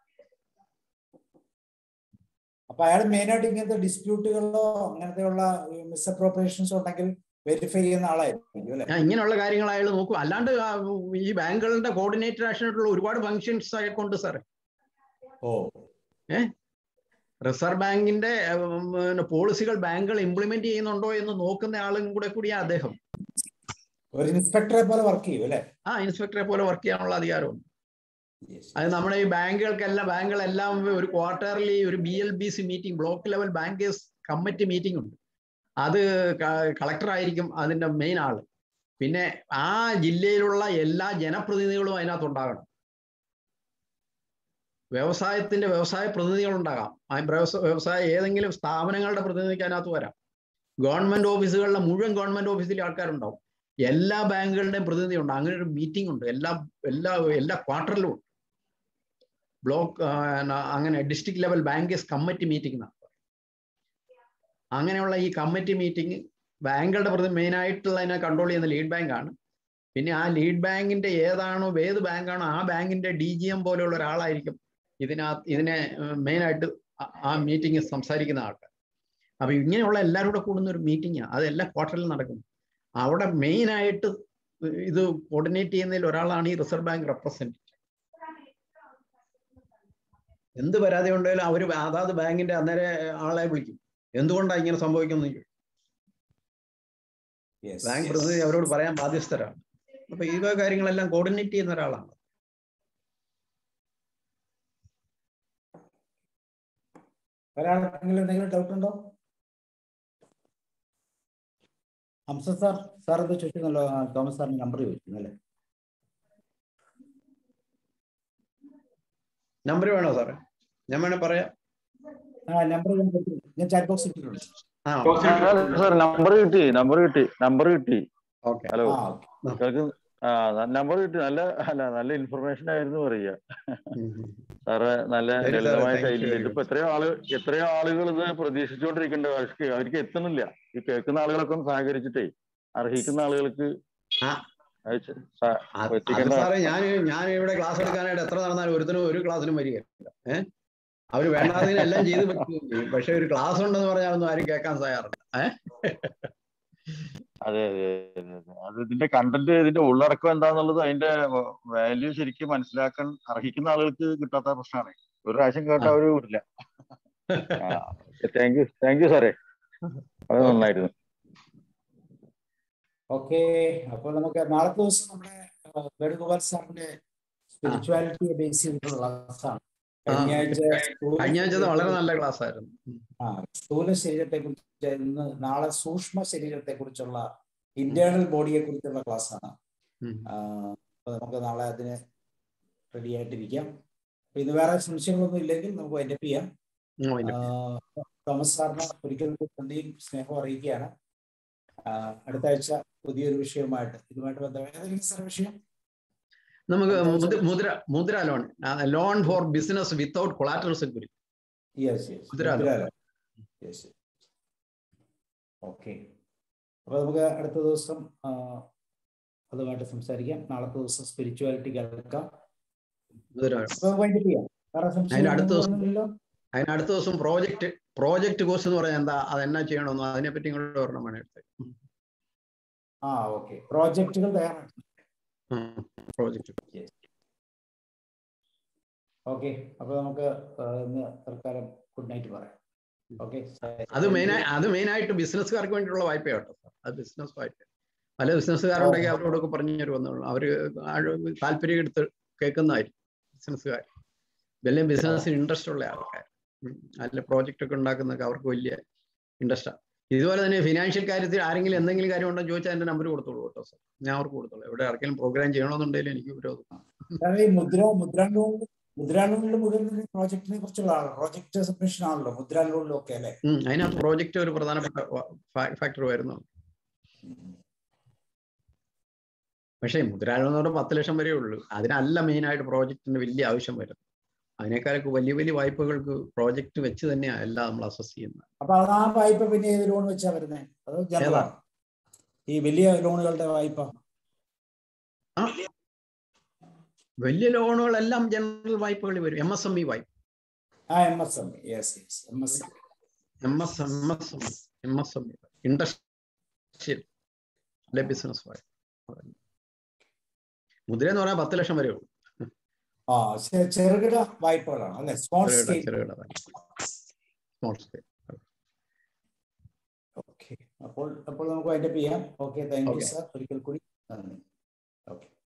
അപ്പൊ അയാൾ മെയിൻ ആയിട്ട് ഇങ്ങനത്തെ ഡിസ്പ്യൂട്ടുകളോ അങ്ങനത്തെയുള്ള മിസ്അപ്രോപ്രിയേഷൻസോ ഉണ്ടെങ്കിൽ വെരിഫൈ ചെയ്യുന്ന ആളായിരിക്കും അല്ലെ ഞാൻ ഇങ്ങനെയുള്ള കാര്യങ്ങൾ അയാൾ നോക്കും അല്ലാണ്ട് ആ ഈ ബാങ്കുകളുടെ കോർഡിനേറ്റർ ആയിട്ടുള്ള ഒരുപാട് ഫങ്ഷൻസ് അയാൾക്കുണ്ട് സാറേ ഓ റിസർവ് ബാങ്കിന്റെ പോളിസികൾ ബാങ്കുകൾ ഇംപ്ലിമെന്റ് ചെയ്യുന്നുണ്ടോ എന്ന് നോക്കുന്ന ആളും കൂടെ കൂടിയാണ് അദ്ദേഹം ഒരു ഇൻസ്പെക്ടറെ പോലെ വർക്ക് ചെയ്യും അല്ലെ ആ ഇൻസ്പെക്ടറെ പോലെ വർക്ക് ചെയ്യാനുള്ള അധികാരമുണ്ട് അത് നമ്മുടെ ഈ ബാങ്കുകൾക്കെല്ലാം ബാങ്കുകളെല്ലാം ഒരു ക്വാർട്ടർലി ഒരു B L B C meeting block level bankers committee meeting ഉണ്ട് അത് കളക്ടർ ആയിരിക്കും അതിന്റെ മെയിൻ ആള് പിന്നെ ആ ജില്ലയിലുള്ള എല്ലാ ജനപ്രതിനിധികളും അതിനകത്ത് ഉണ്ടാകണം വ്യവസായത്തിന്റെ വ്യവസായ പ്രതിനിധികൾ ഉണ്ടാകാം ആ വ്യവസ- വ്യവസായ ഏതെങ്കിലും സ്ഥാപനങ്ങളുടെ പ്രതിനിധിക്ക് അതിനകത്ത് വരാം ഗവൺമെന്റ് ഓഫീസുകളിലെ മുഴുവൻ ഗവൺമെന്റ് ഓഫീസിലെ ആൾക്കാരുണ്ടാവും എല്ലാ ബാങ്കുകളുടെയും പ്രതിനിധി ഉണ്ട് അങ്ങനെ ഒരു മീറ്റിംഗ് ഉണ്ട് എല്ലാ എല്ലാ എല്ലാ ക്വാർട്ടറിലും ഉണ്ട് ബ്ലോക്ക് ആ, ന- അങ്ങനെ district level bankers committee meeting നടത്തുക അങ്ങനെയുള്ള ഈ കമ്മിറ്റി മീറ്റിംഗ് ബാങ്കുകളുടെ പ്രതി മെയിൻ ആയിട്ടുള്ളതിനെ കൺട്രോൾ ചെയ്യുന്ന ലീഡ് ബാങ്കാണ് പിന്നെ ആ ലീഡ് ബാങ്കിന്റെ ഏതാണോ ഏത് ബാങ്കാണോ ആ ബാങ്കിന്റെ ഡി ജി എം പോലെയുള്ള ഒരാളായിരിക്കും ഇതിനകത്ത് ഇതിനെ മെയിൻ ആയിട്ട് ആ- ആ മീറ്റിംഗ് സംസാരിക്കുന്ന ആൾക്കാർ അപ്പൊ ഇങ്ങനെയുള്ള എല്ലാവരും കൂടെ കൂടുന്ന ഒരു മീറ്റിംഗാണ് അത് എല്ലാ ക്വാർട്ടറിൽ നടക്കുന്നു അവിടെ മെയിൻ ആയിട്ട് ഇത് കോർഡിനേറ്റ് ചെയ്യുന്നതിൽ ഒരാളാണ് ഈ റിസർവ് ബാങ്ക് റെപ്രസെന്റേറ്റീവ് എന്ത് പരാതി ഉണ്ടെങ്കിലും അവർ അതാത് ബാങ്കിന്റെ അന്നേരം ആളെ വിളിക്കും എന്തുകൊണ്ടാണ് ഇങ്ങനെ സംഭവിക്കുന്നത് ചോദിക്കും Yes, ബാങ്ക് yes. പ്രതിനിധി അവരോട് പറയാൻ ബാധ്യസ്ഥരാണ് അപ്പൊ ഈ വക കാര്യങ്ങളെല്ലാം കോർഡിനേറ്റ് ചെയ്യുന്ന ഒരാളാണ് ഒരാളെങ്കിലും എന്തെങ്കിലും ഡൗട്ട് ഉണ്ടോ ഹംസ സാർ സാർ എന്താ ചോദിക്കുന്നല്ലോ ആ, തോമസ് സാറിന് നമ്പർ ചോദിക്കുന്നു അല്ലേ നമ്പർ വേണോ സാറേ ഞാൻ വേണേ പറയാം ആ നമ്പർ ഞാൻ കൊടുത്തു. ഞാൻ ചാറ്റ് ബോക്സ് ഇട്ടിട്ടുണ്ട് ആ സാർ നമ്പർ കിട്ടി നമ്പർ കിട്ടി നമ്പർ കിട്ടി ഓക്കെ ഹലോ ആ ഓക്കെ കേൾക്ക് ആ നമ്പർ കിട്ടി നല്ല അല്ല നല്ല ഇൻഫർമേഷൻ ആയിരുന്നു പറയുക സാറ് നല്ല ശരി സാറേ, ലളിതമായ thank you ശൈലിയിൽ very ഇതിപ്പോ എത്രയോ ആള് എത്രയോ ആളുകൾ ഇത് പ്രതീക്ഷിച്ചുകൊണ്ടിരിക്കേണ്ട അവർക്ക് അവർക്ക് എത്തുന്നില്ല ഈ കേൾക്കുന്ന ആളുകളൊക്കെ ഒന്ന് സഹകരിച്ചിട്ടേ അർഹിക്കുന്ന ആളുകൾക്ക് ആ. അയച്ച് സ- അത് അത് എത്തിക്കേണ്ട സാറേ ഞാൻ ഞാൻ ഇവിടെ ക്ലാസ് എടുക്കാനായിട്ട് എത്ര നടന്നാലും ഒരുത്തിനും ഒരു ക്ലാസ്സിനും വരികയില്ല ഏഹ് അവര് വേണ്ടാതിന് എല്ലാം ചെയ്ത് വെക്കുകയും ചെയ്യും പക്ഷെ ഒരു ക്ലാസ് ഉണ്ടെന്ന് പറഞ്ഞാലൊന്നും ആരും കേൾക്കാൻ തയ്യാറില്ല ഏഹ് അതെ അതെ അതെ, അതെ. അത് ഇതിന്റെ കണ്ടന്റ് ഇതിന്റെ ഉള്ളടക്കം എന്താന്നുള്ളത് അതിന്റെ വാല്യൂ ശരിക്കും മനസ്സിലാക്കാൻ അർഹിക്കുന്ന ആളുകൾക്ക് കിട്ടാത്ത പ്രശ്നമാണ് ഒരു പ്രാവശ്യം കേട്ട ആ. അവര് വിടില്ല താങ്ക് യു താങ്ക് യു സാറേ അത് നന്നായിരുന്നു ഓക്കെ അപ്പോൾ നമുക്ക് നാളത്തെ ദിവസം നമ്മുടെ ആ, വേണുഗോപാൽ സാറിന്റെ സ്പിരിച്വാലിറ്റിയെ ബേസ് ചെയ്തിട്ടുള്ള ക്ലാസ്സാണ് കഴിഞ്ഞ ആഴ്ച സ്ഥൂല കഴിഞ്ഞ ആഴ്ച വളരെ ശരീരത്തെ- നല്ല ക്ലാസ് ആയിരുന്നു ആ സ്ഥൂല ശരീരത്തെ കുറിച്ച് ഇന്ന് നാളെ സൂക്ഷ്മ ശരീരത്തെ കുറിച്ചുള്ള ഇന്റേണൽ ബോഡിയെ കുറിച്ചുള്ള ക്ലാസ്സാണ് ഉം. അപ്പൊ നമുക്ക് നാളെ അതിന് റെഡി ആയിട്ടിരിക്കാം അപ്പൊ ഇന്ന് വേറെ സംശയങ്ങളൊന്നും ഇല്ലെങ്കിൽ നമുക്ക് വൈൻഡപ്പ് ചെയ്യാം ഉം, അതിന്റെ ആ, തോമസ് സാറിന് ഒരിക്കൽ കൂടി നന്ദിയും സ്നേഹവും അറിയിക്കുകയാണ് ആ, അടുത്ത ആഴ്ച പുതിയൊരു വിഷയവുമായിട്ട് ഇതുമായിട്ട് ബന്ധപ്പെട്ട ഏതെങ്കിലും സാർ വിഷയം നമുക്ക് അടുത്ത Mudra- Mudra Mudra loan loan for business without collateral security yes yes മുദ്രാലോ. യെസ് ഓക്കെ അപ്പൊ നമുക്ക് അടുത്ത ദിവസം ആ, അതുമായിട്ട് സംസാരിക്കാം നാളത്തെ ദിവസം സ്പിരിച്വാലിറ്റി കേൾക്കാം മുദ്ര അപ്പൊ വൈൻഡപ്പ് ചെയ്യാം വേറെ അതിന്റെ അടുത്ത ദിവസം- സംശയമൊന്നുമില്ലല്ലോ അതിന് അടുത്ത ദിവസം പ്രോജക്റ്റ് പ്രോജക്റ്റ് കോഴ്സ് എന്ന് പറഞ്ഞാൽ എന്താ അത് എന്നാ ചെയ്യണമെന്നോ അതിനെ പറ്റി ഇങ്ങോട്ട് ഒരെണ്ണം വേണേ എടുത്ത് ആ ഓക്കെ പ്രോജക്റ്റുകൾ തയ്യാറാക്കി പ്രോജക്റ്റ് ഓക്കെ അപ്പൊ നമുക്ക് ആ, ഇന്ന് തൽക്കാലം ഗുഡ് നൈറ്റ് പറയാം ഓക്കെ അത് മെയിൻ അത് മെയിൻ ആയിട്ട് ബിസിനസ്സുകാർക്ക് വേണ്ടിയിട്ടുള്ള വായ്പ കേട്ടോ അത് ബിസിനസ് വായ്പ പല ബിസിനസ്സുകാരുണ്ടെങ്കിൽ അവരോടൊക്കെ പറഞ്ഞു തരുമെന്നുള്ളൂ അവര് ആഴ് താല്പര്യം എടുത്ത് കേൾക്കുന്നതായിരിക്കും ബിസിനസ്സുകാർ വലിയ ബിസിനസ്സിന് ഇൻട്രസ്റ്റ് ഉള്ള ആൾക്കാർ ഉം. അതിൽ പ്രോജക്റ്റ് ഒക്കെ ഉണ്ടാക്കുന്നതൊക്കെ അവർക്ക് വലിയ ഇൻട്രസ്റ്റാണ് ഇതുപോലെ തന്നെ ഫിനാൻഷ്യൽ കാര്യത്തിൽ ആരെങ്കിലും എന്തെങ്കിലും കാര്യം ഉണ്ടോ ചോദിച്ചാൽ എൻ്റെ നമ്പർ കൊടുത്തോളൂ കേട്ടോ സാർ ഞാൻ അവർക്ക് കൊടുത്തോളൂ എവിടെ ആർക്കെങ്കിലും പ്രോഗ്രാം ചെയ്യണമെന്നുണ്ടെങ്കിൽ എനിക്ക് വിരോധം ഈ മുദ്ര മുദ്രാ ലോൺ മുദ്രാ ലോണിൽ മുഴുവൻ പ്രോജക്റ്റിനെ കുറിച്ചുള്ള പ്രോജക്ട് സബ്മിഷൻ ആണല്ലോ മുദ്രാ ലോണിലും ഒക്കെ അല്ലെ ഉം. അതിനകത്ത് പ്രോജക്റ്റ് ഒരു പ്രധാനപ്പെട്ട ഫാക്ടർ വരുന്നു പക്ഷേ മുദ്രാലോൺ എന്ന് പറഞ്ഞാൽ പത്ത് ലക്ഷം വരെ ഉള്ളൂ അതിനല്ല മെയിനായിട്ട് പ്രോജക്റ്റിന് വലിയ ആവശ്യം വരുന്നത് അതിനേക്കാളൊക്കെ വലിയ വലിയ വായ്പകൾക്ക് പ്രോജക്റ്റ് വെച്ച് തന്നെയാണ് എല്ലാം നമ്മൾ അസസ് ചെയ്യുന്നത് അപ്പൊ അത് ആ വായ്പ പിന്നെ ഏത് ലോൺ വെച്ചാ വരുന്നത് അത് ജനറൽ ഏതാ? ഈ വലിയ ലോണുകളുടെ വായ്പ ആ വലിയ ലോണുകളെല്ലാം ജനറൽ വായ്പകളിൽ വരും എം എസ് എം ഇ വായ്പ ആ M S M yes yes M S M M S M S M M S M E industrial അല്ലെ ബിസിനസ് വായ്പ മുദ്ര എന്ന് പറഞ്ഞാൽ പത്ത് ലക്ഷം വരെ ഉള്ളൂ ആ ചെ- ചെറുകിട വായ്പകളാണ് അല്ലെ സ്മോൾ ചെറുകിട സ്കെയിൽ ചെറുകിട വായ്പ സ്മോൾ സ്കെയിൽ ഓക്കെ അപ്പോൾ അപ്പോൾ നമുക്ക് വൈൻഡപ്പ് ചെയ്യാം okay thank you Okay. Sir ഒരിക്കൽ കൂടി നന്ദി ഓക്കെ